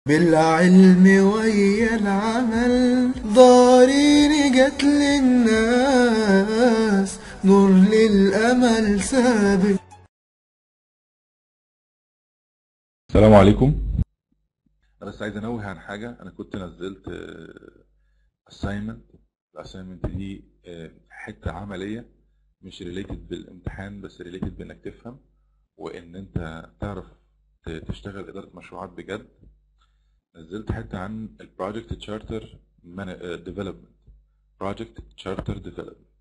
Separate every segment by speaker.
Speaker 1: بالعلم ويا العمل ضارين جت للناس نور للأمل سابق
Speaker 2: السلام عليكم انا بس عايز انوه عن حاجه انا كنت نزلت اساينمنت الاساينمنت دي آه، حته عمليه مش ريليتد بالامتحان بس ريليتد بانك تفهم وان انت تعرف ت- تشتغل اداره مشروعات بجد نزلت حته عن البروجكت تشارتر ديفلوبمنت بروجكت تشارتر ديفلوبمنت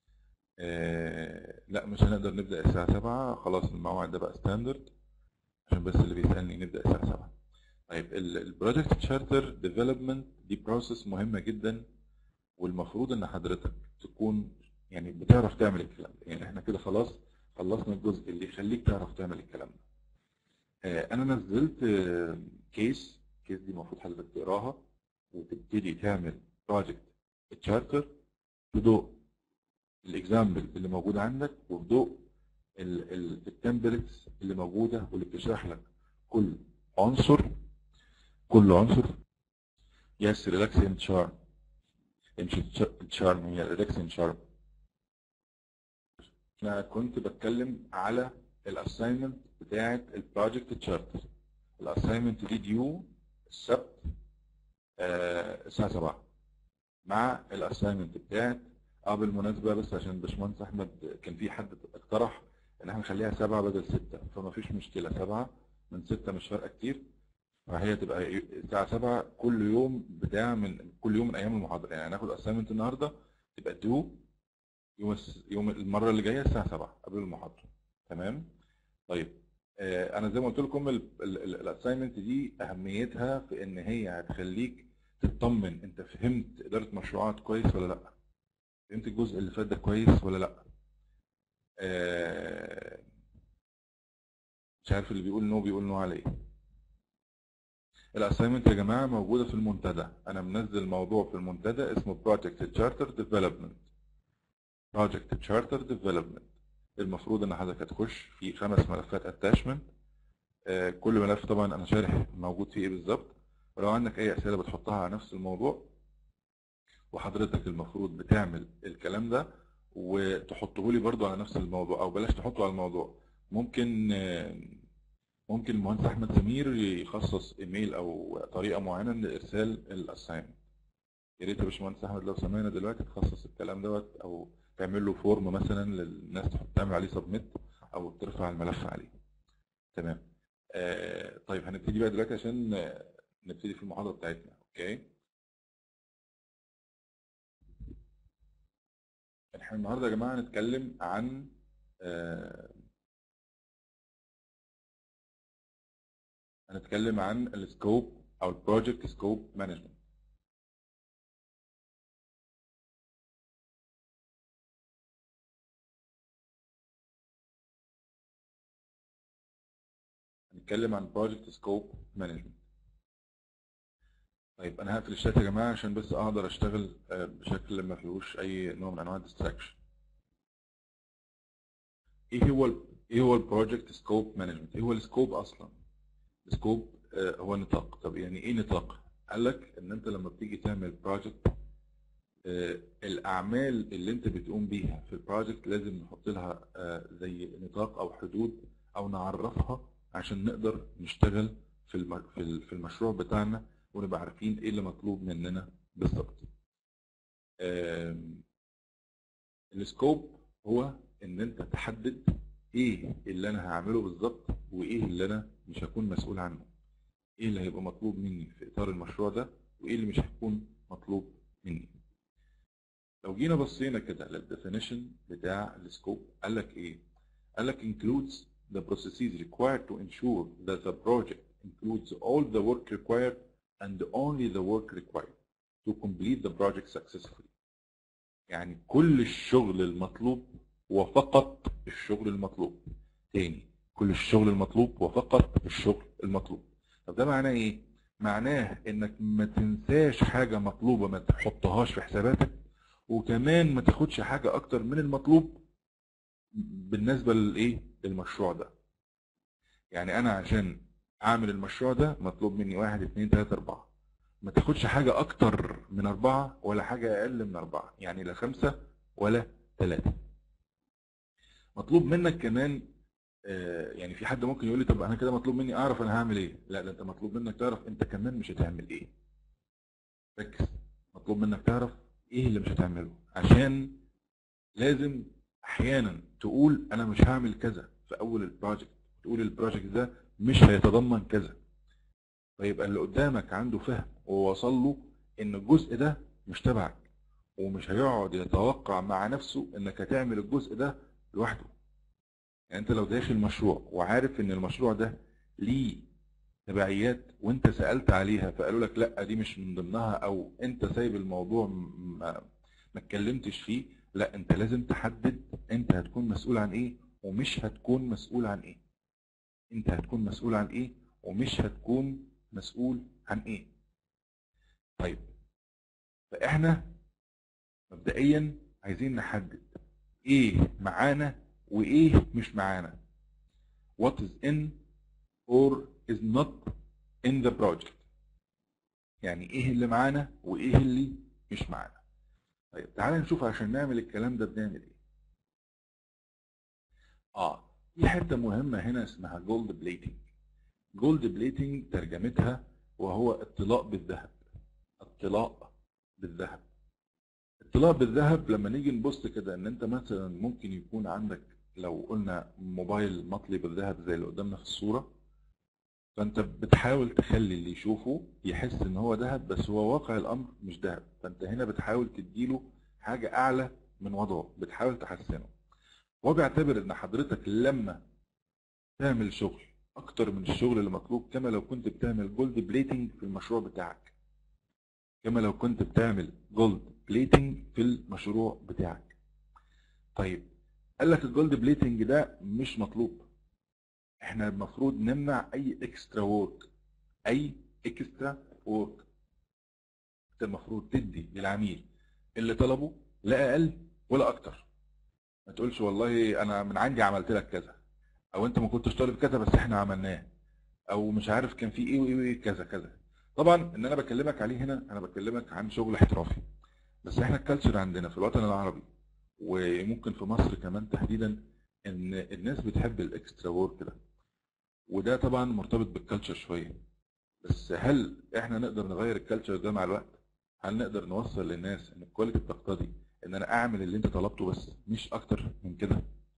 Speaker 2: لا مش هنقدر نبدا الساعه 7 خلاص الموعد ده بقى ستاندرد عشان بس اللي بيسالني نبدا الساعه 7 طيب البروجكت تشارتر ديفلوبمنت دي بروسيس مهمه جدا والمفروض ان حضرتك تكون يعني بتعرف تعمل الكلام ده يعني احنا كده خلاص خلصنا الجزء اللي يخليك تعرف تعمل الكلام ده آه، انا نزلت كيس كيس دي المفروض حضرتك تقراها وتبتدي تعمل بروجكت تشارتر بضوء الاكزامبل اللي موجود عندك وبضوء التمبلتس اللي موجوده واللي بتشرح لك كل عنصر كل عنصر يس ريلاكسين شارم مش الشارم هي ريلاكسين شارم انا كنت بتكلم على الاساينمنت بتاعه البروجكت تشارتر الاساينمنت دي ديو السبت آه، الساعه 7 مع الاساينمنت بتاعت اه بالمناسبه بس عشان باشمهندس احمد كان في حد اقترح ان احنا نخليها 7 بدل 6 فما فيش مشكله 7 من 6 مش فارقه كتير فهي تبقى الساعه 7 كل يوم بتاع من كل يوم من ايام المحاضره يعني هناخد اساينمنت النهارده تبقى ديو يوم الس- يوم المره اللي جايه الساعه 7 قبل المحاضره تمام طيب آه، انا زي ما قلت لكم الاساينمنت دي اهميتها في ان هي هتخليك تطمن انت فهمت اداره مشروعات كويس ولا لا فهمت الجزء اللي فات ده كويس ولا لا آه، مش عارف اللي بيقول نو بيقول نو على ايه الاساينمنت يا جماعه موجوده في المنتدى انا منزل موضوع في المنتدى اسمه بروجكت تشارتر ديفلوبمنت بروجكت تشارتر ديفلوبمنت المفروض ان حضرتك هتخش في خمس ملفات اتاشمنت كل ملف طبعا انا شارح موجود فيه ايه بالظبط ولو عندك اي اسئله بتحطها على نفس الموضوع وحضرتك المفروض بتعمل الكلام ده وتحطه لي برضو على نفس الموضوع او بلاش تحطه على الموضوع ممكن آه، ممكن المهندس احمد سمير يخصص ايميل او طريقه معينه لارسال الاساينمنت يا ريت يا باشمهندس احمد لو سمعنا دلوقتي تخصص الكلام دوت او تعمل له فورم مثلا للناس تحط تعمل عليه سبميت او ترفع الملف عليه تمام آه طيب هنبتدي بقى دلوقتي عشان آه، نبتدي في المحاضره بتاعتنا اوكي احنا النهارده يا جماعه هنتكلم عن آه هنتكلم عن السكوب او البروجكت سكوب مانجمنت هنتكلم عن بروجكت سكوب مانجمنت طيب انا هقفل الشات يا جماعه عشان بس اقدر اشتغل آه، بشكل ما فيهوش اي نوع من انواع الديستراكشن ايه هو ال ايه هو البروجكت سكوب مانجمنت ايه هو السكوب اصلا السكوب آه، هو نطاق طب يعني ايه نطاق قال لك ان انت لما بتيجي تعمل بروجكت الاعمال اللي انت بتقوم بيها في البروجكت لازم نحط لها آه، زي نطاق او حدود او نعرفها عشان نقدر نشتغل في الم- في ال- في المشروع بتاعنا ونبقى عارفين ايه اللي مطلوب مننا بالظبط آم، السكوب هو ان انت تحدد ايه اللي انا هعمله بالظبط وايه اللي انا مش هكون مسؤول عنه ايه اللي هيبقى مطلوب مني في اطار المشروع ده وايه اللي مش هيكون مطلوب مني لو جينا بصينا كده للديفينيشن بتاع السكوب قال لك ايه قال لك includes the processes required to ensure that the project includes all the work required and only the work required to complete the project successfully يعني كل الشغل المطلوب وفقط الشغل المطلوب تاني كل الشغل المطلوب وفقط الشغل المطلوب طب ده معناه ايه معناه انك ما تنساش حاجة مطلوبة ما تحطهاش في حساباتك وكمان ما تاخدش حاجة اكتر من المطلوب بالنسبة للايه للمشروع ده يعني انا عشان اعمل المشروع ده مطلوب مني واحد اتنين تلاته اربعه ما تاخدش حاجه اكتر من اربعه ولا حاجه اقل من اربعه يعني لا خمسه ولا ثلاثه مطلوب منك كمان آه، يعني في حد ممكن يقول لي طب انا كده مطلوب مني اعرف انا هعمل ايه لا ده انت مطلوب منك تعرف انت كمان مش هتعمل ايه ركز مطلوب منك تعرف ايه اللي مش هتعمله عشان لازم احيانا تقول انا مش هعمل كذا في اول البروجكت تقول البروجكت ده مش هيتضمن كذا فيبقى اللي قدامك عنده فهم ووصل له ان الجزء ده مش تبعك ومش هيقعد يتوقع مع نفسه انك هتعمل الجزء ده لوحده يعني انت لو داخل مشروع وعارف ان المشروع ده ليه تبعيات وانت سألت عليها فقالوا لك لا دي مش من ضمنها او انت سايب الموضوع م- ما ما اتكلمتش فيه لا انت لازم تحدد انت هتكون مسؤول عن ايه ومش هتكون مسؤول عن ايه انت هتكون مسؤول عن ايه ومش هتكون مسؤول عن ايه طيب فاحنا مبدئيا عايزين نحدد ايه معانا وايه مش معانا what is in or is not in the project يعني ايه اللي معانا وايه اللي مش معانا طيب تعالى نشوف عشان نعمل الكلام ده بنعمل ايه اه في حته مهمه هنا اسمها جولد بليتنج جولد بليتنج ترجمتها وهو اطلاء بالذهب اطلاء بالذهب اطلاء بالذهب لما نيجي نبص كده ان انت مثلا ممكن يكون عندك لو قلنا موبايل مطلي بالذهب زي اللي قدامنا في الصوره فانت بتحاول تخلي اللي يشوفه يحس ان هو ذهب بس هو واقع الامر مش ذهب فانت هنا بتحاول تديله حاجه اعلى من وضعه بتحاول تحسنه هو بيعتبر ان حضرتك لما تعمل شغل اكتر من الشغل اللي مطلوب كما لو كنت بتعمل جولد بليتنج في المشروع بتاعك كما لو كنت بتعمل جولد بليتنج في المشروع بتاعك طيب قال لك الجولد بليتنج ده مش مطلوب احنا المفروض نمنع اي اكسترا وورك اي اكسترا وورك انت المفروض تدي للعميل اللي طلبه لا اقل ولا اكتر ما تقولش والله انا من عندي عملت لك كذا او انت ما كنتش طالب كذا بس احنا عملناه او مش عارف كان في ايه وايه وايه كذا كذا طبعا ان انا بكلمك عليه هنا انا بكلمك عن شغل احترافي بس احنا الكالتشر عندنا في الوطن العربي وممكن في مصر كمان تحديدا ان الناس بتحب الاكسترا وورك ده وده طبعا مرتبط بالكالتشر شويه بس هل احنا نقدر نغير الكالتشر ده مع الوقت هل نقدر نوصل للناس ان الكواليتي بتقتضي ان انا اعمل اللي انت طلبته بس مش اكتر من كده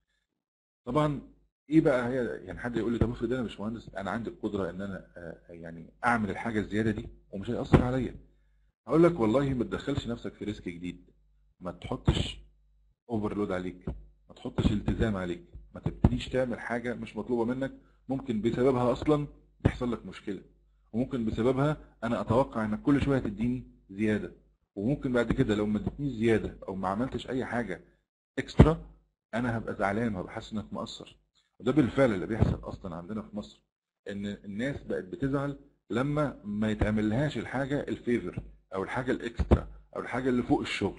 Speaker 2: طبعا ايه بقى هي يعني حد يقول لي طب افرض انا مش مهندس انا عندي القدره ان انا آه، يعني اعمل الحاجه الزياده دي ومش هيأثر عليا هقول لك والله ما تدخلش نفسك في ريسك جديد ما تحطش اوفرلود عليك ما تحطش التزام عليك ما تبتديش تعمل حاجه مش مطلوبه منك ممكن بسببها اصلا يحصل لك مشكله وممكن بسببها انا اتوقع انك كل شويه تديني زياده وممكن بعد كده لو ما ادتنيش زياده او ما عملتش اي حاجه اكسترا انا هبقى زعلان وهبقى حاسس انك مقصر وده بالفعل اللي بيحصل اصلا عندنا في مصر ان الناس بقت بتزعل لما ما يتعملهاش الحاجه الفيفر او الحاجه الاكسترا او الحاجه اللي فوق الشغل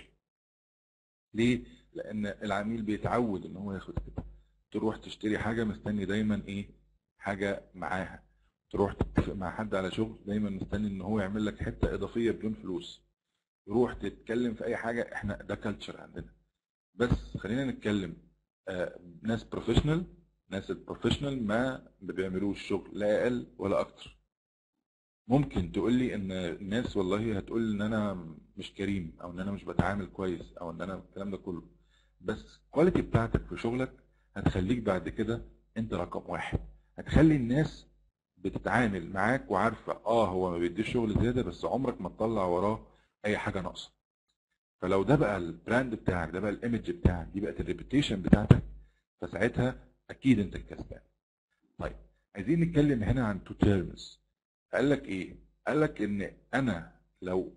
Speaker 2: ليه لان العميل بيتعود ان هو ياخد كده تروح تشتري حاجه مستني دايما ايه حاجه معاها تروح تتفق مع حد على شغل دايما مستني ان هو يعمل لك حته اضافيه بدون فلوس تروح تتكلم في اي حاجه احنا ده كلتشر عندنا بس خلينا نتكلم آه، ناس بروفيشنال ناس البروفيشنال ما بيعملوش شغل لا اقل ولا اكتر ممكن تقول لي ان الناس والله هتقول ان انا مش كريم او ان انا مش بتعامل كويس او ان انا الكلام ده كله بس الكواليتي بتاعتك في شغلك هتخليك بعد كده انت رقم واحد هتخلي الناس بتتعامل معاك وعارفه اه هو ما بيديش شغل زياده بس عمرك ما تطلع وراه اي حاجه ناقصه فلو ده بقى البراند بتاعك ده بقى الايمج بتاعك دي بقت الريبيتيشن بتاعتك فساعتها اكيد انت الكسبان طيب عايزين نتكلم هنا عن تو تيرمز قال لك ايه قال لك ان انا لو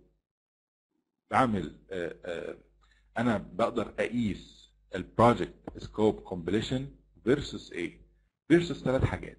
Speaker 2: بعمل آه، آه، انا بقدر اقيس البروجكت سكوب كومبليشن فيرسس ايه فيرسس ثلاث حاجات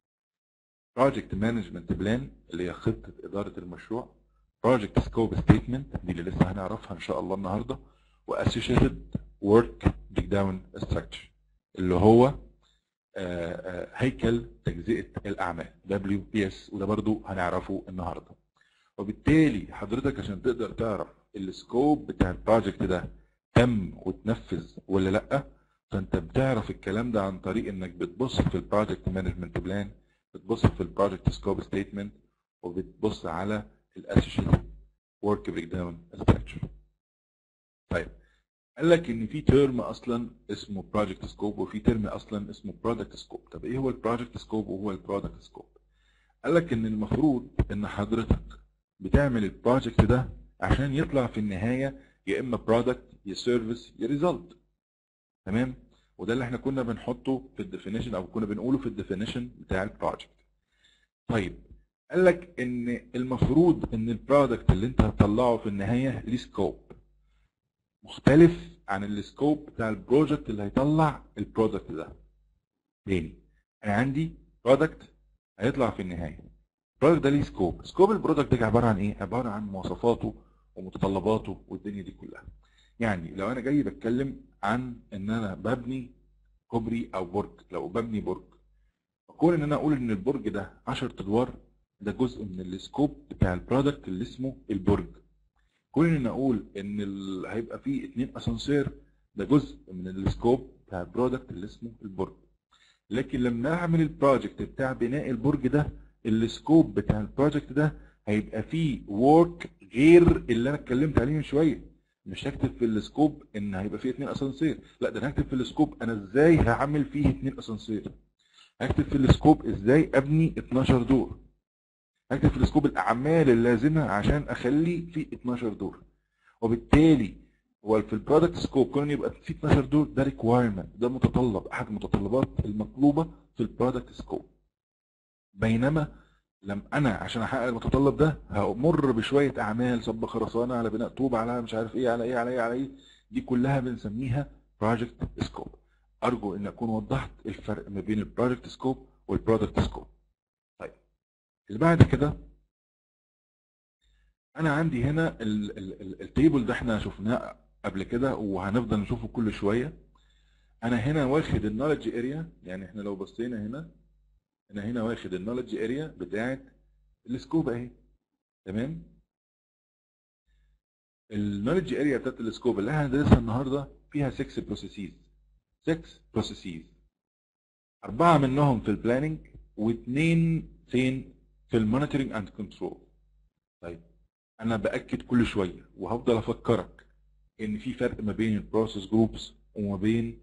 Speaker 2: بروجكت مانجمنت بلان اللي هي خطه اداره المشروع بروجكت سكوب ستيتمنت دي اللي لسه هنعرفها ان شاء الله النهارده واسوشيتد ورك بريك داون ستراكشر اللي هو آه، آه، هيكل تجزئه الاعمال WPS وده برضو هنعرفه النهارده وبالتالي حضرتك عشان تقدر تعرف السكوب بتاع البروجكت ده تم وتنفذ ولا لا فانت بتعرف الكلام ده عن طريق انك بتبص في البروجكت مانجمنت بلان بتبص في البروجكت سكوب ستيتمنت وبتبص على الاسوشيتد ورك بريك داون ستراكشر طيب قال لك ان في ترم اصلا اسمه بروجكت سكوب وفي ترم اصلا اسمه برودكت سكوب طب ايه هو البروجكت سكوب وهو البرودكت سكوب قال لك ان المفروض ان حضرتك بتعمل البروجكت ده عشان يطلع في النهايه يا اما برودكت يا سيرفيس يا ريزلت تمام وده اللي احنا كنا بنحطه في الديفينيشن او كنا بنقوله في الديفينيشن بتاع البروجكت طيب قال لك ان المفروض ان البرودكت اللي انت هتطلعه في النهايه ليه سكوب مختلف عن السكوب بتاع البروجكت اللي هيطلع البرودكت ده تاني انا عندي برودكت هيطلع في النهايه البرودكت ده ليه سكوب سكوب البرودكت ده عباره عن ايه عباره عن مواصفاته ومتطلباته والدنيا دي كلها يعني لو انا جاي بتكلم عن ان انا ببني كوبري او برج لو ببني برج كون ان انا اقول ان البرج ده 10 ادوار ده جزء من السكوب بتاع البرودكت اللي اسمه البرج كون ان انا اقول ان ال... هيبقى فيه اتنين اسانسير ده جزء من السكوب بتاع البرودكت اللي اسمه البرج لكن لما اعمل البروجكت بتاع بناء البرج ده السكوب بتاع البروجكت ده هيبقى فيه ورك غير اللي انا اتكلمت عليه من شويه مش هكتب في السكوب ان هيبقى فيه اتنين اسانسير لا ده انا هكتب في السكوب انا ازاي هعمل فيه اتنين اسانسير هكتب في السكوب ازاي ابني 12 دور هكتب في السكوب الاعمال اللازمه عشان اخلي فيه 12 دور وبالتالي هو في البرودكت سكوب كون يبقى فيه 12 دور ده ريكوايرمنت ده متطلب احد المتطلبات المطلوبه في البرودكت سكوب بينما لم انا عشان احقق المتطلب ده همر بشويه اعمال صب خرسانه على بناء طوب على مش عارف ايه على ايه على ايه على ايه دي كلها بنسميها بروجكت سكوب ارجو ان اكون وضحت الفرق ما بين البروجكت سكوب والبرودكت سكوب طيب اللي بعد كده انا عندي هنا التيبل ده احنا شفناه قبل كده وهنفضل نشوفه كل شويه انا هنا واخد النولج اريا يعني احنا لو بصينا هنا انا هنا واخد النولج اريا بتاعت السكوب اهي تمام النولج اريا بتاعت السكوب اللي احنا هندرسها النهارده فيها 6 بروسيسز 6 بروسيسز اربعه منهم في البلاننج واثنين فين في المونيتورنج اند كنترول طيب انا باكد كل شويه وهفضل افكرك ان في فرق ما بين البروسيس جروبس وما بين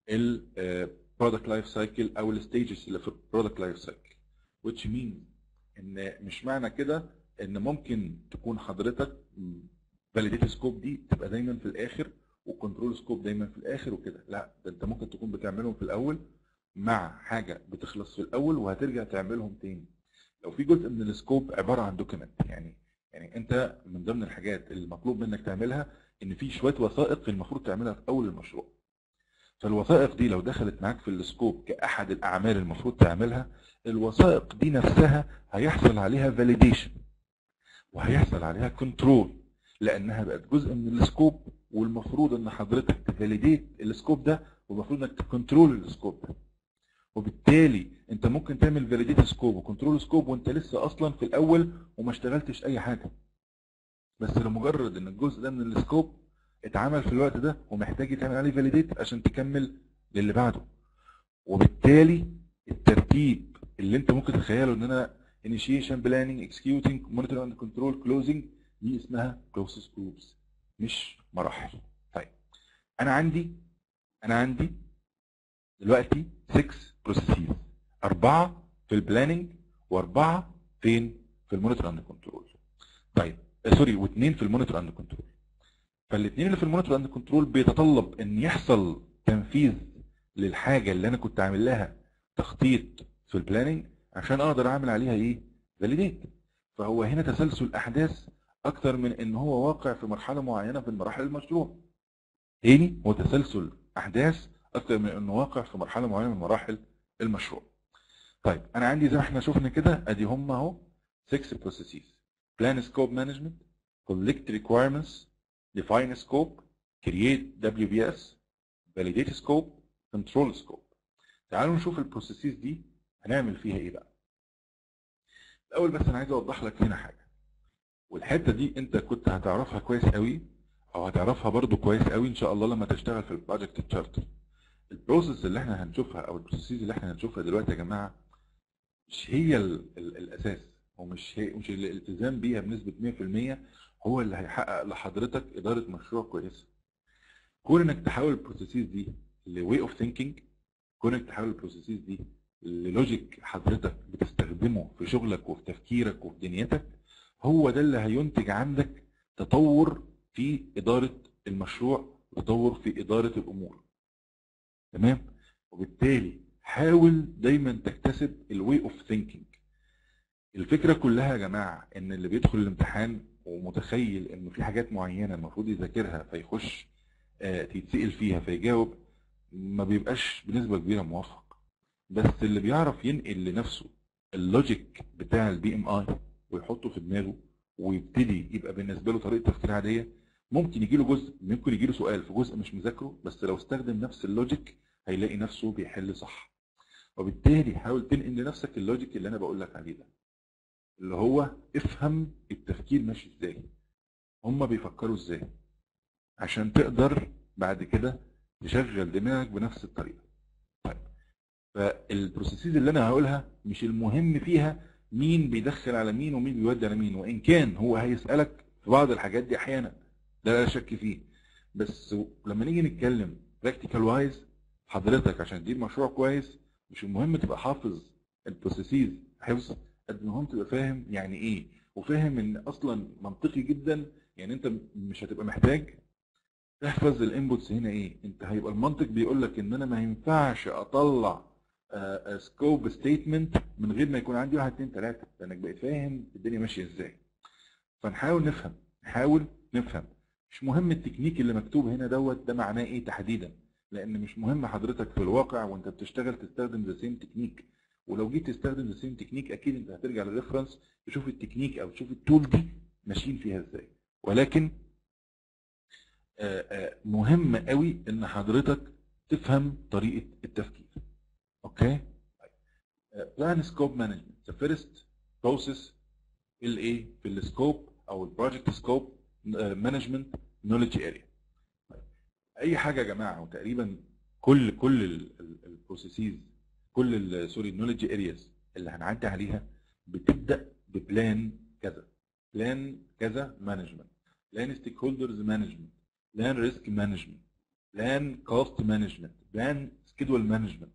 Speaker 2: البرودكت لايف سايكل او الستيجز اللي في البرودكت لايف سايكل which means ان مش معنى كده ان ممكن تكون حضرتك فاليديت سكوب دي تبقى دايما في الاخر وكنترول سكوب دايما في الاخر وكده لا ده انت ممكن تكون بتعملهم في الاول مع حاجه بتخلص في الاول وهترجع تعملهم تاني لو في جزء من السكوب عباره عن دوكيمنت يعني يعني انت من ضمن الحاجات اللي مطلوب منك تعملها ان في شويه وثائق المفروض تعملها في اول المشروع فالوثائق دي لو دخلت معاك في السكوب كاحد الاعمال المفروض تعملها الوثائق دي نفسها هيحصل عليها فاليديشن وهيحصل عليها كنترول لانها بقت جزء من السكوب والمفروض ان حضرتك تفاليديت السكوب ده والمفروض انك تكنترول السكوب ده وبالتالي انت ممكن تعمل فاليديت سكوب وكنترول سكوب وانت لسه اصلا في الاول وما اشتغلتش اي حاجه بس لمجرد ان الجزء ده من السكوب اتعمل في الوقت ده ومحتاج يتعمل عليه فاليديت عشان تكمل للي بعده وبالتالي الترتيب اللي انت ممكن تتخيله ان انا initiation planning executing monitor and control closing دي اسمها process groups مش مراحل طيب انا عندي انا عندي دلوقتي 6 بروسيسز اربعه في البلاننج واربعه فين في المونيتور اند كنترول طيب سوري واثنين في المونيتور اند كنترول فالاثنين اللي في المونيتور اند كنترول بيتطلب ان يحصل تنفيذ للحاجه اللي انا كنت عامل لها تخطيط في البلاننج عشان اقدر اعمل عليها ايه فاليديت فهو هنا تسلسل احداث اكتر من ان هو واقع في مرحله معينه في مراحل المشروع تاني هو تسلسل احداث اكتر من انه واقع في مرحله معينه من مراحل المشروع طيب انا عندي زي ما احنا شفنا كده ادي هم اهو 6 بروسيسز plan scope management collect requirements define scope create WBS validate scope control scope تعالوا نشوف البروسيسز دي هنعمل فيها ايه بقى الاول بس انا عايز اوضح لك هنا حاجه والحته دي انت كنت هتعرفها كويس قوي او هتعرفها برضو كويس قوي ان شاء الله لما تشتغل في البروجكت تشارتر البروسيس اللي احنا هنشوفها او البروسيسز اللي احنا هنشوفها دلوقتي يا جماعه مش هي ال ال الاساس ومش هي مش الالتزام بيها بنسبه 100% هو اللي هيحقق لحضرتك اداره مشروع كويسه كون انك تحول البروسيسز دي لواي اوف ثينكينج كون انك تحول البروسيسز دي للوجيك حضرتك بتستخدمه في شغلك وفي تفكيرك وفي دنيتك هو ده اللي هينتج عندك تطور في اداره المشروع وتطور في اداره الامور تمام وبالتالي حاول دايما تكتسب الواي اوف ثينكينج الفكره كلها يا جماعه ان اللي بيدخل الامتحان ومتخيل انه في حاجات معينه المفروض يذاكرها فيخش آه، تتسال فيها فيجاوب ما بيبقاش بنسبه كبيره موفق بس اللي بيعرف ينقل لنفسه اللوجيك بتاع البي ام اي ويحطه في دماغه ويبتدي يبقى بالنسبه له طريقه تفكير عاديه ممكن يجي له جزء ممكن يجي له سؤال في جزء مش مذاكره بس لو استخدم نفس اللوجيك هيلاقي نفسه بيحل صح وبالتالي حاول تنقل لنفسك اللوجيك اللي انا بقول لك عليه ده اللي هو افهم التفكير ماشي ازاي هما بيفكروا ازاي عشان تقدر بعد كده تشغل دماغك بنفس الطريقه طيب فالبروسيسز اللي انا هقولها مش المهم فيها مين بيدخل على مين ومين بيودي على مين وان كان هو هيسالك في بعض الحاجات دي احيانا ده لا شك فيه بس لما نيجي نتكلم براكتيكال وايز حضرتك عشان تدير مشروع كويس مش المهم تبقى حافظ البروسيسز حفظ قد ما هم تبقى فاهم يعني ايه وفاهم ان اصلا منطقي جدا يعني انت مش هتبقى محتاج تحفظ الانبوتس هنا ايه انت هيبقى المنطق بيقول لك ان انا ما ينفعش اطلع سكوب ستيتمنت من غير ما يكون عندي واحد اتنين تلاته لانك بقيت فاهم الدنيا ماشيه ازاي فنحاول نفهم نحاول نفهم مش مهم التكنيك اللي مكتوب هنا دوت ده معناه ايه تحديدا لان مش مهم حضرتك في الواقع وانت بتشتغل تستخدم ذا سيم تكنيك ولو جيت تستخدم ذا سيم تكنيك اكيد انت هترجع للريفرنس تشوف التكنيك او تشوف التول دي ماشيين فيها ازاي ولكن آه، آه، مهم قوي ان حضرتك تفهم طريقه التفكير اوكي بلان سكوب مانجمنت ذا فيرست بروسيس في الايه في السكوب او البروجكت سكوب مانجمنت نولج اريا اي حاجه يا جماعه وتقريبا كل كل البروسيسز كل سوري النولج ارياز اللي هنعدي عليها بتبدا ببلان كذا بلان كذا مانجمنت بلان ستيك هولدرز مانجمنت بلان ريسك مانجمنت بلان كوست مانجمنت بلان سكيدول مانجمنت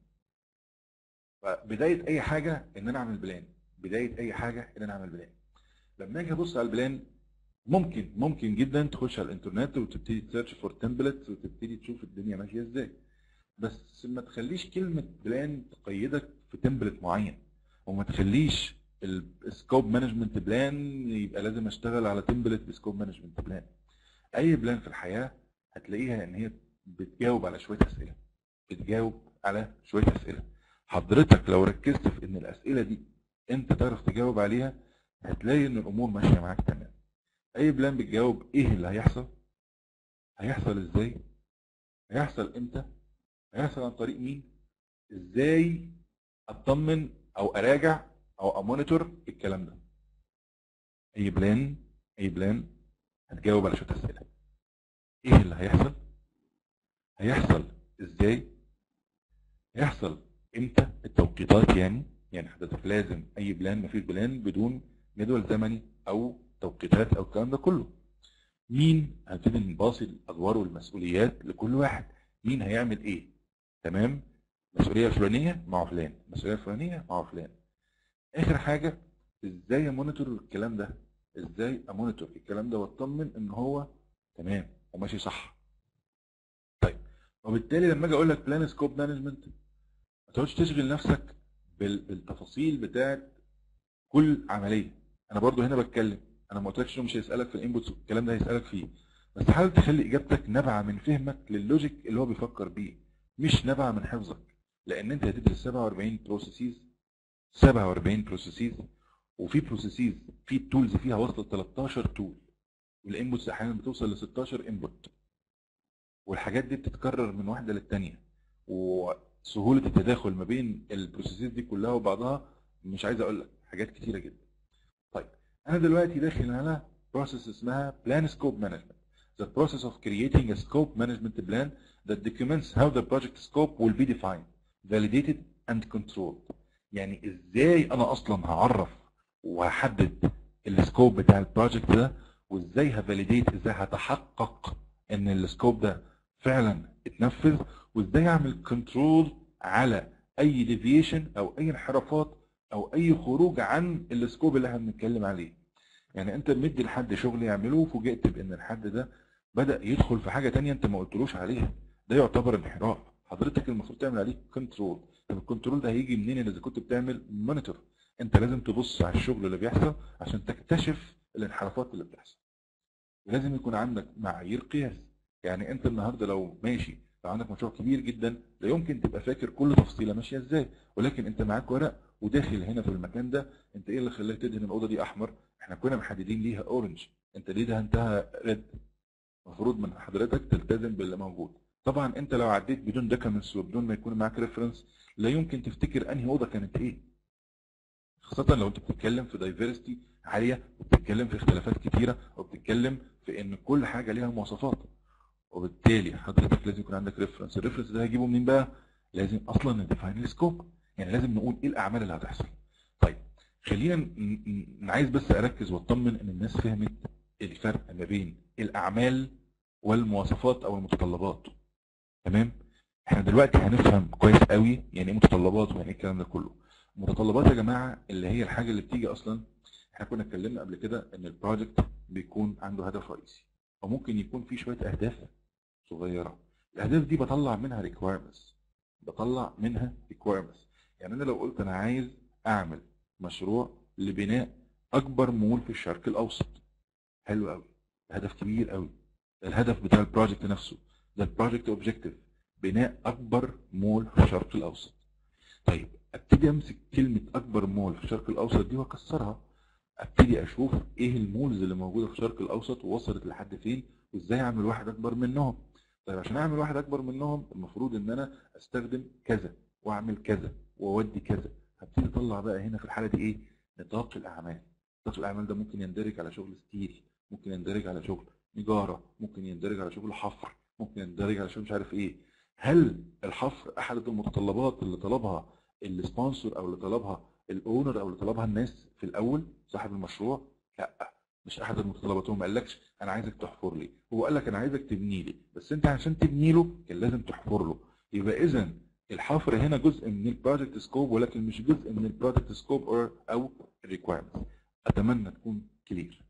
Speaker 2: فبدايه اي حاجه ان انا اعمل بلان بدايه اي حاجه ان انا اعمل بلان لما اجي ابص على البلان ممكن ممكن جدا تخش على الانترنت وتبتدي تسيرش فور تمبلتس وتبتدي تشوف الدنيا ماشيه ازاي بس ما تخليش كلمه بلان تقيدك في تمبلت معين وما تخليش السكوب مانجمنت بلان يبقى لازم اشتغل على تمبلت بسكوب مانجمنت بلان اي بلان في الحياه هتلاقيها ان هي بتجاوب على شويه اسئله بتجاوب على شويه اسئله حضرتك لو ركزت في ان الاسئله دي انت تعرف تجاوب عليها هتلاقي ان الامور ماشيه معاك تمام اي بلان بتجاوب ايه اللي هيحصل هيحصل ازاي هيحصل امتى هيحصل عن طريق مين ازاي اطمن او اراجع او امونيتور الكلام ده اي بلان اي بلان هتجاوب على شويه اسئله ايه اللي هيحصل هيحصل ازاي هيحصل امتى التوقيتات يعني يعني حضرتك لازم اي بلان مفيش بلان بدون جدول زمني او توقيتات او الكلام ده كله مين هنبتدي نباصي الادوار والمسؤوليات لكل واحد مين هيعمل ايه تمام المسؤوليه الفلانيه مع فلان المسؤوليه الفلانيه مع فلان اخر حاجه ازاي امونيتور الكلام ده ازاي امونيتور الكلام ده واطمن ان هو تمام وماشي صح طيب وبالتالي لما اجي اقول لك بلان سكوب مانجمنت ما تقعدش تشغل نفسك بال- بالتفاصيل بتاعت كل عمليه انا برضو هنا بتكلم انا ما قلتلكش انه مش هيسالك في الانبوتس الكلام ده هيسالك فيه بس حاول تخلي اجابتك نابعه من فهمك للوجيك اللي هو بيفكر بيه مش نابعه من حفظك لان انت هتدرس 47 بروسيسز 47 بروسيسز وفي بروسيسز في التولز فيها وصلت 13 تول والانبوتس احيانا بتوصل ل 16 انبوت والحاجات دي بتتكرر من واحده للتانيه و... سهوله التداخل ما بين البروسيسز دي كلها وبعضها مش عايز اقول لك حاجات كتيره جدا طيب انا دلوقتي داخل على بروسيس اسمها بلان سكوب مانجمنت the process of creating a scope management plan that documents how the project scope will be defined validated and controlled يعني ازاي انا اصلا هعرف وهحدد السكوب بتاع البروجكت ده وازاي هفاليديت ازاي هتحقق ان السكوب ده فعلا اتنفذ وازاي اعمل كنترول على اي ديفيشن او اي انحرافات او اي خروج عن السكوب اللي احنا بنتكلم عليه يعني انت مدي لحد شغل يعمله وفوجئت بان الحد ده بدا يدخل في حاجه تانية انت ما قلتلوش عليها ده يعتبر انحراف حضرتك المفروض تعمل عليه كنترول طب الكنترول ده هيجي منين اذا كنت بتعمل مونيتور انت لازم تبص على الشغل اللي بيحصل عشان تكتشف الانحرافات اللي بتحصل لازم يكون عندك معايير قياس يعني انت النهارده لو ماشي لو عندك مشروع كبير جدا لا يمكن تبقى فاكر كل تفصيله ماشيه ازاي ولكن انت معاك ورق وداخل هنا في المكان ده انت ايه اللي خلاك تدهن الاوضه دي احمر احنا كنا محددين ليها اورنج انت ليه دهنتها ريد المفروض من حضرتك تلتزم باللي موجود طبعا انت لو عديت بدون دوكيومنتس وبدون ما يكون معاك ريفرنس لا يمكن تفتكر انهي اوضه كانت ايه خاصه لو انت بتتكلم في دايفرستي عاليه وبتتكلم في اختلافات كتيره وبتتكلم في ان كل حاجه ليها مواصفات وبالتالي حضرتك لازم يكون عندك ريفرنس الريفرنس ده هجيبه منين بقى لازم اصلا نديفاين السكوب يعني لازم نقول ايه الاعمال اللي هتحصل طيب خلينا ن- عايز بس اركز واطمن ان الناس فهمت الفرق ما بين الاعمال والمواصفات او المتطلبات تمام احنا دلوقتي هنفهم كويس قوي يعني ايه متطلبات ويعني ايه الكلام ده كله المتطلبات يا جماعه اللي هي الحاجه اللي بتيجي اصلا احنا كنا اتكلمنا قبل كده ان البروجكت بيكون عنده هدف رئيسي وممكن يكون فيه شويه اهداف صغيره الاهداف دي بطلع منها requirements بطلع منها requirements يعني انا لو قلت انا عايز اعمل مشروع لبناء اكبر مول في الشرق الاوسط حلو قوي هدف كبير قوي الهدف بتاع البروجكت نفسه ده البروجكت اوبجيكتيف بناء اكبر مول في الشرق الاوسط طيب ابتدي امسك كلمه اكبر مول في الشرق الاوسط دي واكسرها ابتدي اشوف ايه المولز اللي موجوده في الشرق الاوسط ووصلت لحد فين وازاي اعمل واحد اكبر منهم طيب عشان اعمل واحد اكبر منهم المفروض ان انا استخدم كذا واعمل كذا واودي كذا هبتدي اطلع بقى هنا في الحاله دي ايه نطاق الاعمال نطاق الاعمال ده ممكن يندرج على شغل ستيل ممكن يندرج على شغل نجاره ممكن يندرج على شغل حفر ممكن يندرج على شغل مش عارف ايه هل الحفر احد المتطلبات اللي طلبها السبونسر او اللي طلبها الاونر او اللي طلبها الناس في الاول صاحب المشروع لا مش احد المتطلبات هو ما قالكش انا عايزك تحفر لي هو قال لك انا عايزك تبني لي بس انت عشان تبني له كان لازم تحفر له يبقى اذا الحفر هنا جزء من البروجكت سكوب ولكن مش جزء من البروجكت سكوب او الريكوايرمنت اتمنى تكون كلير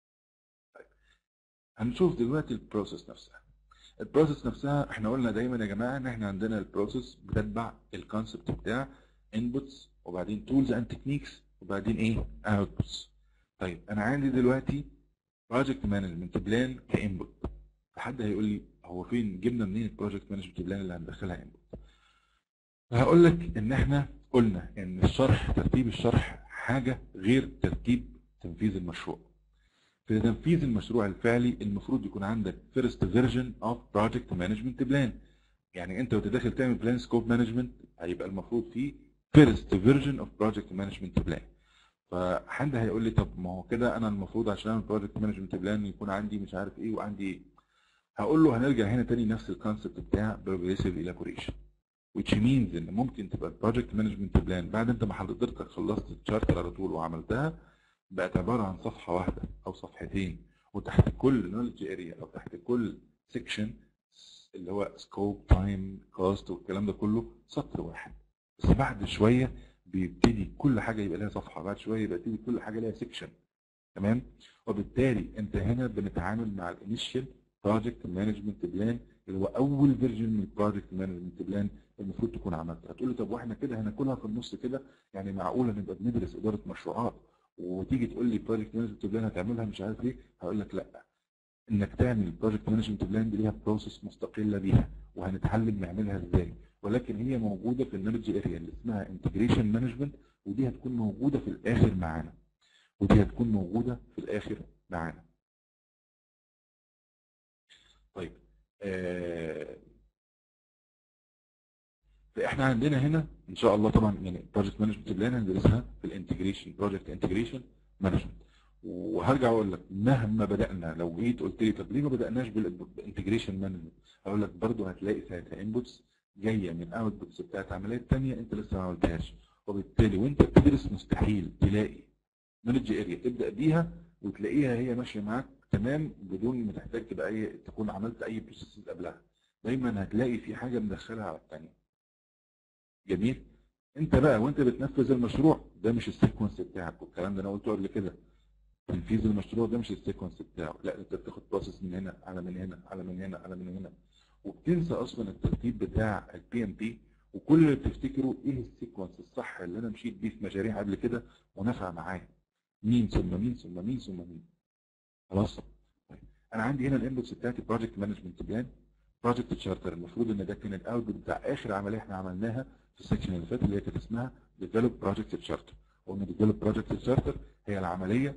Speaker 2: هنشوف دلوقتي البروسيس نفسها البروسيس نفسها احنا قلنا دايما يا جماعه ان احنا عندنا البروسيس بتتبع الكونسبت بتاع انبوتس وبعدين تولز اند تكنيكس وبعدين ايه اوتبوتس طيب انا عندي دلوقتي بروجكت مانجمنت بلان كانبوت حد هيقول لي هو فين جبنا منين البروجكت مانجمنت بلان اللي هندخلها انبوت هقول لك ان احنا قلنا ان الشرح ترتيب الشرح حاجه غير ترتيب تنفيذ المشروع في تنفيذ المشروع الفعلي المفروض يكون عندك فيرست فيرجن اوف بروجكت مانجمنت بلان يعني انت وانت داخل تعمل بلان سكوب مانجمنت هيبقى المفروض فيه فيرست فيرجن اوف بروجكت مانجمنت بلان فحد هيقول لي طب ما هو كده انا المفروض عشان اعمل بروجكت مانجمنت بلان يكون عندي مش عارف ايه وعندي ايه هقول له هنرجع هنا تاني نفس الكونسبت بتاع بروجريسيف الاكوريشن which means ان ممكن تبقى البروجكت مانجمنت بلان بعد انت ما حضرتك خلصت التشارتر على طول وعملتها بقت عباره عن صفحه واحده او صفحتين وتحت كل نولج اريا او تحت كل سيكشن اللي هو سكوب تايم كوست والكلام ده كله سطر واحد بس بعد شويه بيبتدي كل حاجه يبقى لها صفحه بعد شويه يبتدي كل حاجه لها سيكشن تمام وبالتالي انت هنا بنتعامل مع الانيشال بروجكت مانجمنت بلان اللي هو اول فيرجن من البروجكت مانجمنت بلان المفروض تكون عملتها هتقول لي طب واحنا كده هناكلها في النص كده يعني معقوله نبقى بندرس اداره مشروعات وتيجي تقول لي بروجكت مانجمنت بلان هتعملها مش عارف ايه هقول لك لا انك تعمل بروجكت مانجمنت بلان دي ليها بروسيس مستقله بيها وهنتعلم نعملها ازاي ولكن هي موجوده في النولج اريا اللي اسمها انتجريشن مانجمنت ودي هتكون موجوده في الاخر معانا ودي هتكون موجوده في الاخر معانا طيب آه فاحنا عندنا هنا ان شاء الله طبعا يعني بروجكت مانجمنت بلان هندرسها في الانتجريشن بروجكت انتجريشن مانجمنت وهرجع اقول لك مهما بدانا لو جيت قلت لي طب ليه ما بداناش بالانتجريشن مانجمنت هقول لك برضه هتلاقي ساعتها انبوتس جايه من اوتبوتس بتاعت عمليات ثانيه انت لسه ما عملتهاش وبالتالي وانت بتدرس مستحيل تلاقي نولج اريا تبدا بيها وتلاقيها هي ماشيه معاك تمام بدون ما تحتاج تبقى اي تكون عملت اي بروسيس قبلها دايما هتلاقي في حاجه مدخلها على الثانيه جميل انت بقى وانت بتنفذ المشروع ده مش السيكونس بتاعك والكلام ده انا قلته قبل كده تنفيذ المشروع ده مش السيكونس بتاعه لا انت بتاخد بروسيس من هنا على من هنا على من هنا على من هنا وبتنسى اصلا الترتيب بتاع البي ام بي وكل اللي بتفتكره ايه السيكونس الصح اللي انا مشيت بيه في مشاريع قبل كده ونفع معايا مين ثم مين ثم مين ثم مين خلاص طيب. انا عندي هنا الانبوتس بتاعتي بروجكت مانجمنت بلان بروجكت تشارتر المفروض ان ده كان الاوتبوت بتاع اخر عمليه احنا عملناها في السكشن اللي فات اللي هي كانت اسمها ديفلوب بروجكت تشارتر قلنا ديفلوب بروجكت تشارتر هي العمليه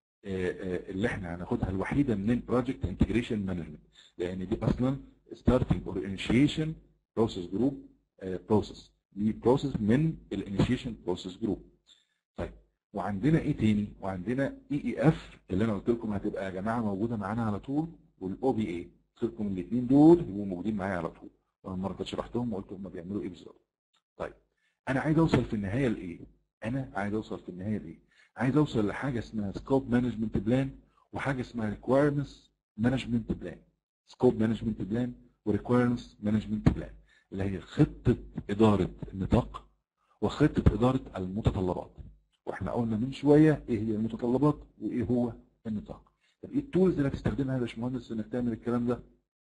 Speaker 2: اللي احنا هناخدها الوحيده من البروجكت انتجريشن مانجمنت لان دي اصلا ستارتنج اور انيشيشن بروسيس جروب بروسيس دي بروسيس من الانيشيشن بروسيس جروب طيب وعندنا ايه تاني وعندنا اي اي اف اللي انا قلت لكم هتبقى يا جماعه موجوده معانا على طول والاو بي اي قلت لكم الاثنين دول هيبقوا موجودين معايا على طول وانا المره اللي شرحتهم وقلت هم بيعملوا ايه بالظبط طيب انا عايز اوصل في النهايه لايه انا عايز اوصل في النهايه لايه عايز اوصل لحاجه اسمها سكوب مانجمنت بلان وحاجه اسمها ريكويرمنتس مانجمنت بلان سكوب مانجمنت بلان وريكويرمنتس مانجمنت بلان اللي هي خطه اداره النطاق وخطه اداره المتطلبات واحنا قلنا من شويه ايه هي المتطلبات وايه هو النطاق طب ايه التولز اللي هتستخدمها يا باشمهندس انك تعمل الكلام ده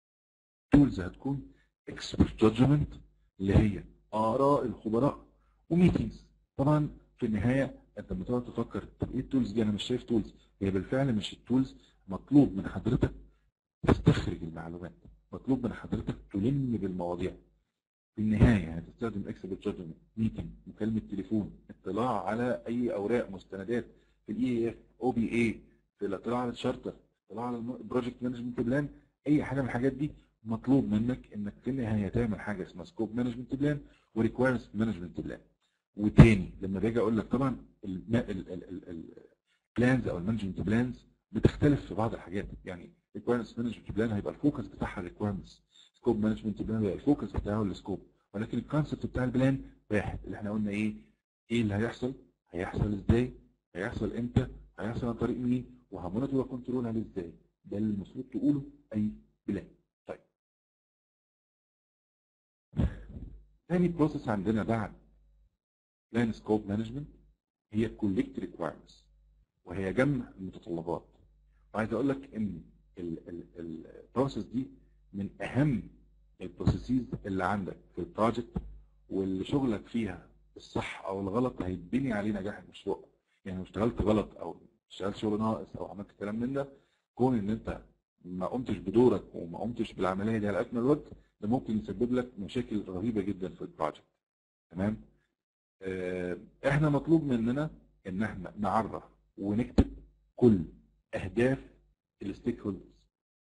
Speaker 2: تولز هتكون اكسبرت جادجمنت اللي هي اراء الخبراء وميتينجز طبعا في النهايه انت بتقعد تفكر طب ايه التولز دي انا مش شايف تولز هي بالفعل مش التولز مطلوب من حضرتك تستخرج المعلومات مطلوب من حضرتك تلم بالمواضيع في النهايه هتستخدم اكسبرت جادجمنت ميتنج مكالمه تليفون اطلاع على اي اوراق مستندات في الاي اف او بي اي في الاطلاع على الشارتر اطلاع على البروجكت مانجمنت بلان اي حاجه من الحاجات دي مطلوب منك انك في النهايه تعمل حاجه اسمها سكوب مانجمنت بلان وريكويرمنت مانجمنت بلان وتاني لما باجي اقول لك طبعا البلانز او المانجمنت بلانز بتختلف في بعض الحاجات يعني ريكويرمنتس مانجمنت بلان هيبقى الفوكس بتاعها ريكويرمنتس سكوب مانجمنت بلان هيبقى الفوكس بتاعه السكوب ولكن الكونسبت بتاع البلان واحد اللي احنا قلنا ايه ايه اللي هيحصل هيحصل ازاي هيحصل امتى هيحصل عن طريق مين وهمونيتور وكنترول عليه ازاي ده اللي المفروض تقوله اي بلان طيب تاني بروسيس عندنا بعد بلان سكوب مانجمنت هي كولكت ريكوايرمنتس وهي جمع المتطلبات وعايز اقول لك ان البروسيس دي من اهم البروسيسز اللي عندك في البروجكت واللي شغلك فيها الصح او الغلط هيتبني عليه نجاح المشروع يعني لو اشتغلت غلط او اشتغلت شغل ناقص او عملت كلام من ده كون ان انت ما قمتش بدورك وما قمتش بالعمليه دي على اكمل وجه ده ممكن يسبب لك مشاكل رهيبه جدا في البروجكت تمام اه احنا مطلوب مننا ان احنا نعرف ونكتب كل اهداف الستيك هولدرز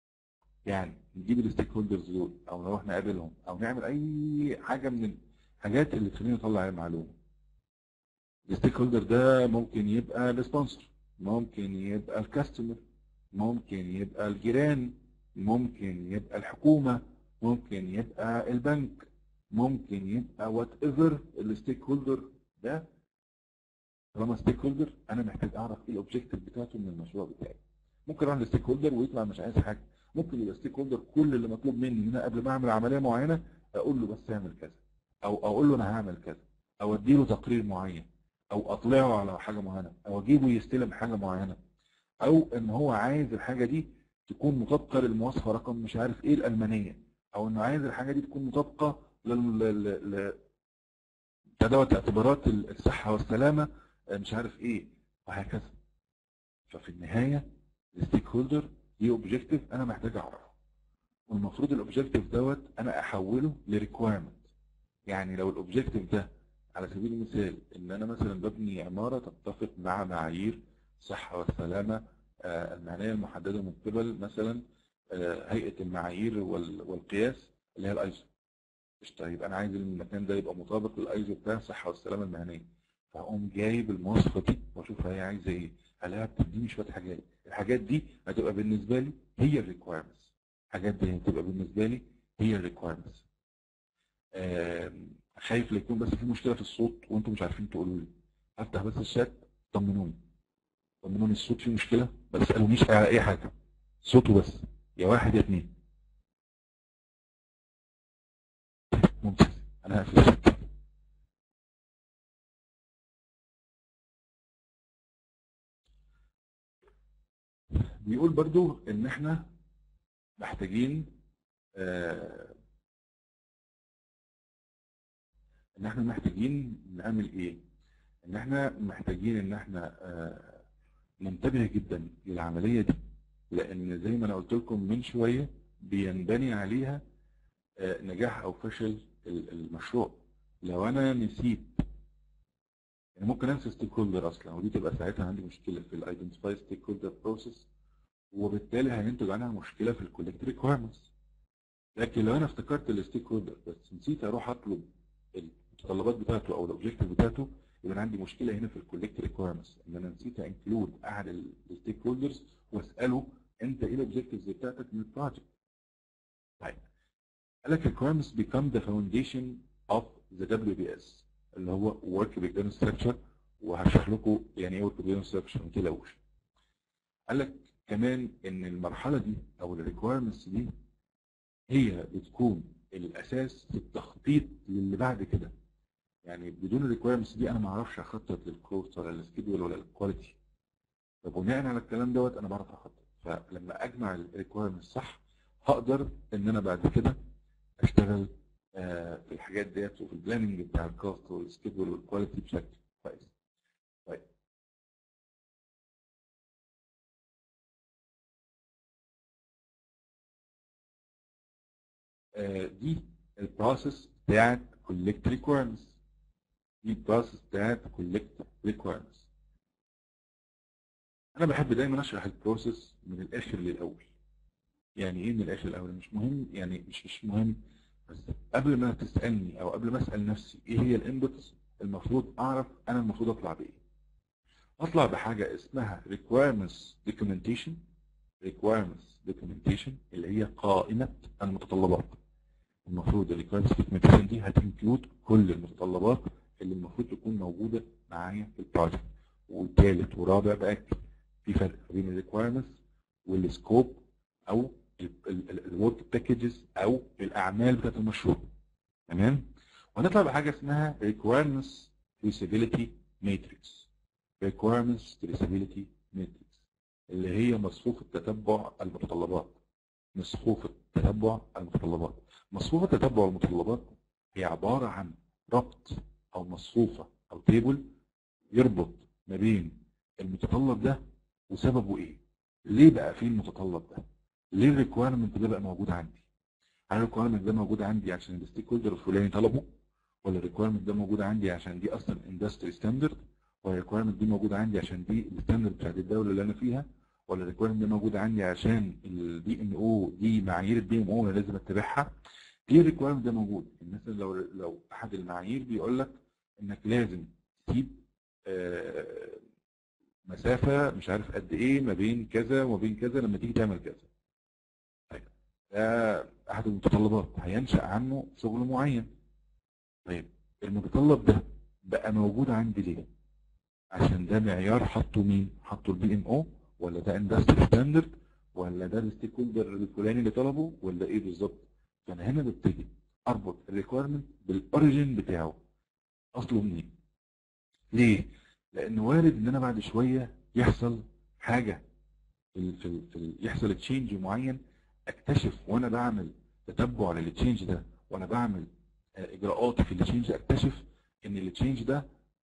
Speaker 2: يعني نجيب الستيك هولدرز دول او نروح نقابلهم او نعمل اي حاجه من الحاجات اللي تخلينا نطلع المعلومه الستيك هولدر ده ممكن يبقى السبونسر ممكن يبقى الكاستمر ممكن يبقى الجيران ممكن يبقى الحكومه ممكن يبقى البنك ممكن يبقى وات ايفر الستيك هولدر ده طالما ستيك هولدر انا محتاج اعرف ايه الاوبجيكتيف بتاعته من المشروع بتاعي ممكن اروح للستيك هولدر ويطلع مش عايز حاجه ممكن يبقى ستيك هولدر كل اللي مطلوب مني ان انا قبل ما اعمل عمليه معينه اقول له بس اعمل كذا او اقول له انا هعمل كذا او اديله تقرير معين او اطلعه على حاجه معينه او اجيبه يستلم حاجه معينه او ان هو عايز الحاجه دي تكون مطابقه للمواصفه رقم مش عارف ايه الالمانيه او انه عايز الحاجه دي تكون مطابقه لل تداول اعتبارات الصحه والسلامه مش عارف ايه وهكذا ففي النهايه الستيك هولدر ليه اوبجيكتيف انا محتاج اعرفه والمفروض الاوبجيكتيف دوت انا احوله لريكويرمنت يعني لو الاوبجيكتيف ده على سبيل المثال ان انا مثلا ببني عماره تتفق مع معايير الصحه والسلامه المهنيه المحدده من قبل مثلا هيئه المعايير والقياس اللي هي الايزو قشطة يبقى انا عايز المكان ده يبقى مطابق للايزو بتاع الصحه والسلامه المهنيه فاقوم جايب المواصفه دي واشوف هي عايزه ايه الاقيها بتديني شويه حاجات الحاجات دي هتبقى بالنسبه لي هي الريكوايرمنتس الحاجات دي هتبقى بالنسبه لي هي الريكوايرمنتس خايف لا يكون بس في مشكله في الصوت وانتم مش عارفين تقولوا لي افتح بس الشات طمنوني طمنوني الصوت فيه مشكله ما تسالونيش على اي حاجه صوته بس يا واحد يا اثنين ممتاز انا هقفل الشات بيقول برضو ان احنا محتاجين آه ان احنا محتاجين نعمل ايه ان احنا محتاجين ان احنا آه ننتبه جدا للعملية دي لان زي ما انا قلت لكم من شوية بينبني عليها آه نجاح او فشل المشروع لو انا نسيت يعني ممكن انسى ستيك هولدر اصلا ودي تبقى ساعتها عندي مشكله في الايدنتيفاي ستيك هولدر بروسيس وبالتالي هينتج عنها مشكله في الكولكت ريكويرمنتس لكن لو انا افتكرت الستيك هولدر بس نسيت اروح اطلب المتطلبات بتاعته او الاوبجيكتيف بتاعته يبقى انا عندي مشكله هنا في الكولكت ريكويرمنتس ان انا نسيت انكلود احد الستيك هولدرز واساله انت ايه الاوبجيكتيفز بتاعتك من البروجكت طيب قال لك requirements become the foundation of the WBS اللي هو work breakdown structure وهشرح لكم يعني ايه work breakdown structure ما تقلقوش قال لك كمان ان المرحله دي او الريكويرمنتس دي هي بتكون الاساس في التخطيط للي بعد كده يعني بدون الريكويرمنتس دي انا ما اعرفش اخطط للكوست ولا السكيدول ولا الكواليتي فبناء على الكلام دوت انا بعرف اخطط فلما اجمع الريكويرمنتس صح هقدر ان انا بعد كده اشتغل آه في الحاجات ديت وفي البلاننج بتاع الكوست والسكيدول والكواليتي بشكل كويس طيب دي البروسيس بتاعت كولكت ريكويرمنتس دي البروسيس بتاعت كولكت ريكويرمنتس انا بحب دايما اشرح البروسيس من الاخر للاول يعني ايه من الاخر للاول مش مهم يعني مش مش مهم بس قبل ما تسالني او قبل ما اسال نفسي ايه هي الانبوتس المفروض اعرف انا المفروض اطلع بايه اطلع بحاجه اسمها requirements documentation requirements documentation اللي هي قائمه المتطلبات المفروض الريكويرمنتس دوكيومنتيشن دي هتنكلود كل المتطلبات اللي المفروض تكون موجوده معايا في البروجكت وثالث ورابع باكد في فرق بين الريكويرمنتس والسكوب او الورك باكجز او الاعمال بتاعت المشروع تمام وهنطلع بحاجه اسمها requirements traceability matrix requirements traceability matrix اللي هي مصفوفه تتبع المتطلبات مصفوفه تتبع المتطلبات مصفوفة تتبع المتطلبات هي عبارة عن ربط أو مصفوفة أو تيبل يربط ما بين المتطلب ده وسببه إيه؟ ليه بقى فيه المتطلب ده؟ ليه الريكويرمنت ده بقى موجود عندي؟ هل الريكويرمنت ده موجود عندي عشان الستيك هولدر الفلاني طلبه؟ ولا الريكويرمنت ده موجود عندي عشان دي أصلا اندستري ستاندرد؟ ولا الريكويرمنت دي موجودة عندي عشان دي الستاندرد بتاعت الدولة اللي أنا فيها؟ ولا الريكويرمنت ده موجود عندي عشان الدي ام او دي معايير الدي ام او انا لازم اتبعها ليه الريكويرمنت ده موجود؟ مثلا لو لو احد المعايير بيقول لك انك لازم تسيب آه مسافه مش عارف قد ايه ما بين كذا وما بين كذا لما تيجي تعمل كذا. طيب ده احد المتطلبات هينشا عنه شغل معين. طيب المتطلب ده بقى موجود عندي ليه؟ عشان ده معيار حطه مين؟ حطه البي ام او ولا ده اندستري ستاندرد ولا ده الستيك هولدر الفلاني اللي طلبه ولا ايه بالظبط؟ فانا هنا ببتدي اربط الريكويرمنت بالاوريجن بتاعه اصله منين ليه لان وارد ان انا بعد شويه يحصل حاجه في في, في يحصل تشينج معين اكتشف وانا بعمل تتبع للتشينج ده وانا بعمل اجراءاتي في التشينج اكتشف ان التشينج ده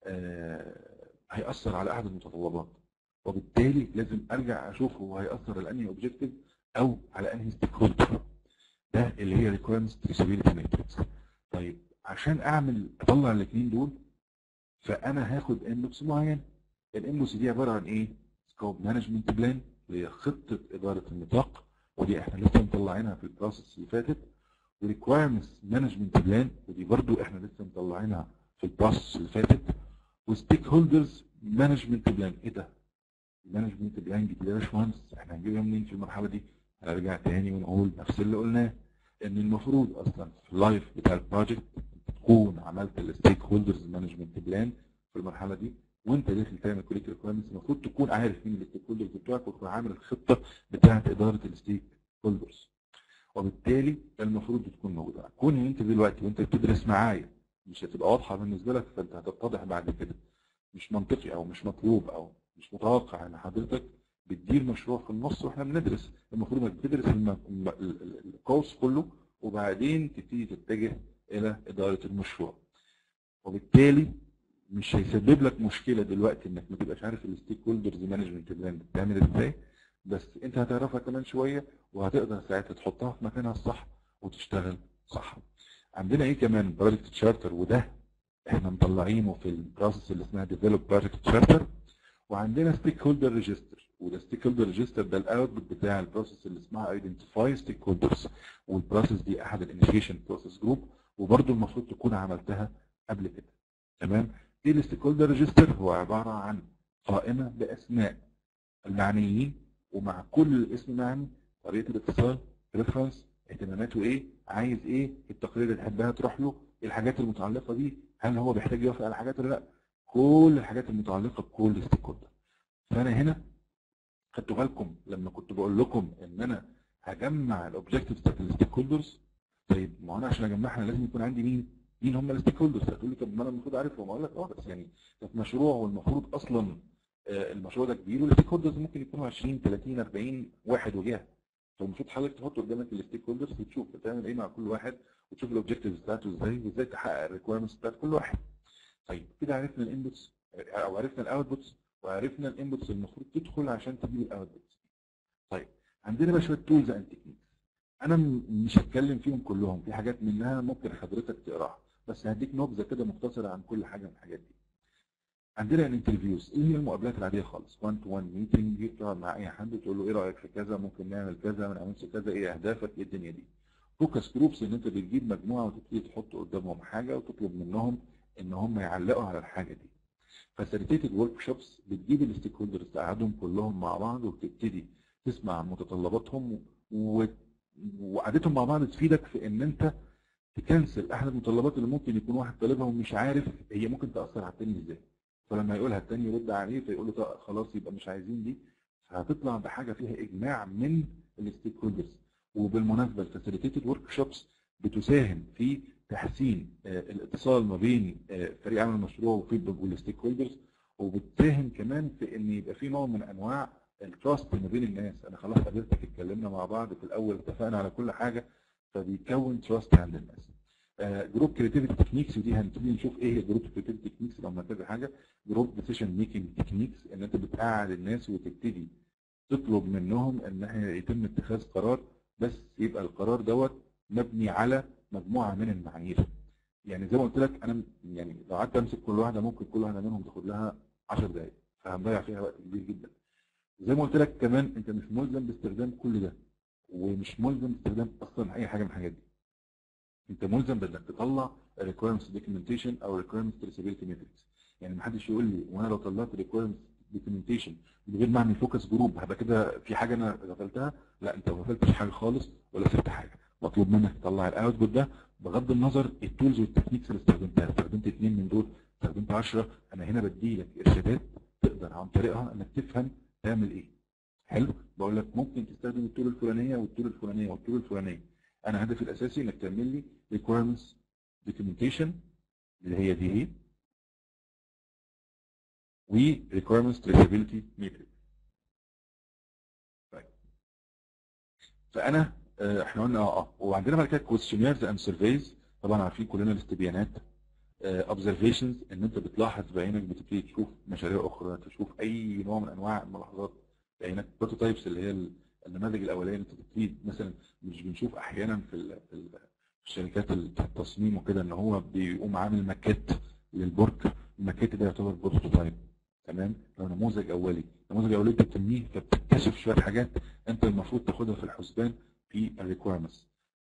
Speaker 2: هيأثر على احد المتطلبات وبالتالي لازم ارجع اشوف هو هيأثر على انهي اوبجيكتيف او على انهي ستيك هولدر ده اللي هي requirements traceability matrix طيب عشان اعمل اطلع الاثنين دول فانا هاخد انبوكس معين الانبوكس دي عباره عن ايه سكوب مانجمنت بلان اللي هي خطه اداره النطاق ودي احنا لسه مطلعينها في البروسيس اللي فاتت وريكوايرمنتس مانجمنت بلان ودي برضو احنا لسه مطلعينها في البروسس اللي فاتت وستيك هولدرز مانجمنت بلان ايه ده؟ المانجمنت بلان دي يا باشمهندس احنا هنجيبها منين في المرحله دي؟ هنرجع تاني ونقول نفس اللي قلناه ان المفروض اصلا في اللايف بتاع البروجكت تكون عملت الستيك هولدرز مانجمنت بلان في المرحله دي وانت داخل تعمل كوليك ريكويرمنتس المفروض تكون عارف مين الستيك هولدرز بتوعك وتكون عامل الخطه بتاعه اداره الستيك هولدرز وبالتالي المفروض تكون موجوده كون ان انت دلوقتي وانت بتدرس معايا مش هتبقى واضحه بالنسبه لك فانت هتتضح بعد كده مش منطقي او مش مطلوب او مش متوقع ان حضرتك بتدير مشروع في النص واحنا بندرس المفروض انك بتدرس الم- الم- ال- ال- الكورس كله وبعدين تبتدي تتجه الى اداره المشروع وبالتالي مش هيسبب لك مشكله دلوقتي انك ما تبقاش عارف الستيك هولدرز مانجمنت بلان بتعمل ازاي بس انت هتعرفها كمان شويه وهتقدر ساعتها تحطها في مكانها الصح وتشتغل صح عندنا ايه كمان بروجكت تشارتر وده احنا مطلعينه في البروسيس اللي اسمها ديفلوب بروجكت تشارتر وعندنا ستيك هولدر ريجستر وده ستيك هولدر ريجستر ده الاوتبوت بتاع البروسيس اللي اسمها ايدنتيفاي ستيك هولدرز والبروسيس دي احد الانيشيشن بروسيس جروب وبرده المفروض تكون عملتها قبل كده تمام ايه الستيك هولدر ريجستر هو عباره عن قائمه باسماء المعنيين ومع كل اسم معني طريقه الاتصال ريفرنس اهتماماته ايه عايز ايه التقرير اللي تحبها تروح له الحاجات المتعلقه بيه هل هو بيحتاج يوافق على حاجات ولا لا كل الحاجات المتعلقه بكل ستيك هولدر فانا هنا خدتوا بالكم لما كنت بقول لكم ان انا هجمع الاوبجكتيفز بتاعت الستيك هولدرز طيب ما انا عشان اجمعها لازم يكون عندي مين؟ مين هم الستيك هولدرز؟ هتقول لي طب ما انا المفروض عارفهم اقول لك اه بس يعني ده في مشروع والمفروض اصلا آه، المشروع ده كبير والستيك هولدرز ممكن يكونوا 20 30 40 واحد وجهه فالمفروض حضرتك تحط قدامك الستيك هولدرز وتشوف هتعمل ايه مع كل واحد وتشوف الاوبجكتيفز بتاعته ازاي وازاي تحقق الريكويرمنتس بتاعت كل واحد. طيب كده عرفنا الانبوتس او عرفنا الاوتبوتس وعرفنا الانبوتس المفروض تدخل عشان تجيب الاوتبوتس. طيب عندنا بقى شويه تولز اند تكنيكس. انا م- مش هتكلم فيهم كلهم في حاجات منها ممكن حضرتك تقراها بس هديك نبذه كده مختصره عن كل حاجه من الحاجات دي. عندنا الانترفيوز ايه هي المقابلات العاديه خالص 1 تو 1 ميتنج تقعد مع اي حد تقول له ايه رايك في كذا ممكن نعمل كذا ما نعملش كذا ايه اهدافك ايه الدنيا دي فوكس جروبس ان انت بتجيب مجموعه وتبتدي تحط قدامهم حاجه وتطلب منهم ان هم يعلقوا على الحاجه دي فاسيليتيتد ورك شوبس بتجيب الستيك هولدرز تقعدهم كلهم مع بعض وتبتدي تسمع عن متطلباتهم و... وقعدتهم مع بعض تفيدك في ان انت تكنسل احد المتطلبات اللي ممكن يكون واحد طالبها ومش عارف هي ممكن تاثر على التاني ازاي فلما يقولها التاني يرد عليه فيقول له طيب خلاص يبقى مش عايزين دي فهتطلع بحاجه فيها اجماع من الستيك هولدرز وبالمناسبه الفاسيليتيتد ورك شوبس بتساهم في تحسين آه، الاتصال ما بين آه، فريق عمل المشروع وفي والستيك هولدرز وبتساهم كمان في ان يبقى في نوع من انواع التراست ما بين الناس انا خلاص قابلتك اتكلمنا مع بعض في الاول اتفقنا على كل حاجه فبيكون تراست عند الناس جروب كريتيفيتي تكنيكس ودي هنبتدي نشوف ايه هي جروب كريتيفيتي تكنيكس لو كذا حاجه جروب ديسيشن ميكنج تكنيكس ان انت بتقعد الناس وتبتدي تطلب منهم ان إحنا يتم اتخاذ قرار بس يبقى القرار دوت مبني على مجموعه من المعايير يعني زي ما قلت لك انا م- يعني لو قعدت امسك كل واحده ممكن كل واحده منهم تاخد لها 10 دقائق فهنضيع فيها وقت كبير جدا زي ما قلت لك كمان انت مش ملزم باستخدام كل ده ومش ملزم باستخدام اصلا اي حاجه من الحاجات دي انت ملزم بانك تطلع requirements documentation او requirements traceability metrics يعني محدش يقول لي وانا لو طلعت requirements documentation من غير ما اعمل فوكس جروب هبقى كده في حاجه انا غفلتها لا انت ما غفلتش حاجه خالص ولا سبت حاجه مطلوب منك تطلع الاوتبوت ده بغض النظر التولز والتكنيكس اللي استخدمتها استخدمت اثنين من دول استخدمت 10 انا هنا بدي لك ارشادات تقدر عن طريقها انك تفهم تعمل ايه حلو بقول لك ممكن تستخدم التول الفلانيه والتول الفلانيه والتول الفلانيه انا هدفي الاساسي انك تعمل لي requirements documentation اللي هي دي ايه و requirements traceability matrix طيب فانا آه، احنا قلنا اه اه وعندنا بعد كده questionnaires and surveys طبعا عارفين كلنا الاستبيانات آه، observations ان انت بتلاحظ بعينك بتبتدي تشوف مشاريع اخرى تشوف اي نوع من انواع الملاحظات بعينك بروتوتايبس اللي هي النماذج الاوليه اللي انت بتبتدي مثلا مش بنشوف احيانا في ال- في ال- في شركات التصميم وكده ان هو بيقوم عامل ماكيت للبرج الماكيت ده يعتبر بروتوتايب تمام لو نموذج اولي نموذج اولي انت بتبنيه فبتكتشف شويه حاجات انت المفروض تاخدها في الحسبان في الريكويرمنتس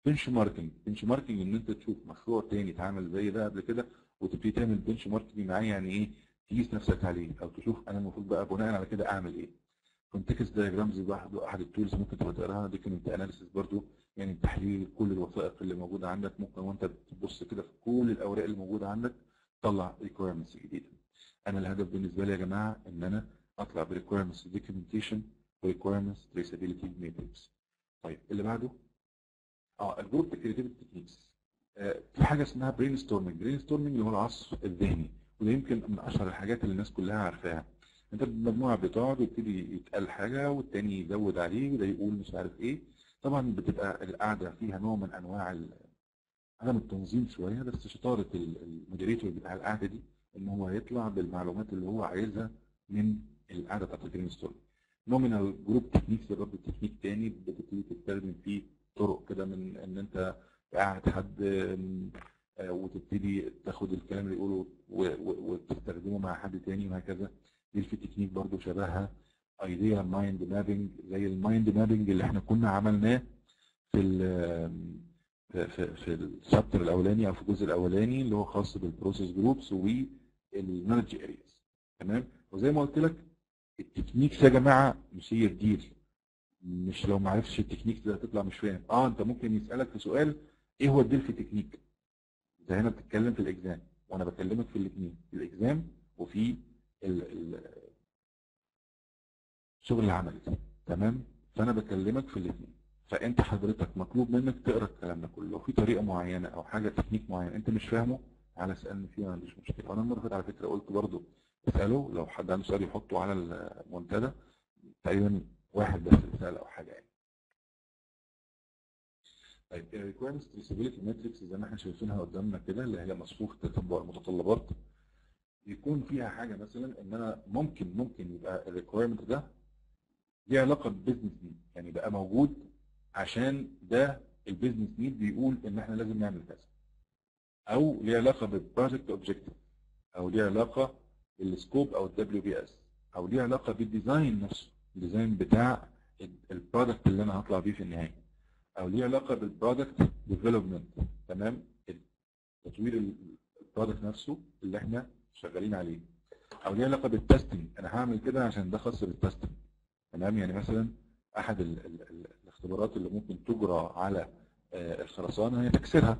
Speaker 2: بنش ماركينج بنش ماركينج ان انت تشوف مشروع تاني اتعمل زي ده قبل كده وتبتدي تعمل بنش ماركينج معاه يعني ايه تقيس نفسك عليه او تشوف انا المفروض بقى بناء على كده اعمل ايه كونتكست دايجرامز لوحده احد التولز ممكن تبقى تقراها دوكيمنت اناليسيس برضو يعني تحليل كل الوثائق اللي موجوده عندك ممكن وانت بتبص كده في كل الاوراق اللي موجوده عندك تطلع ريكويرمنتس جديده انا الهدف بالنسبه لي يا جماعه ان انا اطلع بريكويرمنتس دوكيومنتيشن وريكويرمنتس تريسابيلتي ماتريكس طيب اللي بعده اه الجروب كريتيفيتي تكنيكس في حاجه اسمها برين ستورمنج برين ستورمنج اللي هو العصف الذهني وده يمكن من اشهر الحاجات اللي الناس كلها عارفاها انت مجموعه بتقعد ويبتدي يتقال حاجه والتاني يزود عليه وده يقول مش عارف ايه طبعا بتبقى القعده فيها نوع من انواع عدم التنظيم شويه بس شطاره المودريتور بتاع القعده دي ان هو يطلع بالمعلومات اللي هو عايزها من القعده بتاعت البرين ستورمنج نومينال جروب تكنيكس برضه تكنيك تاني بتبتدي تستخدم فيه طرق كده من ان انت قاعد حد وتبتدي تاخد الكلام اللي يقوله وتستخدمه مع حد تاني وهكذا دي في تكنيك برضو شبهها ايديا مايند مابنج زي المايند مابنج اللي احنا كنا عملناه في ال في في, في الشابتر الاولاني او في الجزء الاولاني اللي هو خاص بالبروسيس جروبس والنولج ارياز تمام وزي ما قلت لك التكنيكس يا جماعه مش هي الديل مش لو ما عرفتش التكنيك ده هتطلع مش فاهم اه انت ممكن يسالك في سؤال ايه هو الديل في التكنيك انت هنا بتتكلم في الاكزام وانا بكلمك في الاثنين في الاكزام وفي ال ال الشغل العملي تمام فانا بكلمك في الاثنين فانت حضرتك مطلوب منك تقرا الكلام ده كله لو في طريقه معينه او حاجه تكنيك معين انت مش فاهمه على اسالني فيها ما عنديش مشكله وانا المره اللي فاتت على فكره قلت برضه اساله لو حد عنده سؤال يحطه على المنتدى تقريبا واحد بس اللي سال او حاجه يعني طيب الريكويرمنتس تريسابيلتي ماتريكس زي ما احنا شايفينها قدامنا كده اللي هي مصفوفه تتبع المتطلبات يكون فيها حاجه مثلا ان انا ممكن ممكن يبقى الريكويرمنت ده ليه علاقه بالبيزنس نيد يعني يبقى موجود عشان ده البيزنس نيد بيقول ان احنا لازم نعمل كذا او ليه علاقه بالبروجكت اوبجكتيف او ليه علاقه بالسكوب او الدبليو بي اس او ليه علاقه بالديزاين نفسه الديزاين بتاع البرودكت اللي انا هطلع بيه في النهايه او ليه علاقه بالبرودكت ديفلوبمنت تمام تطوير البرودكت نفسه اللي احنا شغالين عليه او ليه علاقه بالتستنج انا هعمل كده عشان ده خاص بالتستنج تمام يعني مثلا احد ال ال ال الاختبارات اللي ممكن تجرى على الخرسانه هي تكسيرها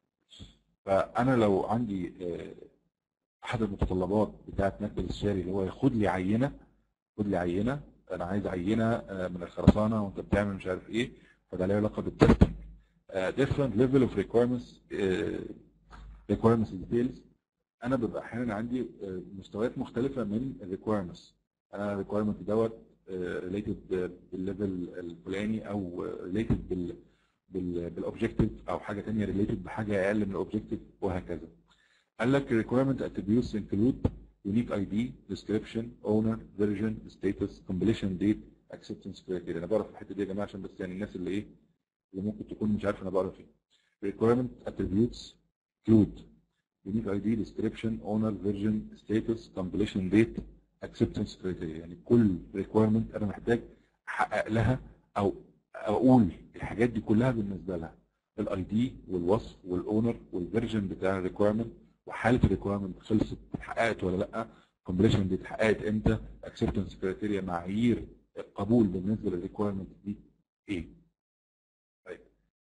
Speaker 2: فانا لو عندي احد المتطلبات بتاعه مكتب الشاري اللي هو ياخد لي عينه خد لي عينه انا عايز عينه من الخرسانه وانت بتعمل مش عارف ايه فده له علاقه بالتستنج different level of requirements requirements details انا ببقى احيانا عندي مستويات مختلفه من الريكويرمنتس انا الريكويرمنت دوت ريليتد بالليفل الفلاني او ريليتد بال بالاوبجكتيف او حاجه ثانيه ريليتد بحاجه اقل من الاوبجكتيف وهكذا قال لك requirement attributes include unique ID, description, owner, version, status, completion date, acceptance criteria. انا بعرف الحته دي يا جماعه عشان بس يعني الناس اللي ايه اللي ممكن تكون مش عارفه انا بقرا فين. requirement attributes include unique ID, description, owner, version, status, completion date, acceptance criteria. يعني كل requirement انا محتاج احقق لها او اقول الحاجات دي كلها بالنسبه لها. الاي دي والوصف والاونر والفيرجن بتاع الريكويرمنت وحاله الريكويرمنت خلصت اتحققت ولا لا كومبليشن دي اتحققت امتى اكسبتنس كرايتيريا معايير القبول بالنسبه للريكويرمنت دي ايه طيب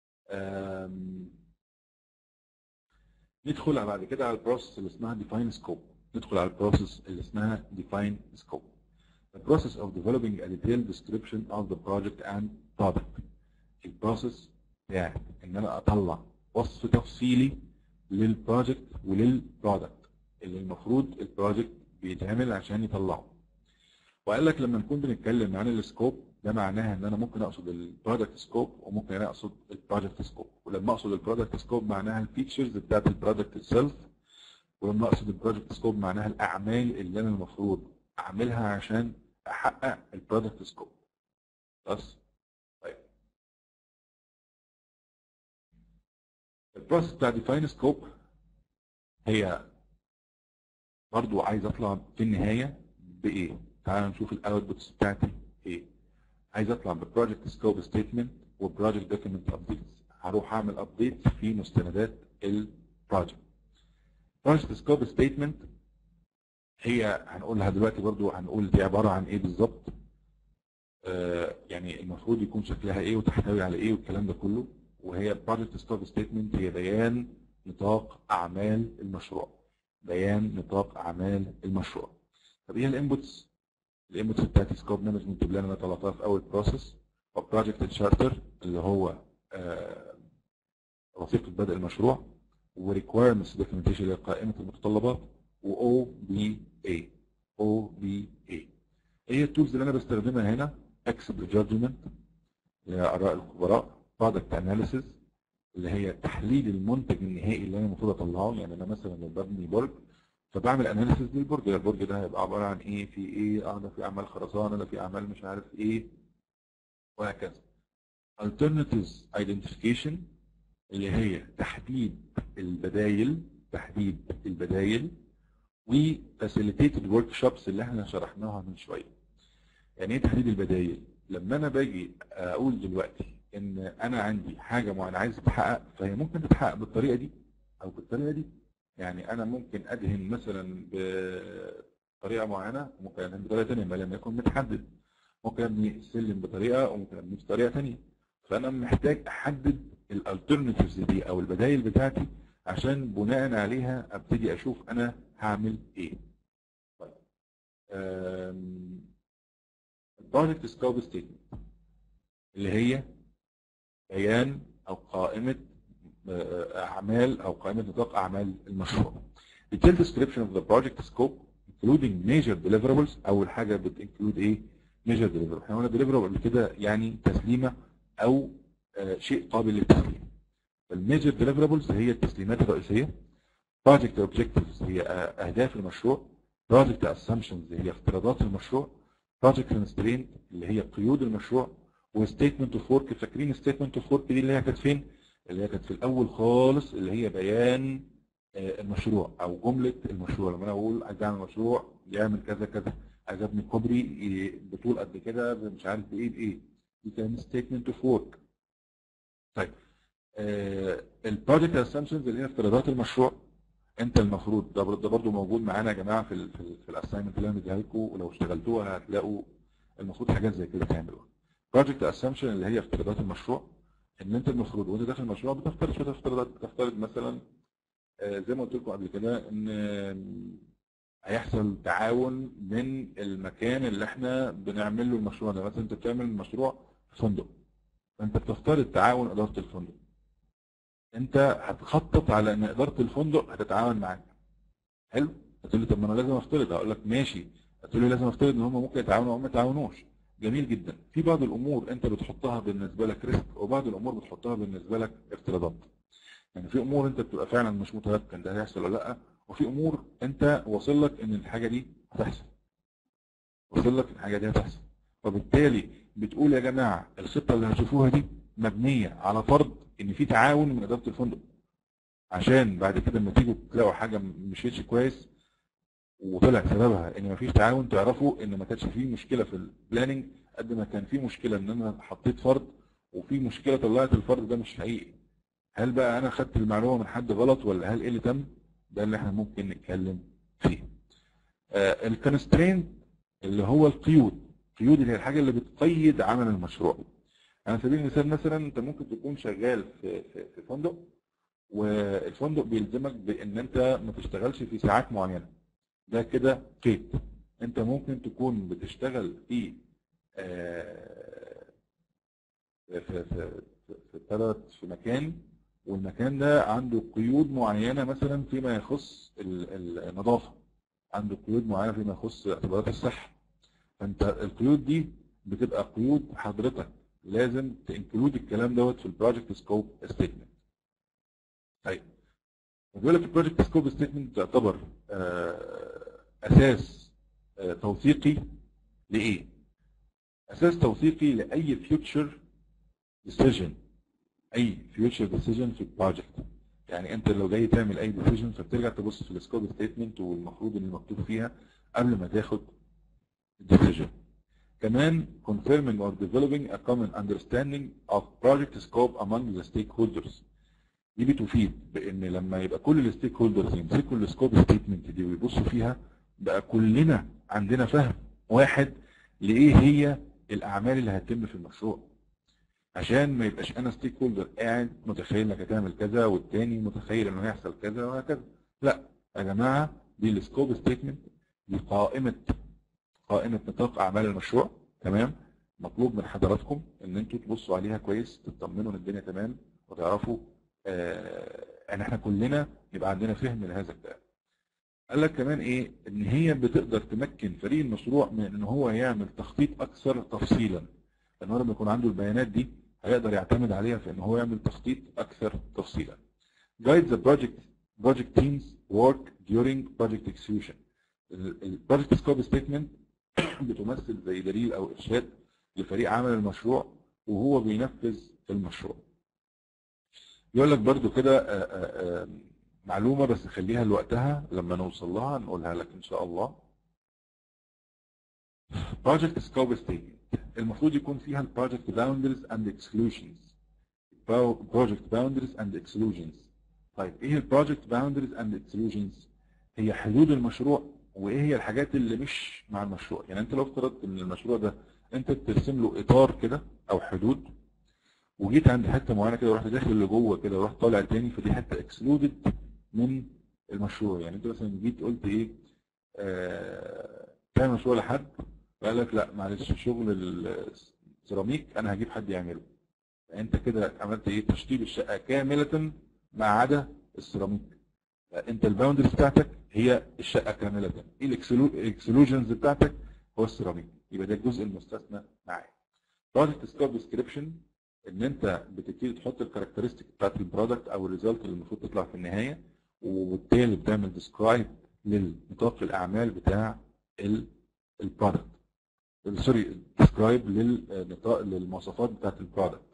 Speaker 2: ندخل على بعد كده على البروسيس اللي اسمها ديفاين سكوب ندخل على البروسيس اللي اسمها ديفاين سكوب The process of developing a detailed description of the project and product. البروسيس بتاعت ان انا اطلع وصف تفصيلي للبروجكت وللبرودكت اللي المفروض البروجكت بيتعمل عشان يطلعه وقال لك لما نكون بنتكلم عن السكوب ده معناها ان انا ممكن اقصد البرودكت سكوب وممكن انا اقصد البروجكت سكوب ولما اقصد البرودكت سكوب معناها الفيتشرز بتاعت البرودكت اتسيلف ولما اقصد البروجكت سكوب معناها الاعمال اللي انا المفروض اعملها عشان احقق البرودكت سكوب بس طيب البروسيس بتاع ديفاين سكوب هي برضو عايز اطلع في النهايه بايه؟ تعالوا نشوف الاوتبوتس بتاعتي ايه؟ عايز اطلع ببروجكت سكوب ستيتمنت وبروجكت دوكيمنت ابديتس هروح اعمل ابديت في مستندات البروجكت بروجكت سكوب ستيتمنت هي هنقولها دلوقتي برضو هنقول دي عباره عن ايه بالظبط آه، يعني المفروض يكون شكلها ايه وتحتوي على ايه والكلام ده كله وهي بروجكت سكوب ستيتمنت هي بيان نطاق اعمال المشروع بيان نطاق اعمال المشروع طب ايه الانبوتس الانبوتس بتاعت سكوب مانجمنت بلان انا طلعتها في اول بروسيس وبروجكت تشارتر اللي هو آه، وثيقه بدء المشروع وريكويرمنتس دوكيومنتيشن اللي هي قائمه المتطلبات و OBA OBA هي التولز اللي انا بستخدمها هنا اكسبل جادجمنت اللي هي اراء الخبراء برودكت اناليسيس اللي هي تحليل المنتج النهائي اللي انا المفروض اطلعه يعني انا مثلا لو ببني برج فبعمل اناليسيس للبرج البرج ده هيبقى عباره عن ايه في ايه اه ده في اعمال خرسانه ده في اعمال مش عارف ايه وهكذا alternatives identification اللي هي تحديد البدايل تحديد البدايل وفاسيليتيتد ورك شوبس اللي احنا شرحناها من شويه. يعني ايه تحديد البدايل؟ لما انا باجي اقول دلوقتي ان انا عندي حاجه معينه عايز تتحقق فهي ممكن تتحقق بالطريقه دي او بالطريقه دي. يعني انا ممكن ادهن مثلا بطريقه معينه وممكن ادهن بطريقه ثانيه ما لم يكن متحدد. ممكن ابني السلم بطريقه وممكن ابني بطريقه ثانيه. فانا محتاج احدد الالترناتيفز دي او البدايل بتاعتي عشان بناء عليها ابتدي اشوف انا هعمل ايه. طيب البروجكت سكوب ستيتمنت اللي هي بيان او قائمه آه، اعمال او قائمه نطاق اعمال المشروع. Detailed description of the project scope including major deliverables اول حاجه بتنكلود ايه؟ major deliverables احنا قلنا deliverable قبل كده يعني تسليمه او آه، شيء قابل للتسليم. الميجر ديليفرابلز هي التسليمات الرئيسيه بروجكت اوبجكتيفز هي آه، اهداف المشروع بروجكت اسامبشنز هي افتراضات المشروع بروجكت كونسترينت اللي هي قيود المشروع وستيتمنت اوف ورك فاكرين ستيتمنت اوف ورك دي اللي هي كانت فين؟ اللي هي كانت في الاول خالص اللي هي بيان آه، المشروع او جمله المشروع لما انا اقول عايز اعمل مشروع يعمل كذا كذا عايز ابني كوبري ي- بطول قد كده مش عارف بايه بايه دي كان ستيتمنت اوف ورك طيب البروجكت اسامبشنز اللي هي افتراضات المشروع انت المفروض ده بر- ده برضه موجود معانا يا جماعه في ال في, ال في الاساينمنت اللي انا مديها لكم ولو اشتغلتوها هتلاقوا المفروض حاجات زي كده تعملوها. بروجكت اسامبشن اللي هي افتراضات المشروع ان انت المفروض وانت داخل المشروع بتفترض شويه افتراضات بتفترض مثلا آه، زي ما قلت لكم قبل كده ان آم، هيحصل تعاون من المكان اللي احنا بنعمل له المشروع ده مثلا انت بتعمل مشروع في فندق فانت بتفترض تعاون اداره الفندق انت هتخطط على ان اداره الفندق هتتعاون معاك حلو هتقول لي طب ما انا لازم افترض هقول لك ماشي هتقول لي لازم افترض ان هم ممكن يتعاونوا او ما يتعاونوش جميل جدا في بعض الامور انت بتحطها بالنسبه لك ريسك وبعض الامور بتحطها بالنسبه لك افتراضات يعني في امور انت بتبقى فعلا مش متيقن ده هيحصل ولا لا وفي امور انت واصل لك ان الحاجه دي هتحصل واصل لك الحاجه دي هتحصل وبالتالي بتقول يا جماعه الخطه اللي هتشوفوها دي مبنيه على فرض ان في تعاون من اداره الفندق عشان بعد كده لما تيجوا تلاقوا حاجه ما مشيتش كويس وطلع سببها ان مفيش تعاون تعرفوا ان ما كانش فيه مشكله في البلاننج قد ما كان في مشكله ان انا حطيت فرض وفي مشكله طلعت الفرض ده مش حقيقي هل بقى انا خدت المعلومه من حد غلط ولا هل ايه اللي تم ده اللي احنا ممكن نتكلم فيه آه الكونسترينت اللي هو القيود القيود اللي هي الحاجه اللي بتقيد عمل المشروع على سبيل المثال مثلا انت ممكن تكون شغال في في, في فندق والفندق بيلزمك بان انت ما تشتغلش في ساعات معينه ده كده قيد انت ممكن تكون بتشتغل في آه، في في في في, في, في مكان والمكان ده عنده قيود معينه مثلا فيما يخص ال- ال- النظافه عنده قيود معينه فيما يخص اعتبارات الصحه فانت القيود دي بتبقى قيود حضرتك لازم تنكلود الكلام دوت في البروجكت سكوب ستيتمنت طيب بيقول لك البروجكت سكوب ستيتمنت تعتبر آه، اساس آه، توثيقي لايه؟ اساس توثيقي لاي فيوتشر ديسيجن اي فيوتشر ديسيجن في البروجكت يعني انت لو جاي تعمل اي ديسيجن فبترجع تبص في السكوب ستيتمنت والمفروض اللي مكتوب فيها قبل ما تاخد الديسيجن كمان confirming or developing a common understanding of project scope among the stakeholders دي بتفيد بان لما يبقى كل الستيك هولدرز يمسكوا السكوب ستيتمنت دي ويبصوا فيها بقى كلنا عندنا فهم واحد لايه هي الاعمال اللي هتتم في المشروع عشان ما يبقاش انا ستيك هولدر قاعد متخيل انك هتعمل كذا والتاني متخيل انه هيحصل كذا وهكذا لا يا جماعه دي السكوب ستيتمنت دي قائمه قائمه نطاق اعمال المشروع تمام مطلوب من حضراتكم ان انتوا تبصوا عليها كويس تطمنوا ان الدنيا تمام وتعرفوا آه ان احنا كلنا يبقى عندنا فهم لهذا الكلام قال لك كمان ايه ان هي بتقدر تمكن فريق المشروع من ان هو يعمل تخطيط اكثر تفصيلا لان هو لما يكون عنده البيانات دي هيقدر يعتمد عليها في ان هو يعمل تخطيط اكثر تفصيلا guide the project project teams work during project execution البروجكت سكوب ستيتمنت بتمثل زي دليل او ارشاد لفريق عمل المشروع وهو بينفذ المشروع يقول لك برضو كده آه، آه، آه، معلومة بس خليها لوقتها لما نوصل لها نقولها لك ان شاء الله project scope statement المفروض يكون فيها ال project boundaries and exclusions project boundaries and exclusions طيب ايه ال project boundaries and exclusions هي حدود المشروع وايه هي الحاجات اللي مش مع المشروع يعني انت لو افترضت ان المشروع ده انت بترسم له اطار كده او حدود وجيت عند حته معينه كده ورحت داخل لجوه كده ورحت طالع تاني فدي حته اكسلودد من المشروع يعني انت مثلا جيت قلت ايه آه تعمل مشروع لحد وقال لك لا معلش شغل السيراميك انا هجيب حد يعمله انت كده عملت ايه تشطيب الشقه كامله ما عدا السيراميك انت الباوندرز بتاعتك هي الشقه كامله ايه الاكسلوجنز بتاعتك هو السيراميك يبقى ده الجزء المستثنى معاك بروجكت سكوب ديسكريبشن ان انت بتبتدي تحط الكاركترستيك بتاعت البرودكت او الريزلت اللي المفروض تطلع في النهايه وبالتالي بتعمل ديسكرايب لنطاق الاعمال بتاع البرودكت سوري ديسكرايب للنطاق للمواصفات بتاعت البرودكت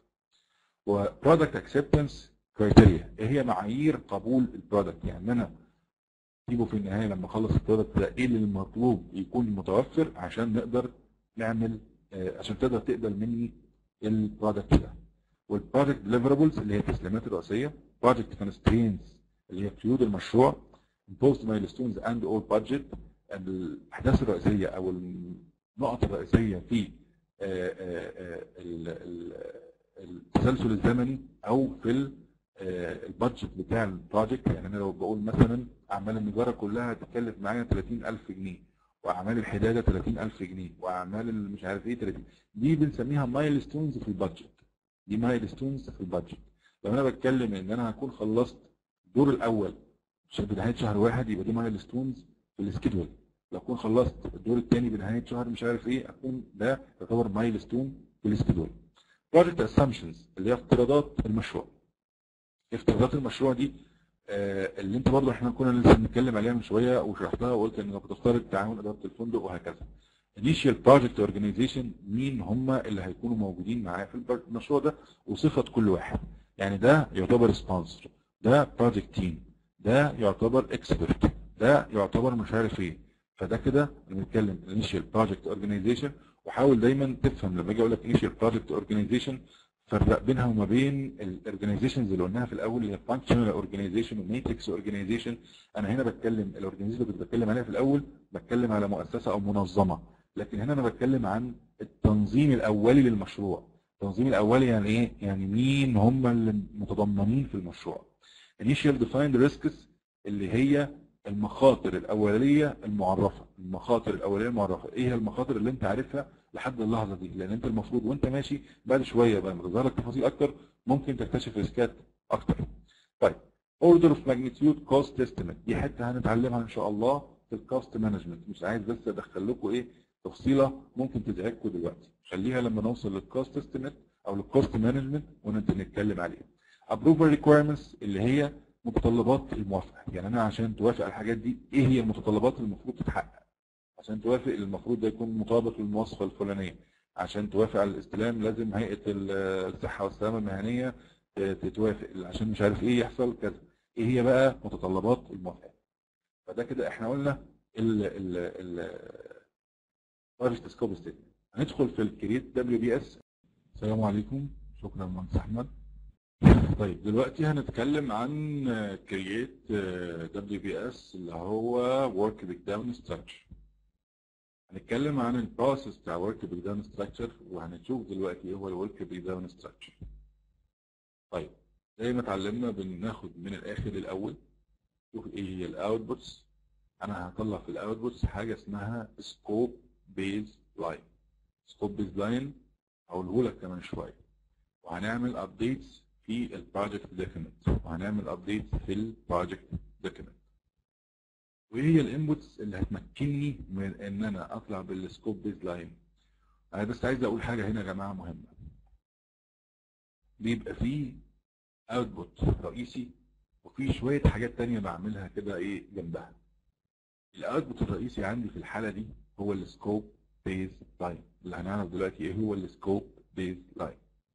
Speaker 2: وبرودكت اكسبتنس كرايتيريا ايه هي معايير قبول البرودكت يعني انا اجيبه في النهايه لما اخلص البرودكت ده ايه اللي المطلوب يكون متوفر عشان نقدر نعمل آه، عشان تقدر تقبل مني البرودكت ده والبروجكت ديليفربلز اللي هي التسليمات الرئيسيه بروجكت كونسترينز اللي هي قيود المشروع imposed milestones and or budget الاحداث الرئيسيه او النقط الرئيسيه في آه، آه، آه، ال- ال- التسلسل الزمني او في ال- آه، البادجت بتاع البروجكت يعني انا لو بقول مثلا اعمال النجاره كلها هتكلف معايا 30000 جنيه واعمال الحداده 30000 جنيه واعمال ال- مش عارف ايه 30 دي بنسميها مايلستونز في البادجت دي مايلستونز في البادجت لو انا بتكلم ان انا هكون خلصت الدور الاول عشان بنهايه شهر واحد يبقى دي مايلستونز في السكيدول لو اكون خلصت الدور الثاني بنهايه شهر مش عارف ايه اكون ده يعتبر مايلستون في السكيدول بروجكت اسامبشنز اللي هي افتراضات المشروع افتراضات المشروع دي آه، اللي انت برضه احنا كنا لسه بنتكلم عليها من شويه وشرحتها وقلت انك بتفترض تعاون اداره الفندق وهكذا. initial project organization مين هم اللي هيكونوا موجودين معايا في البر- المشروع ده وصفه كل واحد. يعني ده يعتبر سبونسر، ده بروجكت تيم، ده يعتبر اكسبرت، ده يعتبر مش عارف ايه. فده كده بنتكلم initial project organization وحاول دايما تفهم لما اجي اقول لك initial project organization فرق بينها وما بين الاورجنايزيشنز اللي قلناها في الاول اللي هي فانكشنال اورجنايزيشن وماتريكس اورجنايزيشن انا هنا بتكلم الاورجنايزيشن اللي كنت بتكلم عليها في الاول بتكلم على مؤسسه او منظمه لكن هنا انا بتكلم عن التنظيم الاولي للمشروع التنظيم الاولي يعني ايه يعني مين هم اللي متضمنين في المشروع initial defined risks اللي هي المخاطر الاوليه المعرفه المخاطر الاوليه المعرفه ايه هي المخاطر اللي انت عارفها لحد اللحظه دي لان انت المفروض وانت ماشي بعد شويه بقى لما تظهر لك تفاصيل اكتر ممكن تكتشف ريسكات اكتر طيب اوردر اوف ماجنتيود كوست استيميت دي حته هنتعلمها ان شاء الله في الكوست مانجمنت مش عايز بس ادخل لكم ايه تفصيله ممكن تزعجكم دلوقتي خليها لما نوصل للكوست استيميت او للكوست مانجمنت ونبدا نتكلم عليها ابروفال ريكويرمنتس اللي هي متطلبات الموافقه يعني انا عشان توافق على الحاجات دي ايه هي المتطلبات اللي المفروض تتحقق عشان توافق المفروض ده يكون مطابق للمواصفه الفلانيه عشان توافق على الاستلام لازم هيئه ال- الصحه والسلامه المهنيه ت- تتوافق عشان مش عارف ايه يحصل كذا ايه هي بقى متطلبات الموافقه فده كده احنا قلنا ال ال ال بروجكت سكوب ستيتمنت هندخل في الكريت دبليو بي اس السلام عليكم شكرا مهندس احمد طيب دلوقتي هنتكلم عن كرييت دبليو بي اس اللي هو ورك بريك داون ستراكشر هنتكلم عن البروسيس بتاع ورك بريك داون ستراكشر وهنشوف دلوقتي ايه هو الورك بريك داون ستراكشر طيب زي ما اتعلمنا بناخد من الاخر الاول شوف ايه هي الاوتبوتس انا هطلع في الاوتبوتس حاجه اسمها سكوب بيز لاين سكوب بيز لاين هقوله لك كمان شويه وهنعمل ابديتس في البروجكت دوكيمنت وهنعمل ابديتس في البروجكت دوكيمنت وايه هي الانبوتس اللي هتمكنني من ان انا اطلع بالسكوب بيز لاين انا بس عايز اقول حاجه هنا يا جماعه مهمه بيبقى فيه اوتبوت رئيسي وفي شويه حاجات تانية بعملها كده ايه جنبها الاوتبوت الرئيسي عندي في الحاله دي هو السكوب بيز لاين اللي هنعرف دلوقتي ايه هو السكوب بيز لاين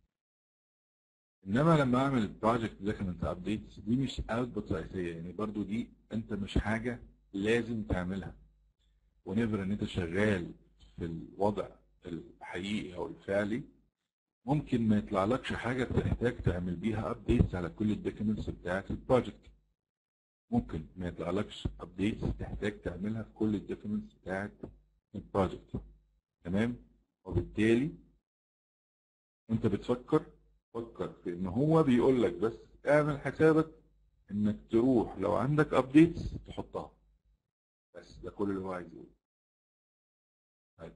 Speaker 2: انما لما اعمل بروجكت دوكيمنت ابديتس دي مش اوتبوت رئيسيه يعني برضو دي انت مش حاجه لازم تعملها ونفر ان انت شغال في الوضع الحقيقي او الفعلي ممكن ما يطلعلكش حاجه تحتاج تعمل بيها ابديتس على كل الدوكيومنتس بتاعت البروجكت ممكن ما يطلعلكش ابديتس تحتاج تعملها في كل الدوكيومنتس بتاعت البروجكت تمام وبالتالي انت بتفكر فكر في ان هو بيقول لك بس اعمل حسابك انك تروح لو عندك ابديتس تحطها بس ده كل اللي هو عايز يقوله طيب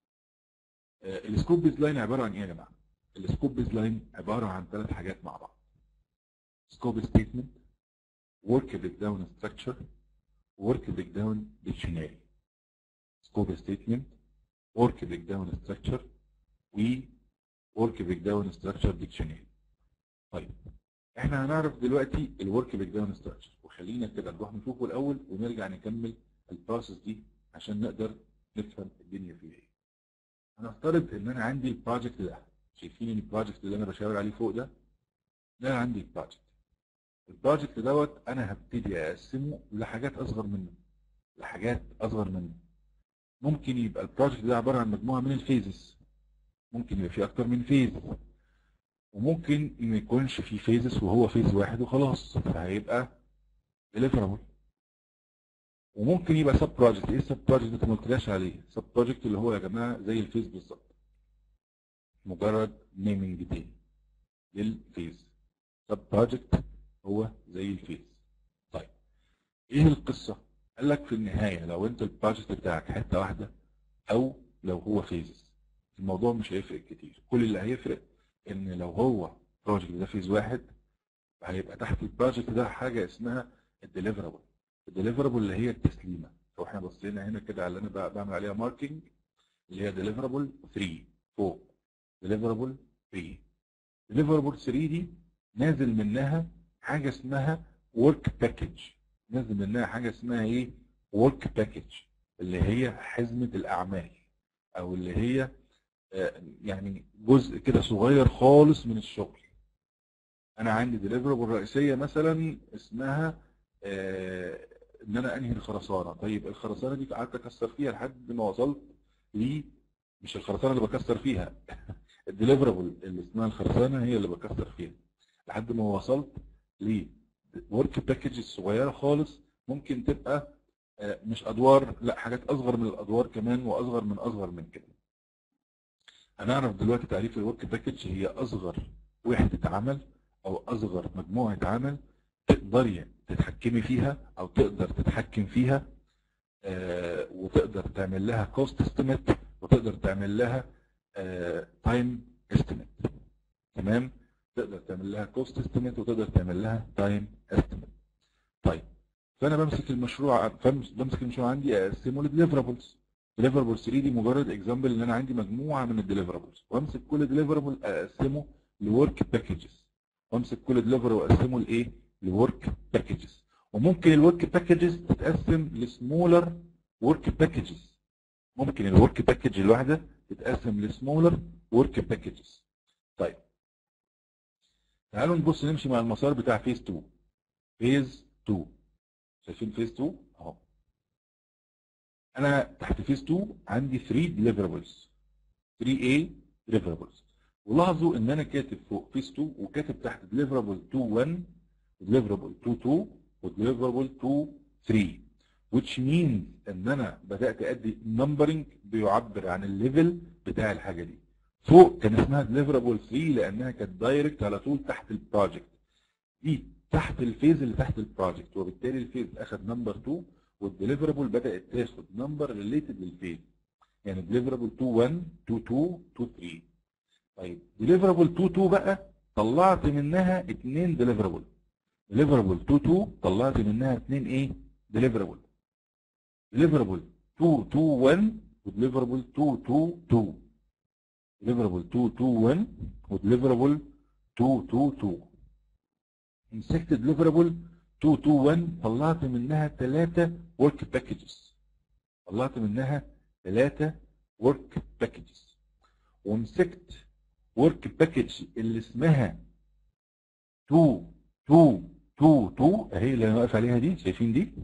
Speaker 2: آه السكوب بيز لاين عباره عن ايه يا جماعه السكوب بيز لاين عباره عن ثلاث حاجات مع بعض سكوب ستيتمنت ورك بريك داون ستراكشر ورك بريك داون ديكشنري سكوب ستيتمنت ورك بريك داون ستراكشر و ورك بريك داون ستراكشر ديكشنري طيب احنا هنعرف دلوقتي الورك بريك داون ستراكشر وخلينا كده نروح نشوفه الاول ونرجع نكمل البروسيس دي عشان نقدر نفهم الدنيا فيها ايه هنفترض ان انا عندي البروجكت ده شايفين البروجكت اللي انا بشاور عليه فوق ده ده عندي البروجكت البروجكت دوت انا هبتدي اقسمه لحاجات اصغر منه لحاجات اصغر منه ممكن يبقى البروجكت ده عباره عن مجموعه من الفيزز ممكن يبقى فيه اكتر من فيز وممكن ما يكونش فيه فيزز وهو فيز واحد وخلاص فهيبقى ديليفرابل وممكن يبقى سب بروجكت ايه السب بروجكت ده ما قلتلاش عليه سب بروجكت اللي هو يا جماعه زي الفيز بالظبط مجرد نيمنج تاني للفيز سب بروجكت هو زي الفيز طيب ايه القصه قال لك في النهايه لو انت البروجكت بتاعك حته واحده او لو هو فيزز الموضوع مش هيفرق كتير كل اللي هيفرق ان لو هو بروجكت ده فيز واحد هيبقى تحت البروجكت ده حاجه اسمها الديليفرابل الديليفرابل اللي هي التسليمه لو احنا بصينا هنا كده على اللي انا بعمل عليها ماركينج اللي هي ديليفرابل 3 فوق ديليفرابل 3 ديليفرابل 3 دي نازل منها حاجه اسمها ورك باكج نازل منها حاجه اسمها ايه ورك باكج اللي هي حزمه الاعمال او اللي هي يعني جزء كده صغير خالص من الشغل انا عندي ديليفربل رئيسيه مثلا اسمها آه ان انا انهي الخرسانه طيب الخرسانه دي قعدت اكسر فيها لحد ما وصلت ل مش الخرسانه اللي بكسر فيها الديليفربل اللي اسمها الخرسانه هي اللي بكسر فيها لحد ما وصلت ل ورك باكج صغيره خالص ممكن تبقى آه مش ادوار لا حاجات اصغر من الادوار كمان واصغر من اصغر من كده هنعرف دلوقتي تعريف الورك باكج هي اصغر وحده عمل او اصغر مجموعه عمل تقدري تتحكمي فيها او تقدر تتحكم فيها آه وتقدر تعمل لها كوست استيميت وتقدر تعمل لها تايم استيميت تمام تقدر تعمل لها كوست استيميت وتقدر تعمل لها تايم استيميت طيب فانا بمسك المشروع بمسك المشروع عندي اقسمه لديليفرابلز ديليفربل 3 دي مجرد اكزامبل ان انا عندي مجموعه من الديليفرابلز وامسك كل ديليفرابل اقسمه لورك باكجز وامسك كل ديليفرابل واقسمه لايه لورك باكجز وممكن الورك باكجز تتقسم لسمولر ورك باكجز ممكن الورك باكج الواحده تتقسم لسمولر ورك باكجز طيب تعالوا نبص نمشي مع المسار بتاع فيز 2 فيز 2 شايفين فيز 2 اهو انا تحت فيز 2 عندي 3 deliverables 3A deliverables ولاحظوا ان انا كاتب فوق فيس 2 وكاتب تحت deliverable 2 1 deliverable 2 2 ودeliverable 2 3 which means ان انا بدات ادي numbering بيعبر عن الليفل بتاع الحاجه دي فوق كان اسمها deliverable 3 لانها كانت دايركت على طول تحت البروجكت دي تحت الفيز اللي تحت البروجكت وبالتالي الفيز اخذ نمبر 2 والديليفرابل بدات تاخد نمبر ريليتد للفيز يعني ديليفرابل 2 1 2 2 2 3 طيب ديليفرابل 2 2 بقى طلعت منها اثنين ديليفرابل ديليفرابل 2 2 طلعت منها اثنين ايه ديليفرابل ديليفرابل 2 2 1 وديليفرابل 2 2 2 ديليفرابل 2 2 1 وديليفرابل 2 2 2 مسكت ديليفرابل 221 طلعت منها ثلاثة ورك باكجز طلعت منها ثلاثة ورك باكجز ومسكت ورك باكج اللي اسمها 2 2 2 2 اهي اللي انا واقف عليها دي شايفين دي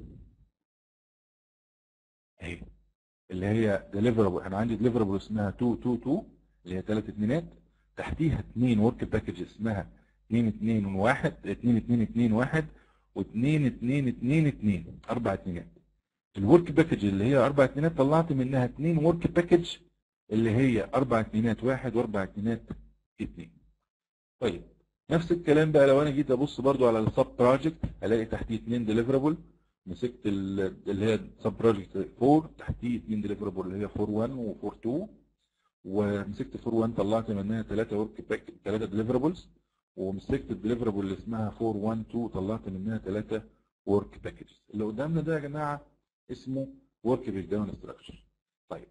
Speaker 2: اهي اللي هي ديليفرابل انا عندي ديليفرابل اسمها 2 2 2 اللي هي ثلاث اتنينات تحتيها اثنين ورك باكج اسمها 2 2 1 2 2 2 1 و2 2 2 2 اربع اتنينات الورك باكج اللي هي اربع اتنينات طلعت منها اثنين ورك باكج اللي هي اربع اتنينات واحد واربع اتنينات اتنين طيب نفس الكلام بقى لو انا جيت ابص برضو على السب بروجكت الاقي تحتيه اثنين ديليفرابل مسكت اللي هي سب بروجكت 4 تحتيه اثنين ديليفرابل اللي هي 4 1 و 4 2 ومسكت 4 1 طلعت منها ثلاثه ورك باك ثلاثه ديليفرابلز ومسكت الديليفرابل اللي اسمها 412 طلعت منها ثلاثه ورك باكجز اللي قدامنا ده يا جماعه اسمه ورك بريك داون ستراكشر طيب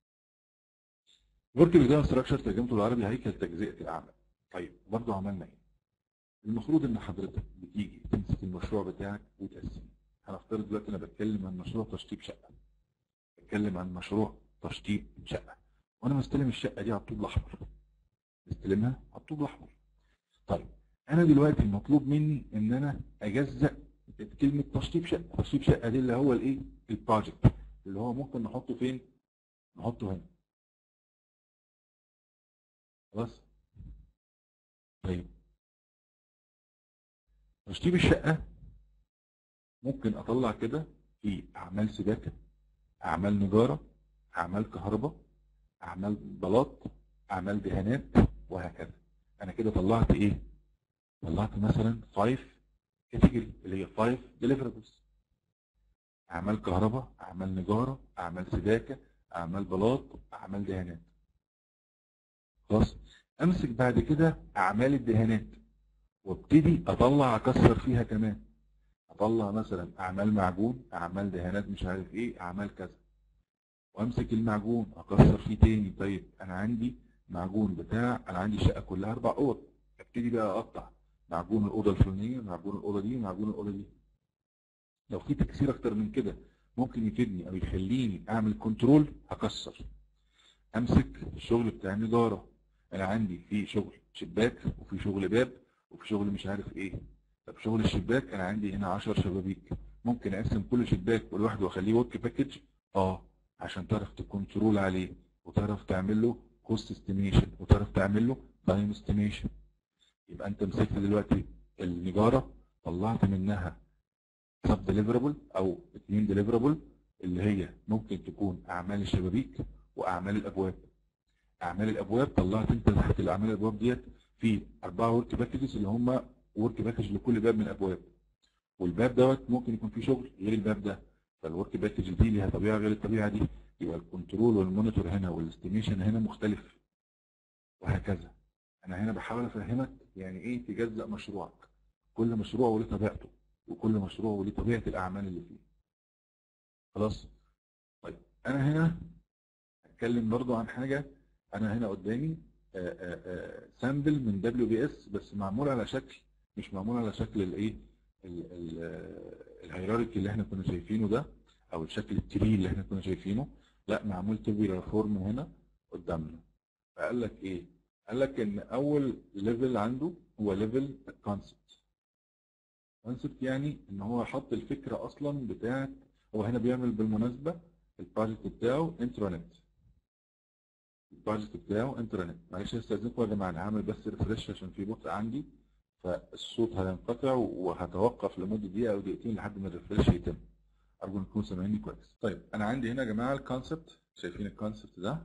Speaker 2: ورك بريك داون ستراكشر ترجمته بالعربي هيكل تجزئه العمل طيب برضه عملنا ايه المفروض ان حضرتك بتيجي تمسك المشروع بتاعك وتقسمه هنفترض دلوقتي انا بتكلم عن مشروع تشطيب شقه بتكلم عن مشروع تشطيب شقه وانا مستلم الشقه دي على الطوب الاحمر مستلمها على الطوب الاحمر طيب انا دلوقتي المطلوب مني ان انا اجزأ كلمه تشطيب شقه تشطيب شقه دي اللي هو الايه البروجكت اللي هو ممكن نحطه فين نحطه هنا خلاص طيب تشطيب الشقه ممكن اطلع كده في اعمال سباكه اعمال نجاره اعمال كهرباء اعمال بلاط اعمال دهانات وهكذا انا كده طلعت ايه طلعت مثلا 5 كاتيجوري اللي هي 5 deliverables اعمال كهرباء اعمال نجاره اعمال سباكه اعمال بلاط اعمال دهانات خلاص امسك بعد كده اعمال الدهانات وابتدي اطلع اكسر فيها كمان اطلع مثلا اعمال معجون اعمال دهانات مش عارف ايه اعمال كذا وامسك المعجون اكسر فيه تاني طيب انا عندي معجون بتاع انا عندي شقه كلها اربع اوض ابتدي بقى اقطع معجون الاوضه الفلانيه معجون الاوضه دي معجون الاوضه دي لو في تكسير اكتر من كده ممكن يفيدني او يخليني اعمل كنترول هكسر امسك الشغل بتاع النجاره انا عندي في شغل شباك وفي شغل باب وفي شغل مش عارف ايه طب شغل الشباك انا عندي هنا 10 شبابيك ممكن اقسم كل شباك لوحده واخليه ورك باكج اه عشان تعرف تكنترول عليه وتعرف تعمل له كوست استيميشن وتعرف تعمل له تايم استيميشن يبقى انت مسكت دلوقتي النجاره طلعت منها سب ديليفرابل او اثنين ديليفرابل اللي هي ممكن تكون اعمال الشبابيك واعمال الابواب اعمال الابواب طلعت انت تحت الاعمال الابواب ديت في اربعه ورك باكجز اللي هم ورك باكج لكل باب من الابواب والباب دوت ممكن يكون فيه شغل غير الباب ده فالورك باكج دي ليها طبيعه غير الطبيعه دي يبقى الكنترول والمونيتور هنا والاستيميشن هنا مختلف وهكذا انا هنا بحاول افهمك يعني ايه تجزأ مشروعك كل مشروع وليه طبيعته وكل مشروع وليه طبيعه الاعمال اللي فيه خلاص طيب انا هنا هتكلم برضو عن حاجه انا هنا قدامي سامبل من دبليو بي اس بس معمول على شكل مش معمول على شكل الايه الهيراركي اللي احنا كنا شايفينه ده او الشكل التري اللي احنا كنا شايفينه لا معمول تبيلر فورم هنا قدامنا فقال لك ايه قال لك ان اول ليفل عنده هو ليفل الكونسبت كونسبت يعني ان هو حط الفكره اصلا بتاعت هو هنا بيعمل بالمناسبه البروجكت بتاعه انترونت البروجكت بتاعه انترنت معلش استاذنكم يا جماعه انا هعمل بس ريفرش عشان في بطء عندي فالصوت هينقطع وهتوقف لمده دقيقه او دقيقتين لحد ما الريفرش يتم ارجو انكم سامعيني كويس طيب انا عندي هنا يا جماعه الكونسبت شايفين الكونسبت ده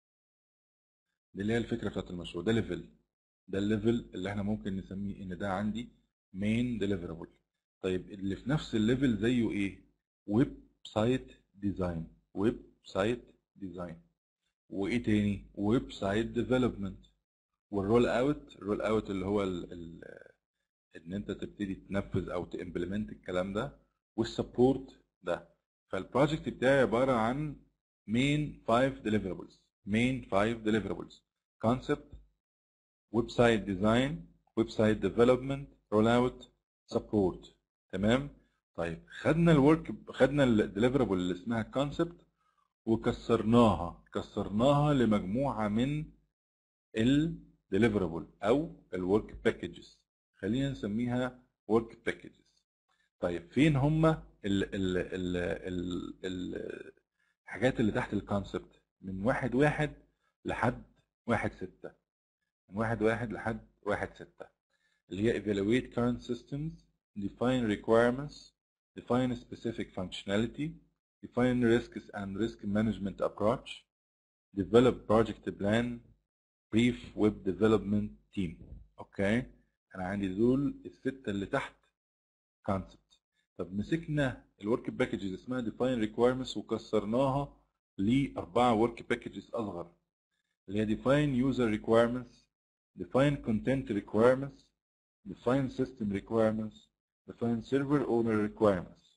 Speaker 2: دي اللي هي الفكره بتاعت المشروع ده ليفل ده الليفل اللي احنا ممكن نسميه ان ده عندي مين ديليفرابل طيب اللي في نفس الليفل زيه ايه ويب سايت ديزاين ويب سايت ديزاين وايه تاني ويب سايت ديفلوبمنت والرول اوت الرول اوت اللي هو ال ال ان انت تبتدي تنفذ او تمبلمنت الكلام ده والسبورت ده فالبروجكت بتاعي عباره عن مين 5 deliverables main 5 deliverables concept website design website development rollout support تمام طيب خدنا الورك خدنا الديليفرابل اللي اسمها concept وكسرناها كسرناها لمجموعه من الديليفرابل او الورك باكجز خلينا نسميها ورك باكجز طيب فين هما ال ال ال ال ال الحاجات اللي تحت الكونسبت من واحد واحد لحد واحد ستة من واحد واحد لحد واحد ستة اللي هي evaluate current systems define requirements define specific functionality define risks and risk management approach develop project plan brief web development team اوكي انا عندي دول الستة اللي تحت concept طب مسكنا الورك باكجز اسمها define requirements وكسرناها لأربعة ورك باكجز أصغر اللي هي define user requirements define content requirements define system requirements define server owner requirements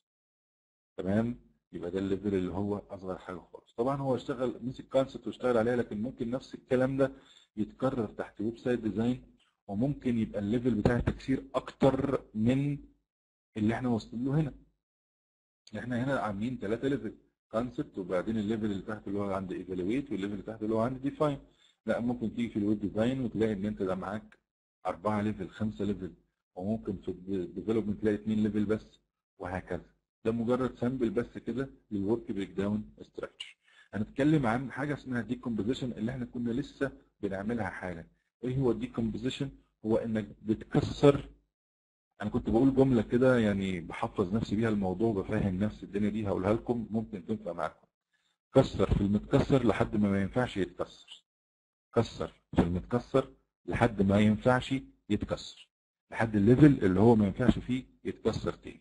Speaker 2: تمام يبقى ده الليفل اللي هو أصغر حاجة خالص طبعا هو اشتغل مسك كونسبت واشتغل عليها لكن ممكن نفس الكلام ده يتكرر تحت ويب سايت ديزاين وممكن يبقى الليفل بتاع التكسير أكتر من اللي احنا واصلين له هنا احنا هنا عاملين ثلاثة ليفل كونسبت وبعدين الليفل اللي تحت اللي هو عند ايفالويت والليفل اللي تحت اللي هو عند ديفاين لا ممكن تيجي في الويب ديزاين وتلاقي ان انت ده معاك أربعة ليفل خمسة ليفل وممكن في الديفلوبمنت تلاقي اثنين ليفل بس وهكذا ده مجرد سامبل بس كده للورك بريك داون ستراكشر هنتكلم عن حاجه اسمها ديكومبوزيشن اللي احنا كنا لسه بنعملها حالا ايه هو الديكومبوزيشن هو انك بتكسر انا كنت بقول جمله كده يعني بحفظ نفسي بيها الموضوع وبفهم نفسي الدنيا دي هقولها لكم ممكن تنفع معاكم كسر في المتكسر لحد ما ما ينفعش يتكسر كسر في المتكسر لحد ما ينفعش يتكسر لحد الليفل اللي هو ما ينفعش فيه يتكسر تاني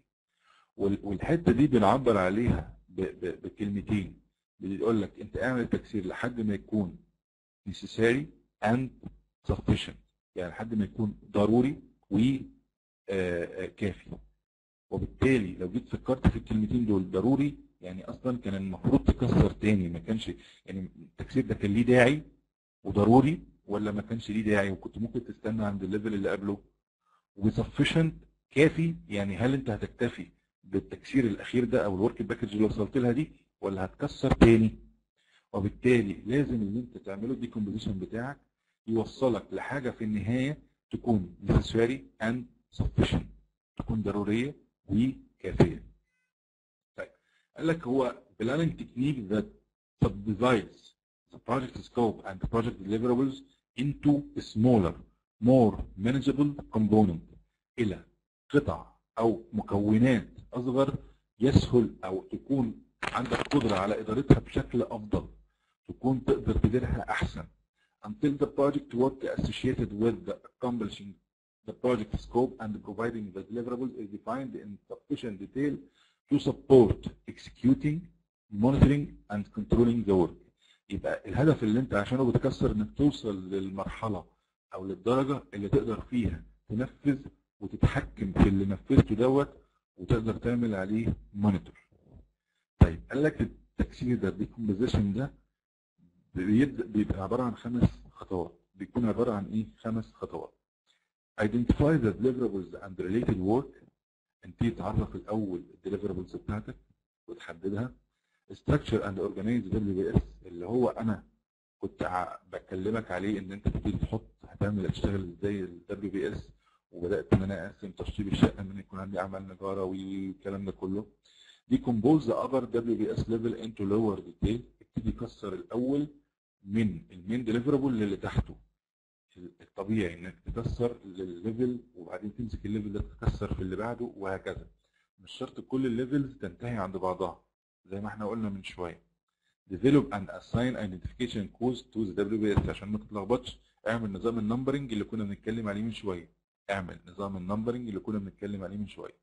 Speaker 2: والحته دي بنعبر عليها بكلمتين بيقول لك انت اعمل التكسير لحد ما يكون necessary and sufficient يعني لحد ما يكون ضروري وكافي وبالتالي لو جيت فكرت في الكلمتين دول ضروري يعني اصلا كان المفروض تكسر تاني ما كانش يعني التكسير ده كان ليه داعي وضروري ولا ما كانش ليه داعي وكنت ممكن تستنى عند الليفل اللي قبله وسفشنت كافي يعني هل انت هتكتفي بالتكسير الاخير ده او الورك باكج اللي وصلت لها دي ولا هتكسر تاني وبالتالي لازم اللي انت تعمله الديكومبوزيشن بتاعك يوصلك لحاجه في النهايه تكون necessary and sufficient تكون ضروريه وكافيه طيب قال لك هو planning technique that subdivides the project scope and the project deliverables into smaller more manageable component الى قطع او مكونات اصغر يسهل او تكون عندك قدره على ادارتها بشكل افضل تكون تقدر تديرها احسن until the project work associated with the accomplishing the project scope and providing the deliverables is defined in sufficient detail to support executing monitoring and controlling the work يبقى الهدف اللي انت عشانه بتكسر انك توصل للمرحله او للدرجه اللي تقدر فيها تنفذ وتتحكم في اللي نفذته دوت وتقدر تعمل عليه مونيتور. طيب قال لك التكسير ده الديكومبوزيشن ده بيبدا بيبقى عباره عن خمس خطوات بيكون عباره عن ايه؟ خمس خطوات. Identify the deliverables and related work انت تعرف الاول الديليفربلز بتاعتك وتحددها. Structure and organize WBS اللي هو انا كنت بكلمك عليه ان انت تبتدي تحط هتعمل هتشتغل ازاي الدبليو بي اس وبدات ان انا اقسم تشطيب الشقه ان يكون عندي اعمال نجاره والكلام ده كله دي كومبوز ذا upper WBS level into lower detail ابتدي كسر الاول من المين ديليفرابل للي تحته الطبيعي انك تكسر للليفل وبعدين تمسك الليفل ده تكسر في اللي بعده وهكذا مش شرط كل الليفلز تنتهي عند بعضها زي ما احنا قلنا من شويه develop and assign identification codes to the WBS عشان ما تتلخبطش اعمل نظام النمبرنج اللي كنا بنتكلم عليه من شويه اعمل نظام النمبرنج اللي كنا بنتكلم عليه من شويه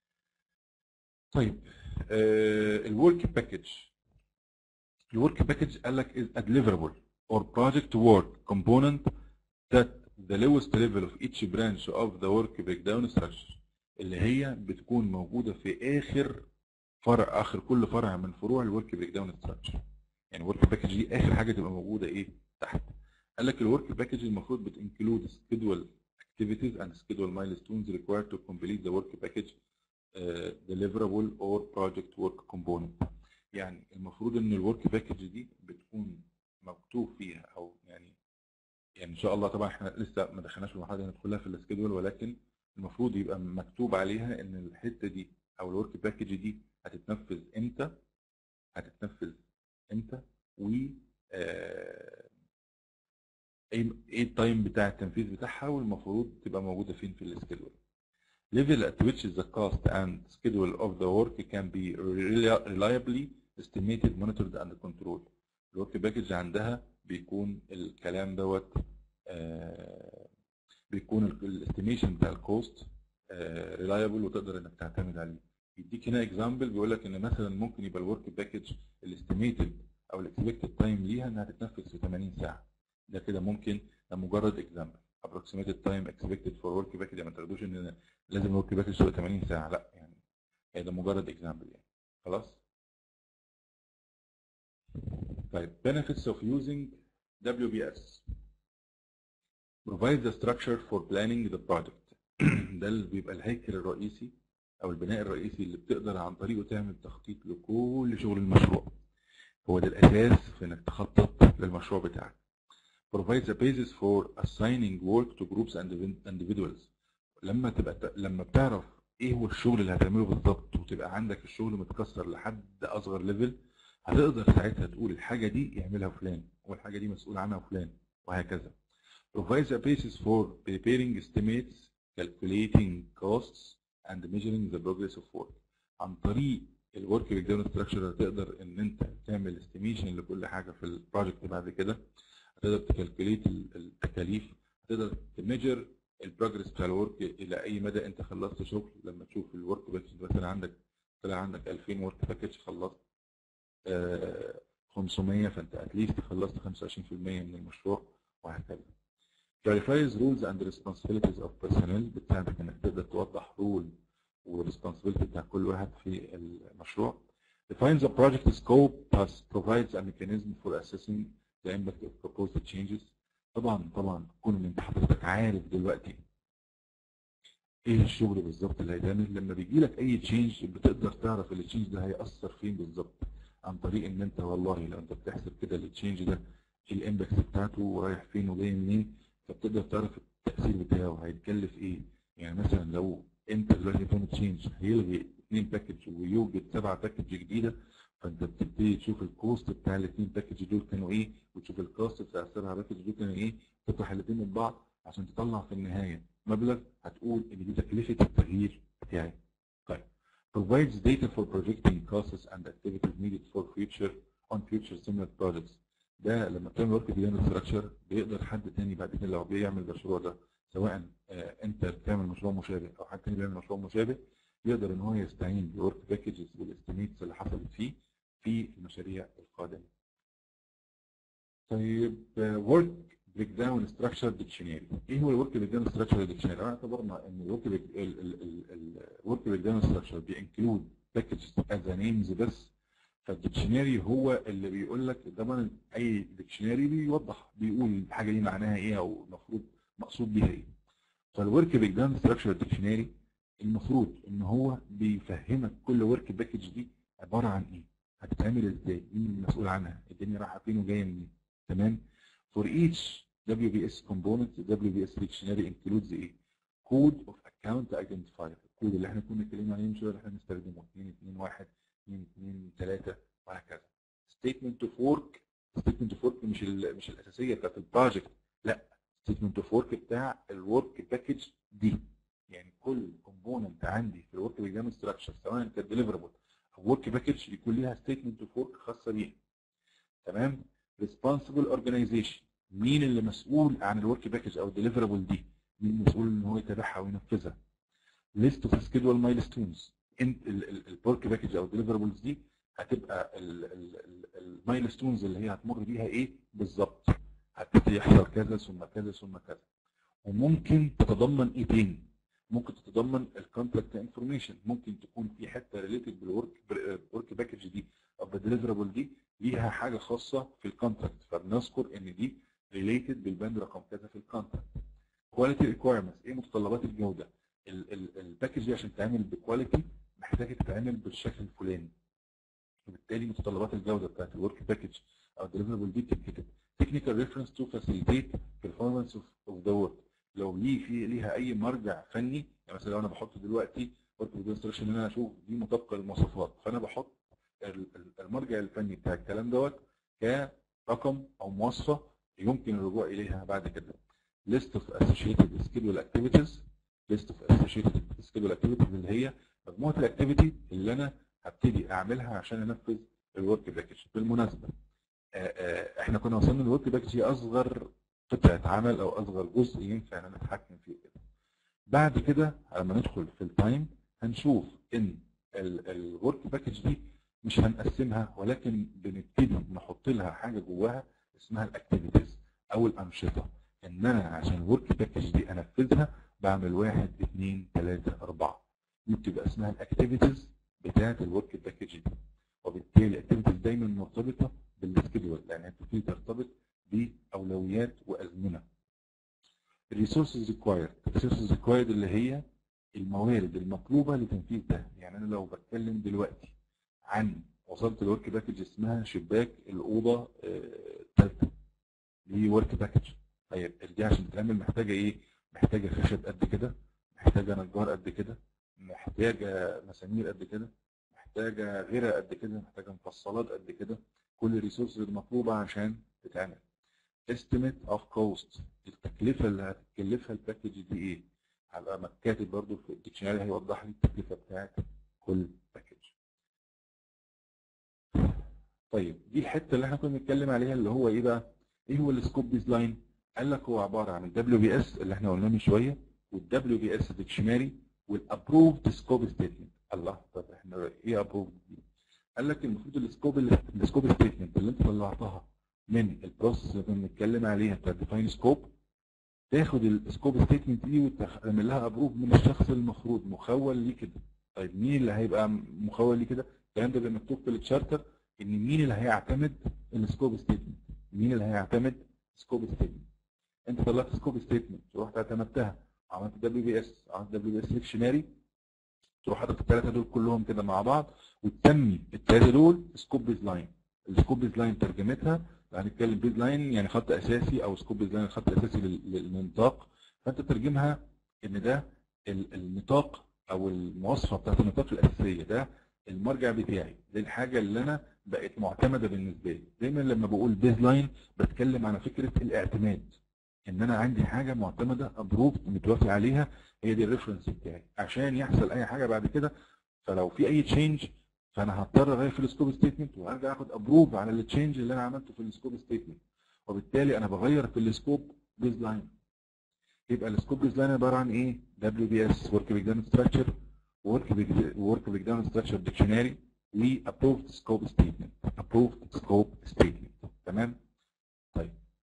Speaker 2: طيب الورك باكج الورك باكج قال لك is a deliverable or project work component that the lowest level of each branch of the work breakdown structure اللي هي بتكون موجوده في اخر فرع اخر كل فرع من فروع الورك بريك داون ستراكشر يعني الورك باكج دي اخر حاجه تبقى موجوده ايه تحت قال لك الورك باكج المفروض بتنكلود سكيدول activities and schedule milestones required to complete the work package uh, deliverable or project work component يعني المفروض ان الورك باكج دي بتكون مكتوب فيها او يعني يعني ان شاء الله طبعا احنا لسه ما دخلناش في المرحله دي ندخلها في السكيدول ولكن المفروض يبقى مكتوب عليها ان الحته دي او الورك باكج دي هتتنفذ امتى هتتنفذ امتى و آه، ايه ايه التايم بتاع التنفيذ بتاعها والمفروض تبقى موجوده فين في السكيدول level at which the cost and schedule of the work can be reliably estimated monitored and controlled الورك باكج عندها بيكون الكلام دوت آه، بيكون الاستيميشن بتاع الكوست ريلايبل وتقدر انك تعتمد عليه يديك هنا اكزامبل بيقول لك ان مثلا ممكن يبقى الورك باكج الاستيميتد او الاكسبكتد تايم ليها انها تتنفذ في 80 ساعه ده كده ممكن ده مجرد اكزامبل approximated time expected for work package يعني ما تاخدوش ان لازم الورك باكج تبقى 80 ساعه لا يعني هي ده مجرد اكزامبل يعني خلاص طيب benefits of using WBS provide the structure for planning the project ده اللي بيبقى الهيكل الرئيسي او البناء الرئيسي اللي بتقدر عن طريقه تعمل تخطيط لكل شغل المشروع هو ده الاساس في انك تخطط للمشروع بتاعك provides a basis for assigning work to groups and individuals لما تبقى لما بتعرف ايه هو الشغل اللي هتعمله بالظبط وتبقى عندك الشغل متكسر لحد اصغر ليفل هتقدر ساعتها تقول الحاجه دي يعملها فلان والحاجه دي مسؤول عنها فلان وهكذا provides a basis for preparing estimates calculating costs and measuring the progress of work عن طريق الورك بريك داون ستراكشر هتقدر ان انت تعمل استيميشن لكل حاجه في البروجكت بعد كده هتقدر تكالكوليت التكاليف هتقدر تميجر البروجرس بتاع الورك الى اي مدى انت خلصت شغل لما تشوف الورك باكج مثلا عندك طلع عندك 2000 ورك باكج خلصت آه 500 فانت اتليست خلصت 25% من المشروع وهكذا clarifies rules and responsibilities of personnel بتساعدك انك تقدر توضح رول والريسبونسبيلتي بتاع كل واحد في المشروع defines the project scope thus provides a mechanism for assessing the impact of proposed changes طبعا طبعا كون ان انت حضرتك عارف دلوقتي ايه الشغل بالظبط اللي هيتعمل لما بيجي لك اي تشينج بتقدر تعرف التشينج ده هيأثر فين بالظبط عن طريق ان انت والله لو انت بتحسب كده التشينج ده الامباكت بتاعته رايح فين وجاي منين فبتقدر تعرف التأثير بتاعه هيتكلف ايه يعني مثلا لو انت دلوقتي بتعمل تشينج هيلغي اثنين باكج ويوجد سبعه باكج جديده فانت بتبتدي تشوف الكوست بتاع الاثنين باكج دول كانوا ايه وتشوف الكوست بتاع السبعه باكج دول كانوا ايه تطرح الاثنين من بعض عشان تطلع في النهايه مبلغ هتقول ان دي تكلفه التغيير بتاعي. طيب provides data for projecting costs and activities needed for future on future similar projects ده لما بتعمل ورك ديزاين ستراكشر بيقدر حد تاني بعد كده لو بيعمل المشروع ده سواء آه انت بتعمل مشروع مشابه او حد تاني بيعمل مشروع مشابه يقدر ان هو يستعين بالورك باكجز والاستيميتس اللي حصلت فيه في المشاريع القادمه. طيب ورك بريك داون ستراكشر ديكشنري ايه هو الورك بريك داون ستراكشر ديكشنري؟ اعتبرنا ان الورك الورك بريك داون ستراكشر بينكلود باكجز از نيمز بس فالديكشنري هو اللي بيقول لك طبعا اي ديكشنري بيوضح بيقول الحاجه دي معناها ايه او المفروض مقصود بيها ايه. فالورك بريك داون ستراكشر ديكشنري المفروض ان هو بيفهمك كل ورك باكج دي عباره عن ايه هتتعمل ازاي مين المسؤول عنها الدنيا رايحه فين وجايه منين تمام for each WBS component the WBS dictionary includes ايه code of account identifier الكود اللي احنا كنا اتكلمنا عليه من شويه اللي احنا بنستخدمه 2 2 1 2 2 3 وهكذا statement of work statement of work مش ال الاساسيه بتاعت البروجكت لا ستيتمنت اوف ورك بتاع الورك باكج دي يعني كل كومبوننت عندي في الورك بيجام ستراكشر سواء كانت ديليفربل او ورك باكج يكون ليها ستيتمنت اوف ورك خاصه بيها تمام ريسبونسبل اورجانيزيشن مين اللي مسؤول عن الورك باكج او الديليفربل دي مين مسؤول ان هو يتابعها وينفذها ليست اوف سكيدول مايلستونز انت الورك باكج او الديليفربلز دي هتبقى المايلستونز اللي هي هتمر بيها ايه بالظبط هتبتدي يحصل كذا ثم كذا ثم كذا وممكن تتضمن ايه تاني ممكن تتضمن الكونتراكت انفورميشن ممكن تكون في حته ريليتد بالورك ورك باكج دي او بالديليفربل دي ليها حاجه خاصه في الكونتراكت فبنذكر ان دي ريليتد بالبند رقم كذا في الكونتراكت كواليتي ريكويرمنتس ايه متطلبات الجوده الباكج دي عشان تعمل بكواليتي محتاجه تتعمل بالشكل الفلاني وبالتالي متطلبات الجوده بتاعت الورك باكج او الديليفربل دي بتتكتب تكنيكال ريفرنس تو فاسيليتيت performance اوف ذا ورك لو ليه في ليها اي مرجع فني يعني مثلا لو انا بحط دلوقتي ورك انستراكشن ان انا اشوف دي مطابقه للمواصفات فانا بحط المرجع الفني بتاع الكلام دوت كرقم او مواصفه يمكن الرجوع اليها بعد كده list of associated schedule activities list of associated schedule activities اللي هي مجموعه الاكتيفيتي اللي انا هبتدي اعملها عشان انفذ الورك باكج بالمناسبه احنا كنا وصلنا للورك باكج هي اصغر قطعه عمل او اصغر جزء ينفع ان انا اتحكم فيه كده بعد كده لما ندخل في التايم هنشوف ان الورك باكج دي مش هنقسمها ولكن بنبتدي نحط لها حاجه جواها اسمها الاكتيفيتيز او الانشطه ان انا عشان الورك باكج دي انفذها بعمل واحد اثنين ثلاثه اربعه دي بتبقى اسمها الاكتيفيتيز بتاعه الورك باكج دي وبالتالي الاكتيفيتيز دايما مرتبطه بالسكيدول لانها بتبتدي ترتبط باولويات وازمنه الريسورسز ريكوايرد الريسورسز ريكوايرد اللي هي الموارد المطلوبه لتنفيذ ده يعني انا لو بتكلم دلوقتي عن وصلت لورك باكج اسمها شباك الاوضه الثالثه دي ورك باكج طيب دي عشان تتعمل محتاجه ايه؟ محتاجه خشب قد كده محتاجه نجار قد كده محتاجه مسامير قد كده محتاجه غيره قد كده محتاجه مفصلات قد كده كل الريسورسز المطلوبه عشان تتعمل estimate of cost التكلفه اللي هتكلفها الباكج دي ايه؟ هبقى كاتب برضو في الديكشنري هيوضح لي التكلفه بتاعت كل باكج. طيب دي الحته اللي احنا كنا بنتكلم عليها اللي هو ايه بقى؟ ايه هو السكوب ديزاين؟ قال لك هو عباره عن الدبليو بي اس اللي احنا قلناه من شويه والدبليو بي اس ديكشنري والابروفد سكوب ستيتمنت الله طب احنا ايه ابروفد دي؟ قال لك المفروض السكوب السكوب ستيتمنت اللي انت طلعتها من البروسيس اللي كنا بنتكلم عليها بتاعت ديفاين سكوب تاخد السكوب ستيتمنت دي وتعمل لها ابروف من الشخص المفروض مخول ليه كده طيب مين اللي هيبقى مخول ليه كده الكلام ده بيبقى مكتوب في التشارتر ان مين اللي هيعتمد السكوب ستيتمنت مين اللي هيعتمد سكوب ستيتمنت انت طلعت سكوب ستيتمنت ورحت اعتمدتها عملت دبليو بي اس عملت دبليو بي اس ديكشنري تروح حاطط الثلاثه دول كلهم كده مع بعض وتسمي الثلاثه دول سكوب بيز لاين السكوب بيز لاين ترجمتها هنتكلم بيز لاين يعني خط اساسي او سكوب بيز لاين الخط الاساسي للنطاق فانت تترجمها ان ده النطاق او المواصفه بتاعت النطاق الاساسيه ده المرجع بتاعي دي الحاجه اللي انا بقت معتمده بالنسبه لي دايما لما بقول بيز لاين بتكلم على فكره الاعتماد ان انا عندي حاجه معتمده ابروف متوافق عليها هي دي الريفرنس بتاعي عشان يحصل اي حاجه بعد كده فلو في اي تشينج فانا هضطر اغير في السكوب ستيتمنت وارجع اخد ابروف على التشينج اللي انا عملته في السكوب ستيتمنت وبالتالي انا بغير في السكوب بيز لاين يبقى السكوب بيز لاين عباره عن ايه دبليو بي اس ورك بريك داون ستراكشر ورك ورك بريك داون ستراكشر ديكشنري وابروفد سكوب ستيتمنت ابروفد سكوب ستيتمنت تمام طيب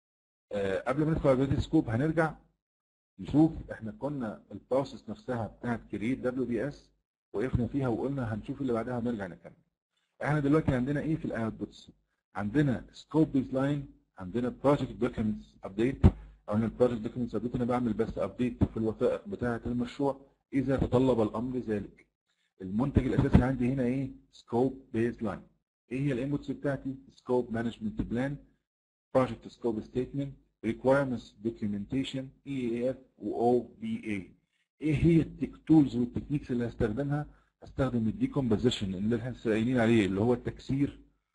Speaker 2: آه قبل ما ندخل على السكوب هنرجع نشوف احنا كنا البروسيس نفسها بتاعت كريت دبليو بي اس وقفنا فيها وقلنا هنشوف اللي بعدها ونرجع نكمل. احنا دلوقتي عندنا ايه في الاوتبوتس؟ عندنا سكوب بيز لاين، عندنا بروجكت دوكيومنتس ابديت، او ان البروجكت دوكيومنتس ابديت انا بعمل بس ابديت في الوثائق بتاعه المشروع اذا تطلب الامر ذلك. المنتج الاساسي عندي هنا ايه؟ سكوب بيز لاين. ايه هي الانبوتس بتاعتي؟ سكوب مانجمنت بلان، بروجكت سكوب ستيتمنت، requirements documentation EAF و OBA. ايه هي التولز والتكنيكس اللي هستخدمها هستخدم الديكومبوزيشن اللي احنا لسه قايلين عليه اللي هو التكسير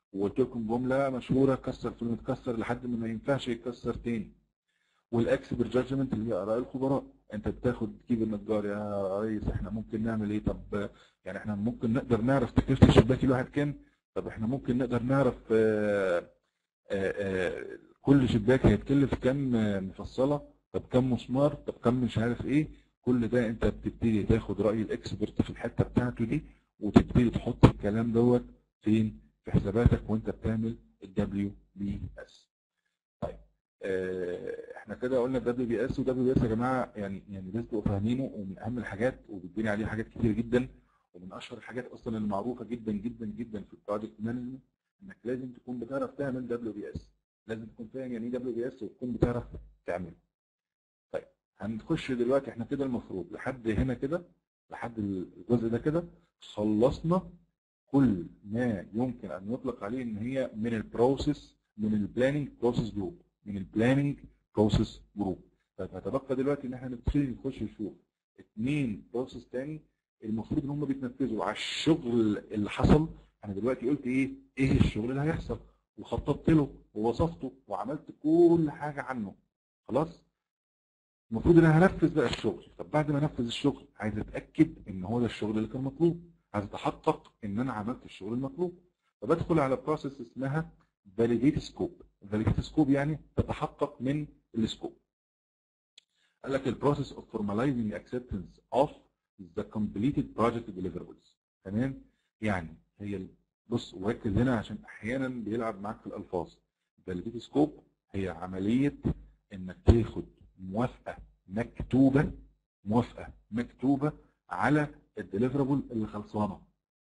Speaker 2: وقلت لكم جمله مشهوره كسر في المتكسر لحد ما ما ينفعش يتكسر تاني والاكسبر جادجمنت اللي هي اراء الخبراء انت بتاخد تجيب النجار يا ريس احنا ممكن نعمل ايه طب يعني احنا ممكن نقدر نعرف تكلفه الشباك الواحد كام طب احنا ممكن نقدر نعرف آه، آه، آه، كل شباك هيتكلف كام آه، مفصله طب كام مسمار طب كام مش عارف ايه كل ده انت بتبتدي تاخد راي الاكسبرت في الحته بتاعته دي وتبتدي تحط الكلام دوت فين في حساباتك وانت بتعمل الدبليو بي اس طيب آه، احنا كده قلنا دبليو بي اس ودبليو بي اس يا جماعه يعني يعني لازم تبقوا فاهمينه ومن اهم الحاجات وبتبني عليه حاجات كتير جدا ومن اشهر الحاجات اصلا المعروفه جدا جدا جدا في البروجكت مانجمنت انك لازم تكون بتعرف تعمل دبليو بي اس لازم تكون فاهم يعني ايه دبليو بي اس وتكون بتعرف تعمله طيب هنخش دلوقتي احنا كده المفروض لحد هنا كده لحد الجزء ده كده خلصنا كل ما يمكن ان يطلق عليه ان هي من البروسيس من البلاننج بروسيس جروب من البلاننج بروسيس جروب طيب هتبقى دلوقتي ان احنا نبتدي نخش نشوف اثنين بروسيس تاني المفروض ان هم بيتنفذوا على الشغل اللي حصل انا دلوقتي قلت ايه ايه الشغل اللي هيحصل وخططت له ووصفته وعملت كل حاجه عنه خلاص المفروض ان انا هنفذ بقى الشغل طب بعد ما انفذ الشغل عايز اتاكد ان هو ده الشغل اللي كان مطلوب عايز اتحقق ان انا عملت الشغل المطلوب فبدخل على بروسيس اسمها validate scope validate scope يعني تتحقق من السكوب قال لك البروسيس of formalizing acceptance of the completed project deliverables تمام يعني هي ال- بص وركز هنا عشان احيانا بيلعب معاك في الالفاظ validate scope هي عمليه انك تاخد موافقه مكتوبه موافقه مكتوبه على الديليفرابل اللي خلصانه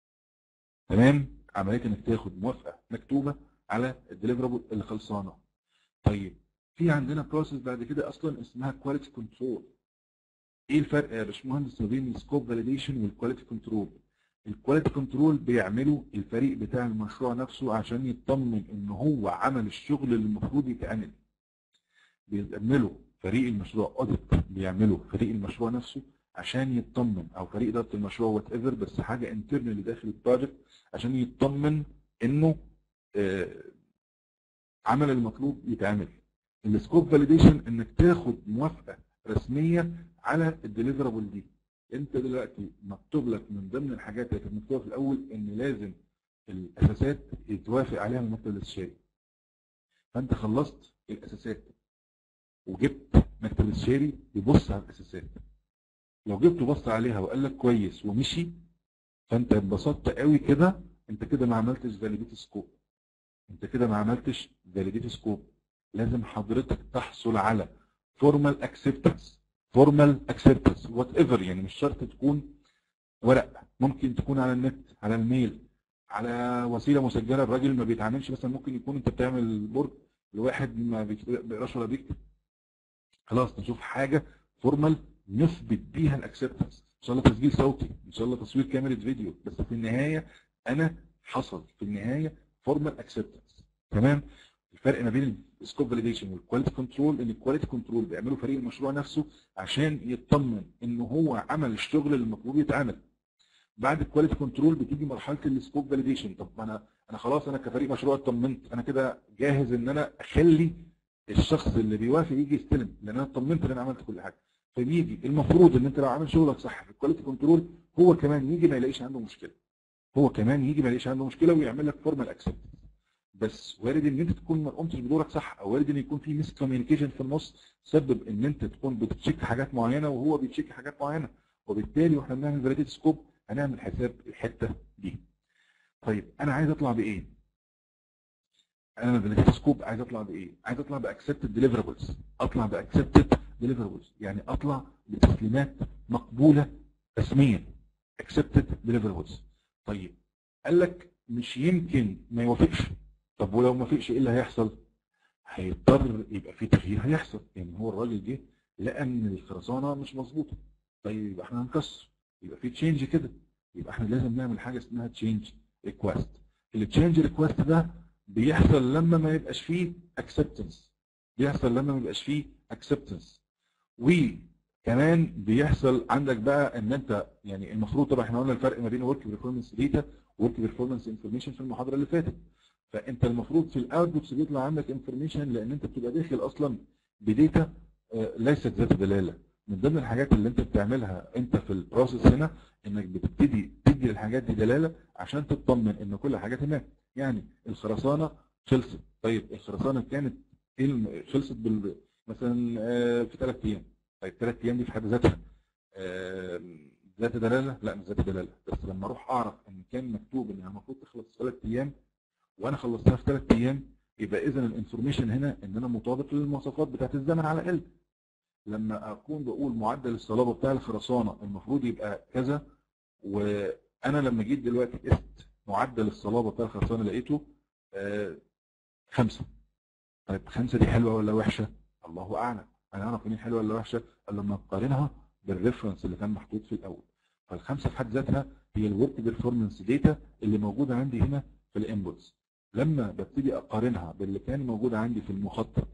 Speaker 2: تمام عمليه انك تاخد موافقه مكتوبه على الديليفرابل اللي خلصانه طيب في عندنا بروسيس بعد كده اصلا اسمها كواليتي كنترول ايه الفرق يا باشمهندس ما بين السكوب فاليديشن والكواليتي كنترول الكواليتي كنترول بيعمله الفريق بتاع المشروع نفسه عشان يطمن ان هو عمل الشغل اللي المفروض يتعمل بيعمله فريق المشروع اوديت بيعمله فريق المشروع نفسه عشان يطمن او فريق اداره المشروع وات ايفر بس حاجه انترنال داخل البروجكت عشان يطمن انه آه، عمل المطلوب يتعمل السكوب فاليديشن انك تاخد موافقه رسميه على الديليفرابل دي انت دلوقتي مكتوب لك من ضمن الحاجات اللي كانت مكتوبه في الاول ان لازم الاساسات يتوافق عليها من المكتب الاستشاري فانت خلصت الاساسات وجبت مكتب الاستشاري يبص على الاساسات لو جبته بص عليها وقال لك كويس ومشي فانت اتبسطت قوي كده انت كده ما عملتش فاليديت سكوب انت كده ما عملتش فاليديت سكوب لازم حضرتك تحصل على فورمال اكسبتنس فورمال اكسبتنس وات ايفر يعني مش شرط تكون ورق ممكن تكون على النت على الميل على وسيله مسجله الراجل ما بيتعاملش مثلا ممكن يكون انت بتعمل برج لواحد ما بيقراش ولا بيكتب خلاص نشوف حاجه فورمال نثبت بيها الاكسبتنس ان شاء الله تسجيل صوتي ان شاء الله تصوير كاميرا فيديو بس في النهايه انا حصل في النهايه فورمال اكسبتنس تمام الفرق ما بين السكوب فاليديشن والكواليتي كنترول ان الكواليتي كنترول بيعملوا فريق المشروع نفسه عشان يطمن ان هو عمل الشغل اللي المفروض يتعمل بعد الكواليتي كنترول بتيجي مرحله السكوب فاليديشن طب ما انا انا خلاص انا كفريق مشروع اطمنت انا كده جاهز ان انا اخلي الشخص اللي بيوافق يجي يستلم لان انا اطمنت ان انا عملت كل حاجه فبيجي المفروض ان انت لو عامل شغلك صح في الكواليتي كنترول هو كمان يجي ما يلاقيش عنده مشكله هو كمان يجي ما يلاقيش عنده مشكله ويعمل لك فورمال اكسبتنس بس وارد ان انت تكون ما قمتش بدورك صح او وارد ان يكون في ميس كوميونيكيشن في النص سبب ان انت تكون بتتشيك حاجات معينه وهو بيتشيك حاجات معينه وبالتالي واحنا بنعمل فاليديت سكوب هنعمل حساب الحته دي طيب انا عايز اطلع بايه انا فاليديت سكوب عايز اطلع بايه عايز اطلع باكسبتد ديليفربلز اطلع باكسبتد ديليفربلز يعني اطلع بتسليمات مقبوله رسميا accepted deliverables طيب قال لك مش يمكن ما يوافقش طب ولو ما فيش ايه اللي هيحصل هيضطر يبقى في تغيير هيحصل يعني هو الراجل جه لقى ان الخرسانه مش مظبوطه طيب يبقى احنا هنكسر يبقى في تشينج كده يبقى احنا لازم نعمل حاجه اسمها تشينج ريكوست التشينج ريكوست ده بيحصل لما ما يبقاش فيه اكسبتنس بيحصل لما ما يبقاش فيه اكسبتنس وكمان بيحصل عندك بقى ان انت يعني المفروض طبعا احنا قلنا الفرق ما بين ورك بيرفورمانس داتا وورك بيرفورمانس انفورميشن في المحاضره اللي فاتت فانت المفروض في الاوتبوتس بيطلع عندك انفورميشن لان انت بتبقى داخل اصلا بديتا آه، ليست ذات دلاله من ضمن الحاجات اللي انت بتعملها انت في البروسيس هنا انك بتبتدي تدي للحاجات دي دلاله عشان تطمن ان كل الحاجات هناك يعني الخرسانه خلصت طيب الخرسانه كانت ايه الم- خلصت بال مثلا آه، في ثلاث ايام طيب ثلاث ايام دي في حد ذاتها آه، ذات دلاله لا مش ذات دلاله بس لما اروح اعرف ان كان مكتوب انها المفروض تخلص في ثلاث ايام وانا خلصتها في ثلاث ايام يبقى اذا الانفورميشن هنا ان انا مطابق للمواصفات بتاعت الزمن على الاقل لما اكون بقول معدل الصلابه بتاع الخرسانه المفروض يبقى كذا وانا لما جيت دلوقتي قست معدل الصلابه بتاع الخرسانه لقيته آه، خمسه طيب خمسه دي حلوه ولا وحشه؟ الله اعلم انا اعرف منين حلوه ولا وحشه؟ الا لما اقارنها بالريفرنس اللي كان محطوط في الاول فالخمسه في حد ذاتها هي الورك بيرفورمانس داتا اللي موجوده عندي هنا في الانبوتس لما ببتدي اقارنها باللي كان موجود عندي في المخطط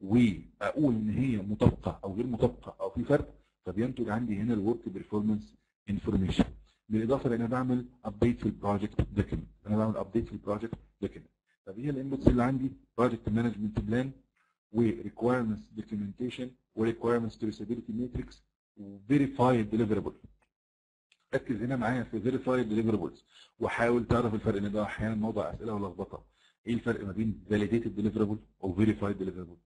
Speaker 2: واقول ان هي مطابقه او غير مطابقه او في فرق فبينتج عندي هنا الورك بيرفورمانس انفورميشن بالاضافه لان انا بعمل ابديت في البروجكت دوكيمنت انا بعمل ابديت في البروجكت دوكيمنت طب هي الانبوتس اللي عندي بروجكت مانجمنت بلان وريكويرمنتس دوكيومنتيشن وريكويرمنتس تريسابيلتي ماتريكس وفيريفايد ديليفربل ركز هنا معايا في فيريفايد ديليفربلز وحاول تعرف الفرق ان ده احيانا موضع اسئله ولخبطه ايه الفرق ما بين فاليديتد ديليفربل وفيريفايد ديليفربل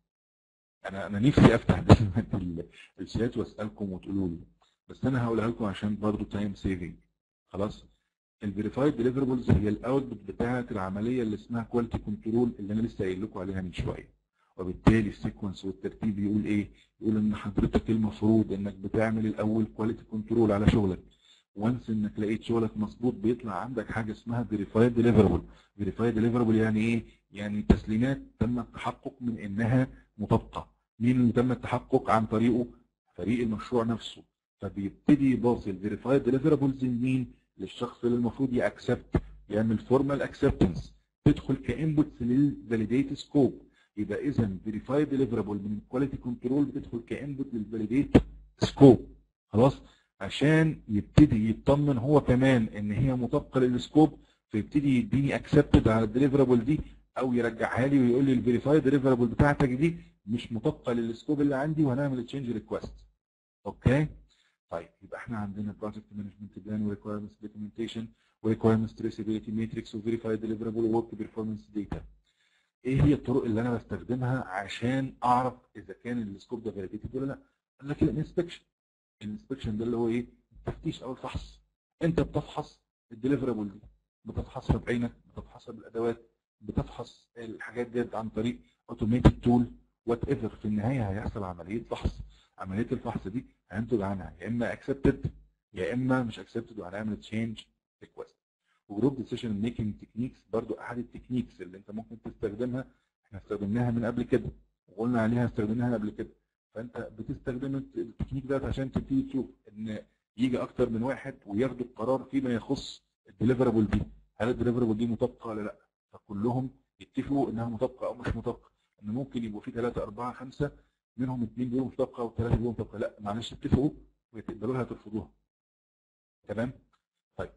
Speaker 2: انا انا نفسي افتح دايما ال- الشات واسالكم وتقولوا لي بس انا هقولها لكم عشان برضه تايم سيفنج خلاص الفيريفايد ديليفربلز هي الاوتبوت بتاعه العمليه اللي اسمها كواليتي كنترول اللي انا لسه قايل لكم عليها من شويه وبالتالي السيكونس والترتيب يقول ايه؟ يقول ان حضرتك المفروض انك بتعمل الاول كواليتي كنترول على شغلك وانس انك لقيت شغلك مظبوط بيطلع عندك حاجه اسمها فيريفايد ديليفربل فيريفايد ديليفربل يعني ايه؟ يعني تسليمات تم التحقق من انها مطابقه مين اللي تم التحقق عن طريقه؟ فريق المشروع نفسه فبيبتدي يباصي الفيريفايد ديليفربلز لمين؟ للشخص اللي المفروض يأكسبت يعمل فورمال اكسبتنس تدخل كانبوتس للفاليديت سكوب يبقى اذا فيريفايد ديليفربل من الكواليتي كنترول بتدخل كانبوت للفاليديت سكوب خلاص عشان يبتدي يطمن هو كمان ان هي مطابقه للسكوب فيبتدي يديني اكسبتد على الديليفربل دي او يرجعها لي ويقول لي الفيريفايد ديليفربل بتاعتك دي مش مطابقه للسكوب اللي عندي وهنعمل تشينج ريكوست اوكي طيب يبقى احنا عندنا بروجكت مانجمنت بلان وريكويرمنتس دوكيومنتيشن وريكويرمنتس تريسابيلتي ماتريكس وفيريفايد ديليفربل وورك بيرفورمانس داتا ايه هي الطرق اللي انا بستخدمها عشان اعرف اذا كان السكوب ده فاليديتد ولا لا قال لك الانسبكشن الانسبكشن ده اللي هو ايه التفتيش او الفحص انت بتفحص الديليفربل دي بتفحصها بعينك بتفحصها بالادوات بتفحص الحاجات ديت عن طريق اوتوميتد تول وات ايفر في النهايه هيحصل عمليه فحص عمليه الفحص دي هينتج عنها يا اما اكسبتد يا اما مش اكسبتد وهنعمل تشينج ريكوست وجروب ديسيشن ميكنج تكنيكس برضو احد التكنيكس اللي انت ممكن تستخدمها احنا استخدمناها من قبل كده وقلنا عليها استخدمناها قبل كده فانت بتستخدم التكنيك ده عشان تبتدي تشوف ان يجي اكتر من واحد وياخدوا القرار فيما يخص الديليفربل دي هل الديليفربل دي مطابقه ولا لا فكلهم يتفقوا انها مطابقه او مش مطابقه ان ممكن يبقوا في ثلاثه اربعه خمسه منهم اثنين بيقولوا مطابقه وثلاثه بيقولوا مطابقه لا معلش اتفقوا وتقبلوها ترفضوها تمام طيب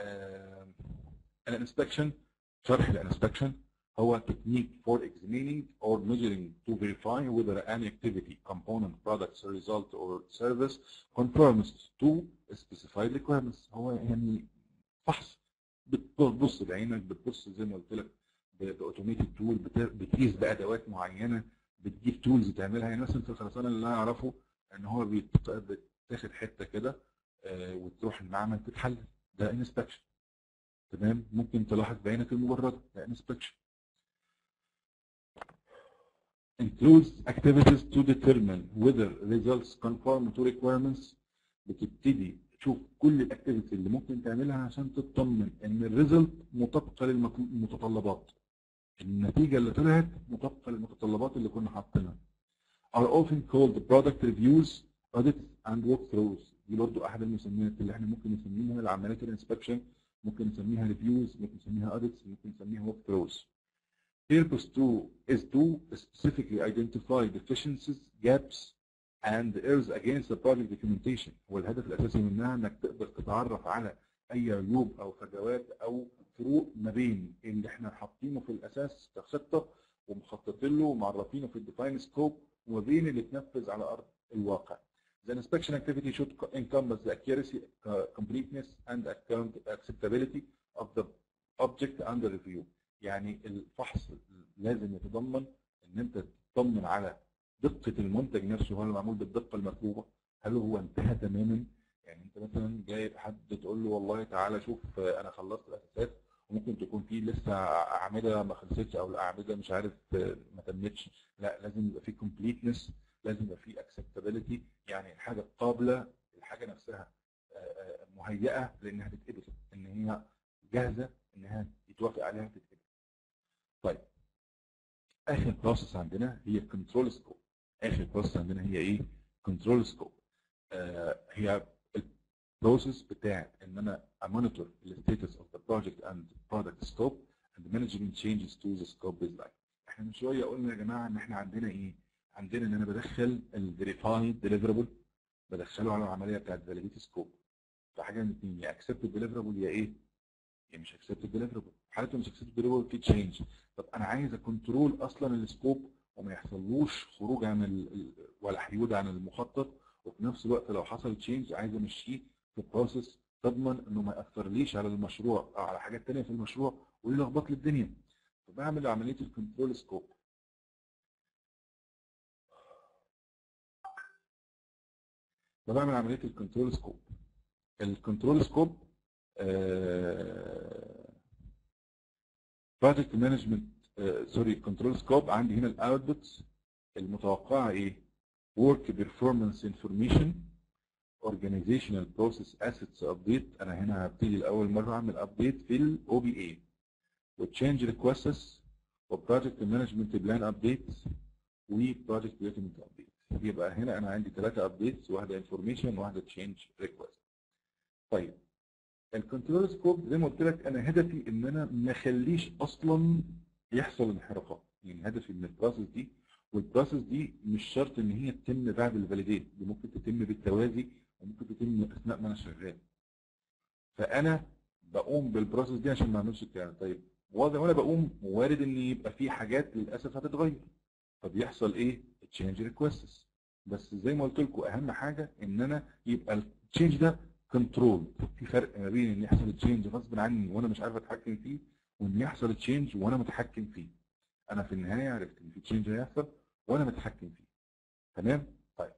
Speaker 2: آه الانسبكشن شرح الانسبكشن هو technique for examining or measuring to verify whether an activity, component, product, result or service conforms to specified requirements هو يعني فحص بتبص بعينك بتبص زي ما قلت لك باوتوميتد تول بتقيس بادوات معينه بتجيب تولز تعملها يعني مثلا في الخرسانه اللي انا اعرفه ان هو بيت- بتاخد حته كده آه، وتروح المعمل تتحلل ده انسبكشن تمام ممكن تلاحظ بعينك المجرده ده انسبكشن includes activities to determine whether results conform to requirements بتبتدي تشوف كل الاكتيفيتي اللي ممكن تعملها عشان تطمن ان الريزلت مطابقه للمتطلبات النتيجه اللي طلعت مطابقه للمتطلبات اللي كنا حاطينها are often called product reviews audits and walkthroughs دي برضو احد المسميات اللي احنا ممكن نسميها العمليات الانسبكشن ممكن نسميها ريفيوز ممكن نسميها audits ممكن نسميها walkthroughs Purpose 2 is to specifically identify deficiencies, gaps, and errors against the project documentation. هو الهدف الأساسي منها إنك تقدر تتعرف على أي عيوب أو فجوات أو الفروق ما بين اللي احنا حاطينه في الاساس كخطه ومخططين له ومعرفينه في الديفاين سكوب وما بين اللي اتنفذ على ارض الواقع. The inspection activity should encompass the accuracy, uh, completeness, and account acceptability of the object under review. يعني الفحص لازم يتضمن ان انت تطمن على دقه المنتج نفسه هل معمول بالدقه المطلوبه؟ هل هو انتهى تماما؟ يعني انت مثلا جايب حد تقول له والله تعالى شوف آه، انا خلصت الاساسات وممكن تكون في لسه اعمده ما خلصتش او الاعمده مش عارف آه، ما تمتش لا لازم يبقى في كومبليتنس لازم يبقى في اكسبتابيلتي يعني الحاجه قابله الحاجه نفسها آه، آه، مهيئه لانها تتقبل ان هي جاهزه انها يتوافق عليها تتقبل. طيب اخر بروسيس عندنا هي كنترول سكوب اخر بروسيس عندنا هي ايه؟ كنترول سكوب هي البروسيس بتاع ان انا امونيتور الستاتس اوف ذا بروجكت اند برودكت سكوب اند مانجمنت تشينجز تو ذا سكوب بيز لاين احنا من شويه قلنا يا جماعه ان احنا عندنا ايه؟ عندنا ان انا بدخل الفيريفايد ديليفربل بدخله على العمليه بتاعت فاليديتي سكوب فحاجه من الاثنين يا اكسبت ديليفربل يا ايه؟ يا مش اكسبت ديليفربل حالته مش اكسبت ديليفربل في تشينج طب انا عايز اكنترول اصلا السكوب وما يحصلوش خروج عن ال- ال- ولا حيود عن المخطط وفي نفس الوقت لو حصل تشينج عايز امشيه في بروسيس تضمن انه ما ياثرليش على المشروع او على حاجات تانية في المشروع ويلخبط لي الدنيا فبعمل عمليه الكنترول سكوب بعمل عمليه الكنترول سكوب الكنترول سكوب بروجكت مانجمنت سوري كنترول سكوب عندي هنا الاوتبوتس المتوقعه ايه؟ work performance information organizational process assets update انا هنا هبتدي لاول مره اعمل ابديت في الاو بي اي وتشينج ريكوستس وبروجكت مانجمنت بلان ابديتس وبروجكت ديفلوبمنت ابديت يبقى هنا انا عندي ثلاثه ابديتس واحده انفورميشن واحده تشينج ريكوست طيب الكنترول سكوب زي ما قلت لك انا هدفي ان انا ما اخليش اصلا يحصل انحرافات يعني هدفي من البروسيس دي والبروسيس دي مش شرط ان هي تتم بعد الفاليديت دي ممكن تتم بالتوازي وممكن تتم اثناء ما انا شغال فانا بقوم بالبروسيس دي عشان ما اعملش الكلام طيب واضح وانا بقوم وارد ان يبقى في حاجات للاسف هتتغير فبيحصل ايه تشينج ريكويستس بس زي ما قلت لكم اهم حاجه ان انا يبقى التشينج ده كنترول في فرق ما بين ان يحصل تشينج غصب عني وانا مش عارف اتحكم فيه وان يحصل تشينج وانا متحكم فيه انا في النهايه عرفت ان في تشينج هيحصل وانا متحكم فيه تمام طيب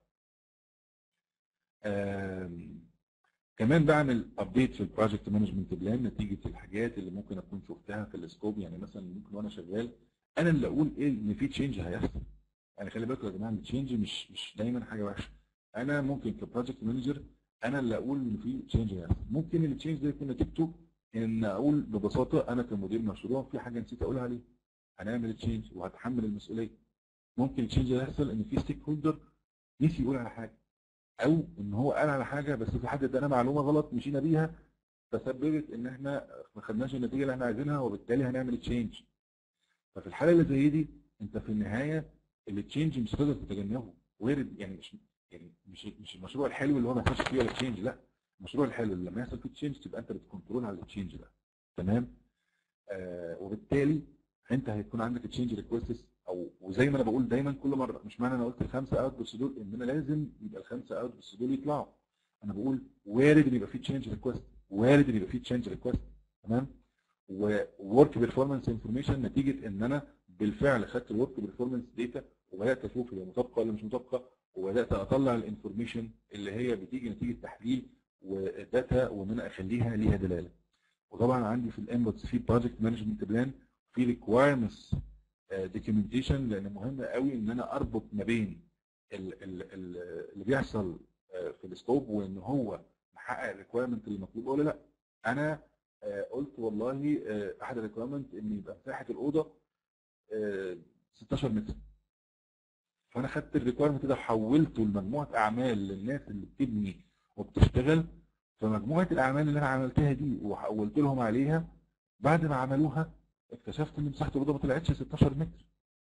Speaker 2: آم، كمان بعمل ابديت في البروجكت مانجمنت بلان نتيجه الحاجات اللي ممكن اكون شفتها في السكوب يعني مثلا ممكن وانا شغال انا اللي اقول ايه ان في تشينج هيحصل يعني خلي بالكم يا جماعه التشينج مش مش دايما حاجه وحشه انا ممكن كبروجكت مانجر انا اللي اقول ان في تشينج هيحصل ممكن التشينج ده يكون نتيجته ان اقول ببساطه انا كمدير مشروع في حاجه نسيت اقولها عليه هنعمل تشينج وهتحمل المسؤوليه ممكن التشينج ده يحصل ان في ستيك هولدر نسي يقول على حاجه او ان هو قال على حاجه بس في حد ادانا معلومه غلط مشينا بيها فسببت ان احنا ما خدناش النتيجه اللي احنا عايزينها وبالتالي هنعمل تشينج ففي الحاله اللي زي دي انت في النهايه التشينج مش هتقدر تتجنبه وارد يعني مش يعني مش مش المشروع الحلو اللي هو ما يحصلش فيه ولا تشينج لا المشروع الحلو اللي لما يحصل فيه تشينج تبقى انت بتكنترول على التشينج ده تمام آه وبالتالي انت هيكون عندك تشينج ريكويستس او وزي ما انا بقول دايما كل مره مش معنى انا قلت الخمسه اوت بس دول ان انا لازم يبقى الخمسه اوت بس دول يطلعوا انا بقول وارد ان يبقى فيه تشينج ريكويست وارد ان يبقى فيه تشينج ريكويست تمام وورك بيرفورمانس انفورميشن نتيجه ان انا بالفعل خدت الورك بيرفورمانس داتا وبدات اشوف هي مطابقه ولا مش مطابقه وبدات اطلع الانفورميشن اللي هي بتيجي نتيجه تحليل وداتا وان انا اخليها ليها دلاله وطبعا عندي في الانبوتس في بروجكت مانجمنت بلان في ريكوايرمنتس دوكيومنتيشن لان مهم قوي ان انا اربط ما بين ال- ال- ال- اللي بيحصل آه، في السكوب وان هو محقق الريكوايرمنت اللي مطلوب ولا لا انا آه، قلت والله آه، احد الريكوايرمنت ان يبقى مساحه الاوضه آه، 16 متر فانا خدت الريكوايرمنت ده وحولته لمجموعه اعمال للناس اللي بتبني وبتشتغل فمجموعه الاعمال اللي انا عملتها دي وحولت لهم عليها بعد ما عملوها اكتشفت ان مساحه الاوضه ما طلعتش 16 متر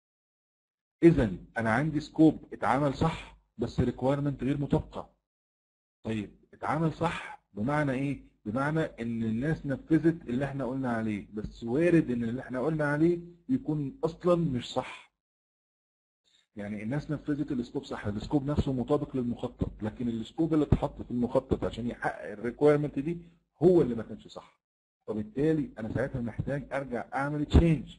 Speaker 2: اذا انا عندي سكوب اتعمل صح بس ريكوايرمنت غير مطابقه طيب اتعمل صح بمعنى ايه بمعنى ان الناس نفذت اللي احنا قلنا عليه بس وارد ان اللي احنا قلنا عليه يكون اصلا مش صح يعني الناس نفذت السكوب صح السكوب نفسه مطابق للمخطط لكن السكوب اللي اتحط في المخطط عشان يحقق الريكويرمنت دي هو اللي ما كانش صح وبالتالي انا ساعتها محتاج ارجع اعمل تشينج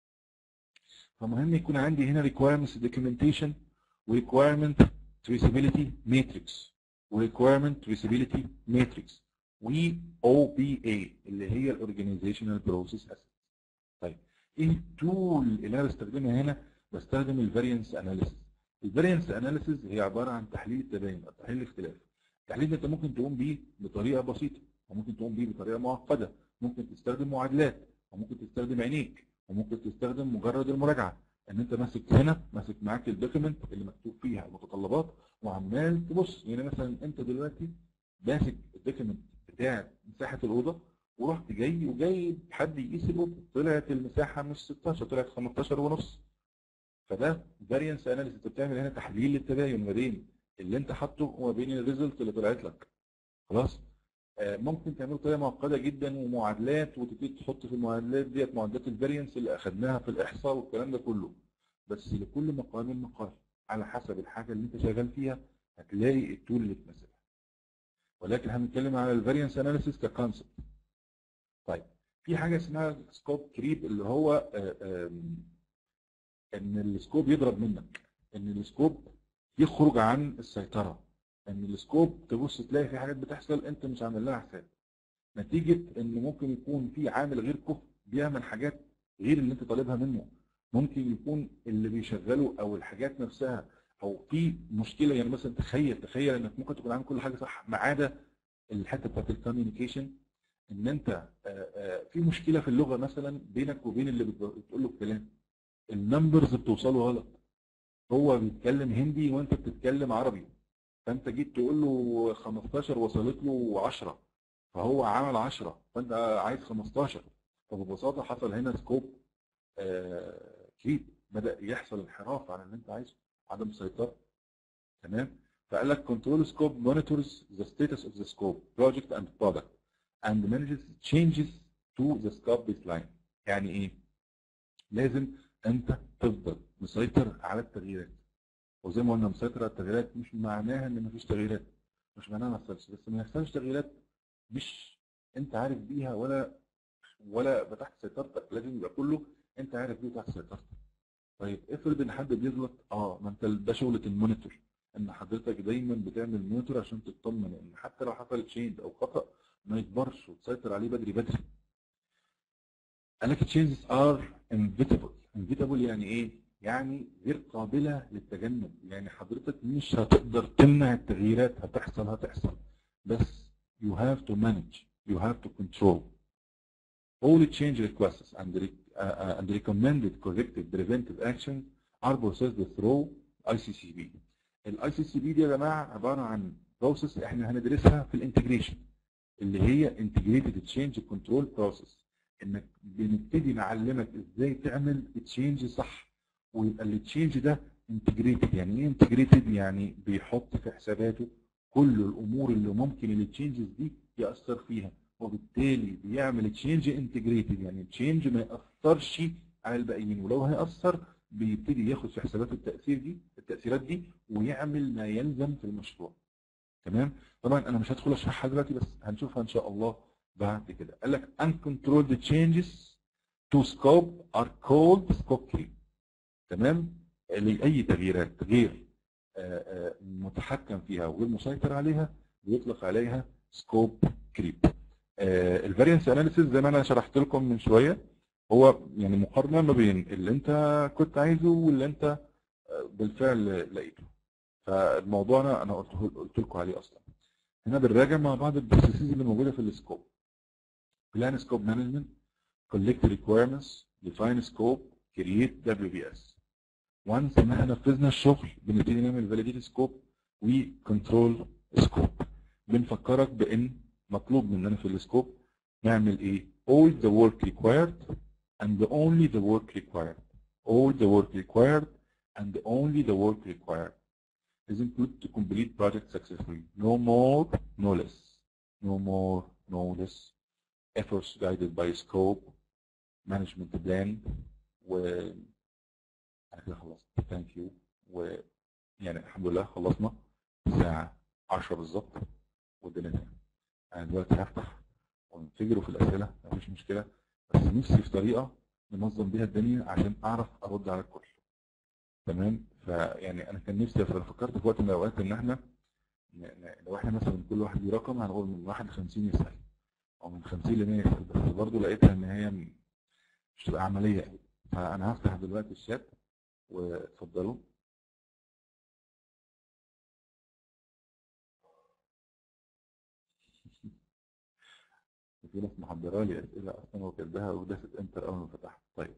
Speaker 2: فمهم يكون عندي هنا requirements documentation و requirement traceability matrix و requirement traceability matrix و OPA اللي هي ال organizational process assets طيب ايه التول اللي انا بستخدمها هنا بستخدم الفارينس اناليسيس الفارينس اناليسيس هي عباره عن تحليل التباين او تحليل الاختلاف التحليل ده انت ممكن تقوم بيه بطريقه بسيطه وممكن تقوم بيه بطريقه معقده ممكن تستخدم معادلات وممكن تستخدم عينيك وممكن تستخدم مجرد المراجعه ان انت ماسك هنا ماسك معاك الدوكيمنت اللي مكتوب فيها المتطلبات وعمال تبص يعني مثلا انت دلوقتي ماسك الدوكيمنت بتاع مساحه الاوضه ورحت جاي وجايب حد يقيس الاوضه طلعت المساحه مش 16 طلعت 15 ونص فده فارينس اناليسيس انت بتعمل هنا تحليل للتباين ما بين اللي انت حاطه وما بين الريزلت اللي طلعت لك خلاص آه، ممكن تعمله بطريقه معقده جدا ومعادلات وتبتدي تحط في المعادلات ديت معادلات الفارينس اللي اخذناها في الاحصاء والكلام ده كله بس لكل مقام مقال على حسب الحاجه اللي انت شغال فيها هتلاقي التول اللي تناسبها ولكن هنتكلم على الفارينس اناليسيس ككونسبت طيب في حاجه اسمها سكوب كريب اللي هو آه، آم، ان السكوب يضرب منك ان السكوب يخرج عن السيطره ان السكوب تبص تلاقي في حاجات بتحصل انت مش عامل لها حساب نتيجه ان ممكن يكون في عامل غير كفء بيعمل حاجات غير اللي انت طالبها منه ممكن يكون اللي بيشغله او الحاجات نفسها او في مشكله يعني مثلا تخيل تخيل انك ممكن تكون عامل كل حاجه صح ما عدا الحته بتاعت الكوميونيكيشن ان انت آه، آه، في مشكله في اللغه مثلا بينك وبين اللي بت- بتقول له الكلام النمبرز بتوصله غلط هو بيتكلم هندي وانت بتتكلم عربي فانت جيت تقول له 15 وصلت له 10 فهو عمل 10 فانت عايز 15 فببساطه حصل هنا سكوب كريب بدا يحصل انحراف عن اللي انت عايزه عدم سيطره تمام فقال لك كنترول سكوب monitors the status of the scope project and product and manages changes to the scope baseline يعني ايه لازم انت تفضل مسيطر على التغييرات وزي ما قلنا مسيطر على التغييرات مش معناها ان مفيش تغييرات مش معناها ما يحصلش بس ما يحصلش تغييرات مش انت عارف بيها ولا ولا تحت سيطرتك لازم يبقى كله انت عارف بيه تحت سيطرتك طيب افرض ان حد بيغلط اه ما انت ده شغله المونيتور ان حضرتك دايما بتعمل مونيتور عشان تطمن ان حتى لو حصل تشينج او خطا ما يكبرش وتسيطر عليه بدري بدري قال لك changes are inevitable inevitable يعني ايه؟ يعني غير قابلة للتجنب يعني حضرتك مش هتقدر تمنع التغييرات هتحصل هتحصل بس you have to manage you have to control all change requests and, re- uh, uh, and recommended corrective preventive actions are processed through ICCB ال ICCB دي يا جماعة عبارة عن process احنا هندرسها في الانتجريشن اللي هي integrated change control process انك بنبتدي نعلمك ازاي تعمل تشينج صح ويبقى التشينج ده انتجريتد يعني ايه انتجريتد يعني بيحط في حساباته كل الامور اللي ممكن التشينجز دي ياثر فيها وبالتالي بيعمل تشينج انتجريتد يعني التشينج ما ياثرش على الباقيين ولو هياثر بيبتدي ياخد في حساباته التاثير دي التاثيرات دي ويعمل ما يلزم في المشروع تمام طبعا انا مش هدخل اشرحها دلوقتي بس هنشوفها ان شاء الله بعد كده قال لك uncontrolled changes to scope are called scope creep تمام لاي تغييرات غير آه، آه، متحكم فيها وغير مسيطر عليها بيطلق عليها سكوب كريب الفارينس اناليسيس زي ما انا شرحت لكم من شويه هو يعني مقارنه ما بين اللي انت كنت عايزه واللي انت آه، بالفعل لقيته فالموضوع انا انا قلت قلت لكم عليه اصلا هنا بنراجع مع بعض البروسيسز اللي موجوده في السكوب plan scope management collect requirements define scope create WBS once ما احنا نفذنا الشغل بنبتدي نعمل validate scope وكنترول scope بنفكرك بان مطلوب مننا في السكوب نعمل ايه all the work required and only the work required all the work required and only the work required is included to complete project successfully no more no less no more no less efforts guided by scope management plan و انا كده خلصت ثانك يو ويعني الحمد لله خلصنا الساعة 10 بالظبط والدنيا تمام انا دلوقتي هفتح وننفجروا في الاسئله مفيش مشكله بس نفسي في طريقه ننظم بيها الدنيا عشان اعرف ارد على الكل تمام فيعني انا كان نفسي انا فكرت في وقت من الاوقات ان احنا ن- ن- لو احنا مثلا كل واحد ليه رقم هنقول من 1 ل 50 يسال او من 50 ل 100 يسال بس برضه لقيتها ان هي م- مش تبقى عمليه قوي فانا هفتح دلوقتي الشات واتفضلوا في ناس محضره لي اسئله اصلا وكاتباها وداست انتر اول ما فتحت طيب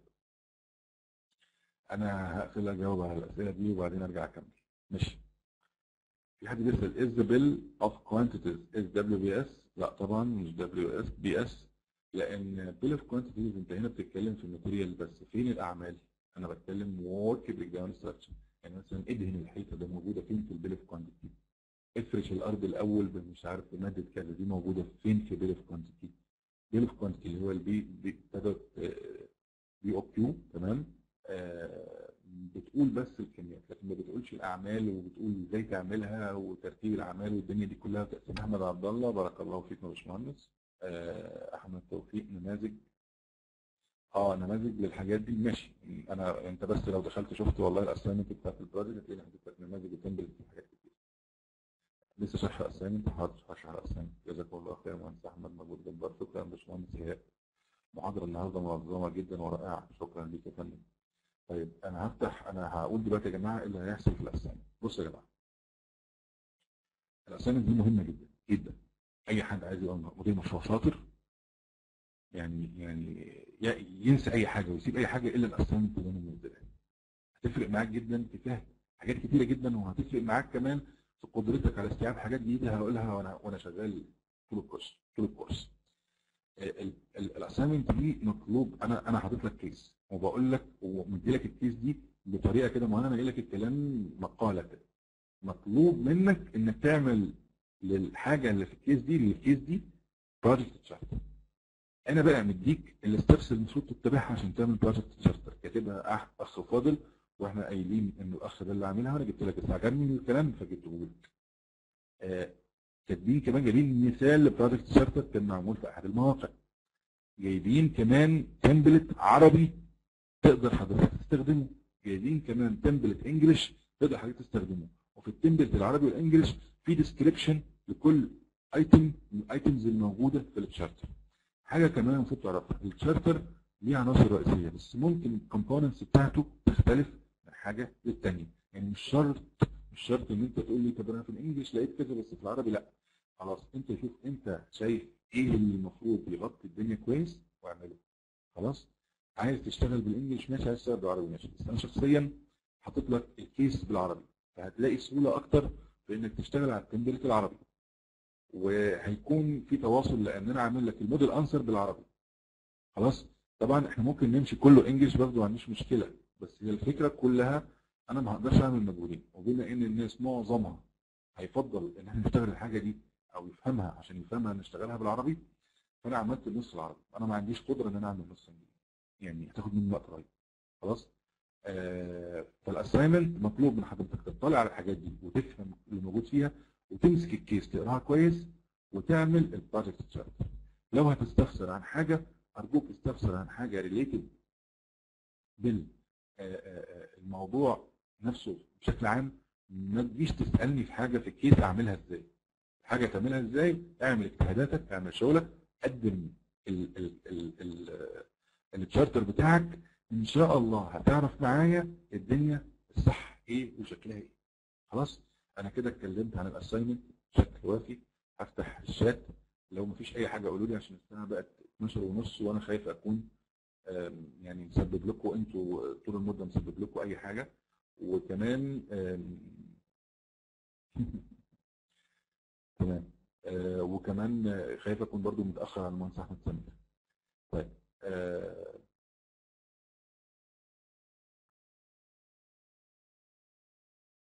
Speaker 2: انا هقفل اجاوب على الاسئله دي وبعدين ارجع اكمل ماشي في حد بيسال is the bill of quantities is WBS لا طبعا مش WS BS لان bill of quantities انت هنا بتتكلم في الماتيريال بس فين الاعمال انا بتكلم work breakdown structure يعني مثلا ادهن الحيطه ده موجوده فين في البيل اوف كوانتيتي افرش الارض الاول مش عارف بماده كذا دي موجوده فين في بيل اوف كوانتيتي بيل اوف كوانتيتي اللي هو البي بي بي او كيو تمام آه، بتقول بس الكميات لكن ما بتقولش الاعمال وبتقول ازاي تعملها وترتيب الاعمال والدنيا دي كلها تقسيم احمد عبد الله بارك الله فيك يا باشمهندس آه، احمد توفيق نماذج اه نماذج للحاجات دي ماشي انا انت بس لو دخلت شفت والله الاسايمنت بتاعت البروجكت هتلاقي حاطط لك نماذج وتمبلت في حاجات كتير لسه شرح الاسايمنت حاضر هشرح الاسايمنت جزاكم الله خير مهندس احمد مجهود جبار شكرا باشمهندس ايهاب محاضره النهارده منظمه جدا ورائعه شكرا ليك يا فندم طيب انا هفتح انا هقول دلوقتي يا جماعه ايه اللي هيحصل في الاسايمنت بصوا يا جماعه الاسايمنت دي مهمه جدا جدا اي حد عايز يبقى مدير مشروع شاطر يعني يعني ي- ينسى اي حاجه ويسيب اي حاجه الا الاسايمنت اللي انا منزلها هتفرق معاك جدا تجاه حاجات كتيره جدا وهتفرق معاك كمان في قدرتك على استيعاب حاجات جديده هقولها وانا وانا شغال طول الكورس طول الكورس الاسايمنت دي مطلوب انا انا حاطط لك كيس وبقول لك ومدي لك الكيس دي بطريقه كده معينه انا قايل لك الكلام مقاله كده مطلوب منك انك تعمل للحاجه اللي في الكيس دي للكيس دي بروجكت تشارتر انا بقى مديك الستبس اللي المفروض تتبعها عشان تعمل بروجكت تشارتر كاتبها أح- اخ فاضل واحنا قايلين ان الاخ ده اللي عاملها وانا جبت لك بس عجبني الكلام فجبته لك آه، كاتبين كمان جايبين مثال لبروجكت تشارتر كان معمول في احد المواقع جايبين كمان تمبلت عربي تقدر حضرتك تستخدمه جايبين كمان تمبلت انجلش تقدر حضرتك تستخدمه وفي التمبلت العربي والانجلش في ديسكريبشن لكل ايتم من الايتمز الموجوده في التشارتر حاجه كمان المفروض تعرفها التشارتر ليه عناصر رئيسيه بس ممكن الكومبوننتس بتاعته تختلف من حاجه للتانيه يعني مش شرط مش شرط ان انت تقول لي طب انا في الانجليش لقيت كذا بس في العربي لا خلاص انت شوف انت شايف ايه اللي المفروض يغطي الدنيا كويس واعمله خلاص عايز تشتغل بالانجليش ماشي عايز تشتغل بالعربي ماشي بس انا شخصيا حاطط لك الكيس بالعربي فهتلاقي سهوله اكتر في انك تشتغل على التمبلت العربي وهيكون في تواصل لان انا عامل لك الموديل انسر بالعربي خلاص طبعا احنا ممكن نمشي كله انجلش برضه ما عنديش مشكله بس هي الفكره كلها انا ما هقدرش اعمل مجهودين وبما ان الناس معظمها هيفضل ان احنا نشتغل الحاجه دي او يفهمها عشان يفهمها نشتغلها بالعربي فانا عملت النص العربي انا ما عنديش قدره ان انا اعمل نص انجليزي يعني هتاخد مني وقت رهيب خلاص آه فالاساينمنت مطلوب من حضرتك تطلع على الحاجات دي وتفهم اللي موجود فيها وتمسك الكيس تقراها كويس وتعمل البروجكت تشارت لو هتستفسر عن حاجه ارجوك استفسر عن حاجه ريليتد بالموضوع نفسه بشكل عام ما تجيش تسالني في حاجه في الكيس اعملها ازاي حاجه تعملها ازاي اعمل اجتهاداتك اعمل شغلك قدم ال- ال- ال- ال- التشارتر بتاعك ان شاء الله هتعرف معايا الدنيا الصح ايه وشكلها ايه خلاص انا كده اتكلمت عن الاساينمنت بشكل وافي هفتح الشات لو مفيش اي حاجه قولوا لي عشان الساعه بقت 12 ونص وانا خايف اكون آم، يعني مسبب لكم انتوا طول المده مسبب لكم اي حاجه وكمان آم، تمام آه، وكمان آه، خايف اكون برضو متاخر على المهندس احمد سمير طيب آه،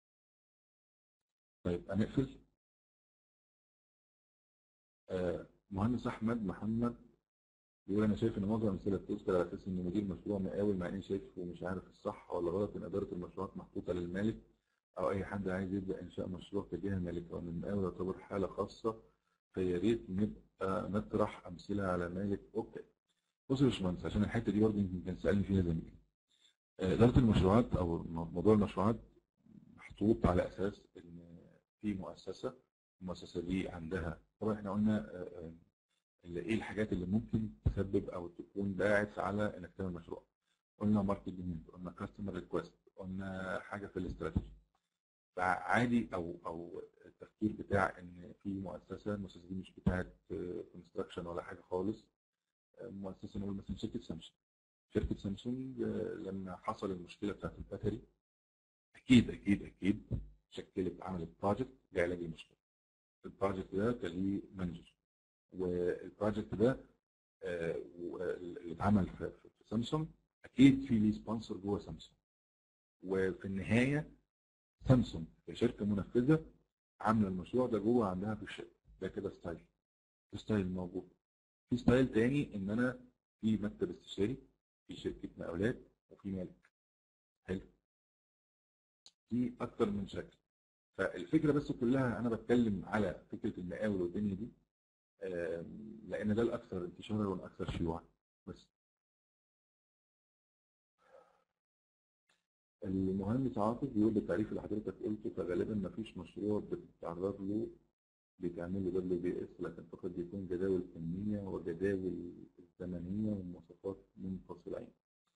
Speaker 2: طيب هنقفل آه، مهندس احمد محمد بيقول انا شايف ان معظم الامثله بتذكر على اساس ان مدير مشروع مقاول مع اني شايف ومش عارف الصح ولا غلط ان اداره المشروعات محطوطه للمالك او اي حد عايز يبدا انشاء مشروع تجاه المالك وان المقاول يعتبر حاله خاصه فيا ريت نبقى نطرح امثله على مالك اوكي بص يا باشمهندس عشان الحته دي برضه يمكن كان سالني فيها زميلي آه، اداره المشروعات او موضوع المشروعات محطوط على اساس ان في مؤسسه المؤسسه دي عندها طبعا احنا قلنا آه، آه، اللي ايه الحاجات اللي ممكن تسبب او تكون باعث على انك تعمل مشروع قلنا ماركت ديماند قلنا كاستمر ريكوست قلنا حاجه في الاستراتيجي فعادي او او التفكير بتاع ان في مؤسسه المؤسسه دي مش بتاعت كونستراكشن ولا حاجه خالص آه، مؤسسه نقول مثلا شركه سامسونج شركه سامسونج آه، لما حصل المشكله بتاعت الباتري اكيد اكيد اكيد شكلت عملت بروجكت لعلاج المشكله البروجكت ده كان ليه مانجر والبروجكت ده آه، اللي اتعمل في في- في سامسونج اكيد في ليه سبونسر جوه سامسونج وفي النهايه سامسونج كشركه منفذه عامله المشروع ده جوه عندها في الشركه ده كده ستايل في ستايل موجود في ستايل تاني ان انا في مكتب استشاري في شركه مقاولات وفي مالك حلو في اكتر من شكل فالفكره بس كلها انا بتكلم على فكره المقاول والدنيا دي آم، لان ده الاكثر انتشارا والاكثر شيوعا بس المهندس عاطف بيقول بالتعريف اللي حضرتك قلته فغالبا ما فيش مشروع بتتعرض له بتعمل له دبليو بي اس لكن فقط بيكون جداول فنيه وجداول زمنيه ومواصفات منفصلين.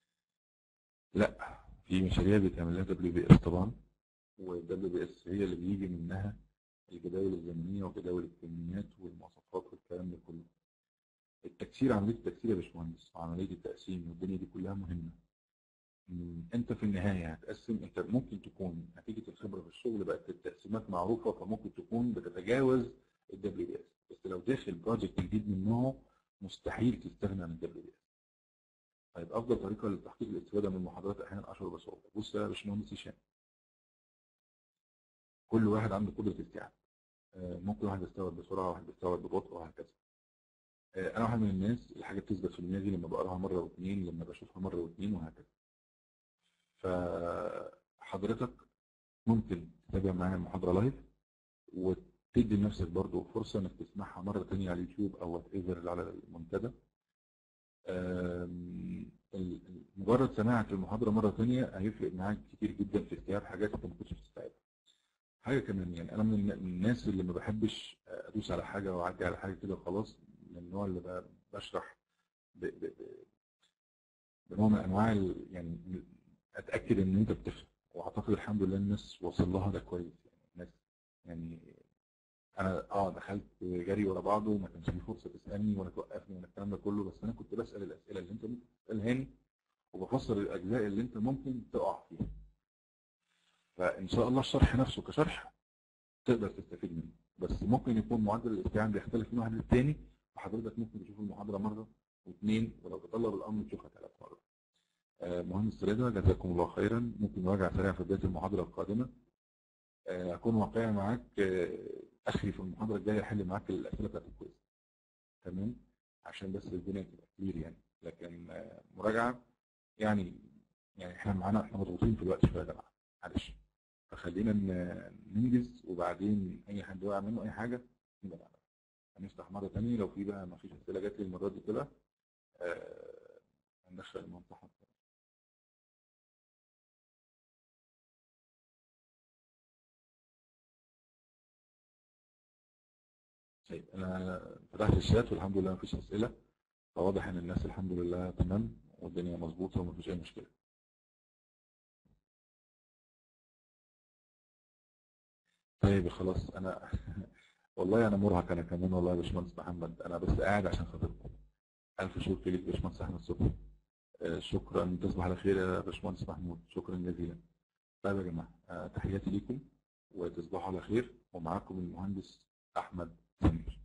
Speaker 2: لا في مشاريع بيتعمل لها دبليو بي اس طبعا والدبليو بي اس هي اللي بيجي منها الجداول الزمنيه وجداول الكميات والمواصفات والكلام ده كله. التكسير عمليه التكسير يا باشمهندس وعمليه التقسيم والدنيا دي كلها مهمه. مم، انت في النهايه هتقسم انت ممكن تكون نتيجه الخبره في الشغل بقت التقسيمات معروفه فممكن تكون بتتجاوز الدبليو بي اس بس لو داخل بروجكت جديد من نوعه مستحيل تستغنى عن الدبليو بي اس طيب افضل طريقه لتحقيق الاستفاده من المحاضرات احيانا اشعر بصعوبه بص يا باشمهندس هشام كل واحد عنده قدره استيعاب آه، ممكن واحد يستوعب بسرعه واحد يستوعب ببطء وهكذا آه، انا واحد من الناس الحاجه بتثبت في دماغي لما بقراها مره واثنين لما بشوفها مره واثنين وهكذا فحضرتك ممكن تتابع معايا المحاضرة لايف وتدي لنفسك برضو فرصة انك تسمعها مرة تانية على اليوتيوب او وات ايفر على المنتدى آم، ال- ال- مجرد سماعك للمحاضرة مرة تانية هيفرق معاك كتير جدا في استيعاب حاجات انت ما كنتش بتستوعبها. حاجة كمان يعني انا من الن- من الناس اللي ما بحبش ادوس على حاجة واعدي على حاجة كده وخلاص من النوع اللي ب- بشرح ب- ب- ب- بنوع من انواع ال- يعني اتاكد ان انت بتفهم واعتقد الحمد لله الناس وصل لها ده كويس يعني الناس يعني انا اه دخلت جري ورا بعضه وما كانش في فرصه تسالني ولا توقفني ولا الكلام ده كله بس انا كنت بسال الاسئله اللي انت ممكن تسالهاني وبفسر الاجزاء اللي انت ممكن تقع فيها فان شاء الله الشرح نفسه كشرح تقدر تستفيد منه بس ممكن يكون معدل الاستيعاب بيختلف من واحد للتاني وحضرتك ممكن تشوف المحاضره مره واثنين ولو تطلب الامر تشوفها ثلاث مرات آه، مهندس رضا جزاكم الله خيرا ممكن نراجع سريع في بدايه المحاضره القادمه آه، اكون واقعي معاك آه، اخري في المحاضره الجايه احل معاك الاسئله بتاعت الكويز تمام عشان بس الدنيا تبقى كلير يعني لكن آه، مراجعه يعني يعني احنا معانا احنا مضغوطين في الوقت شويه يا جماعه معلش فخلينا ن- ننجز وبعدين اي حد وقع منه اي حاجه نبقى نعمل هنفتح مره ثانيه لو في بقى ما فيش اسئله جات لي المره دي كده آه، هندخل المنطقه طيب انا فتحت الشات والحمد لله مفيش اسئله فواضح ان الناس الحمد لله تمام والدنيا مظبوطه ومفيش اي مشكله طيب خلاص انا والله انا مرهق انا كمان والله يا باشمهندس محمد انا بس قاعد عشان خاطركم الف شكر ليك يا باشمهندس احمد صبحي آه، شكرا تصبح على خير يا باشمهندس محمود شكرا جزيلا طيب يا جماعه آه، تحياتي ليكم وتصبحوا على خير ومعاكم المهندس احمد سمير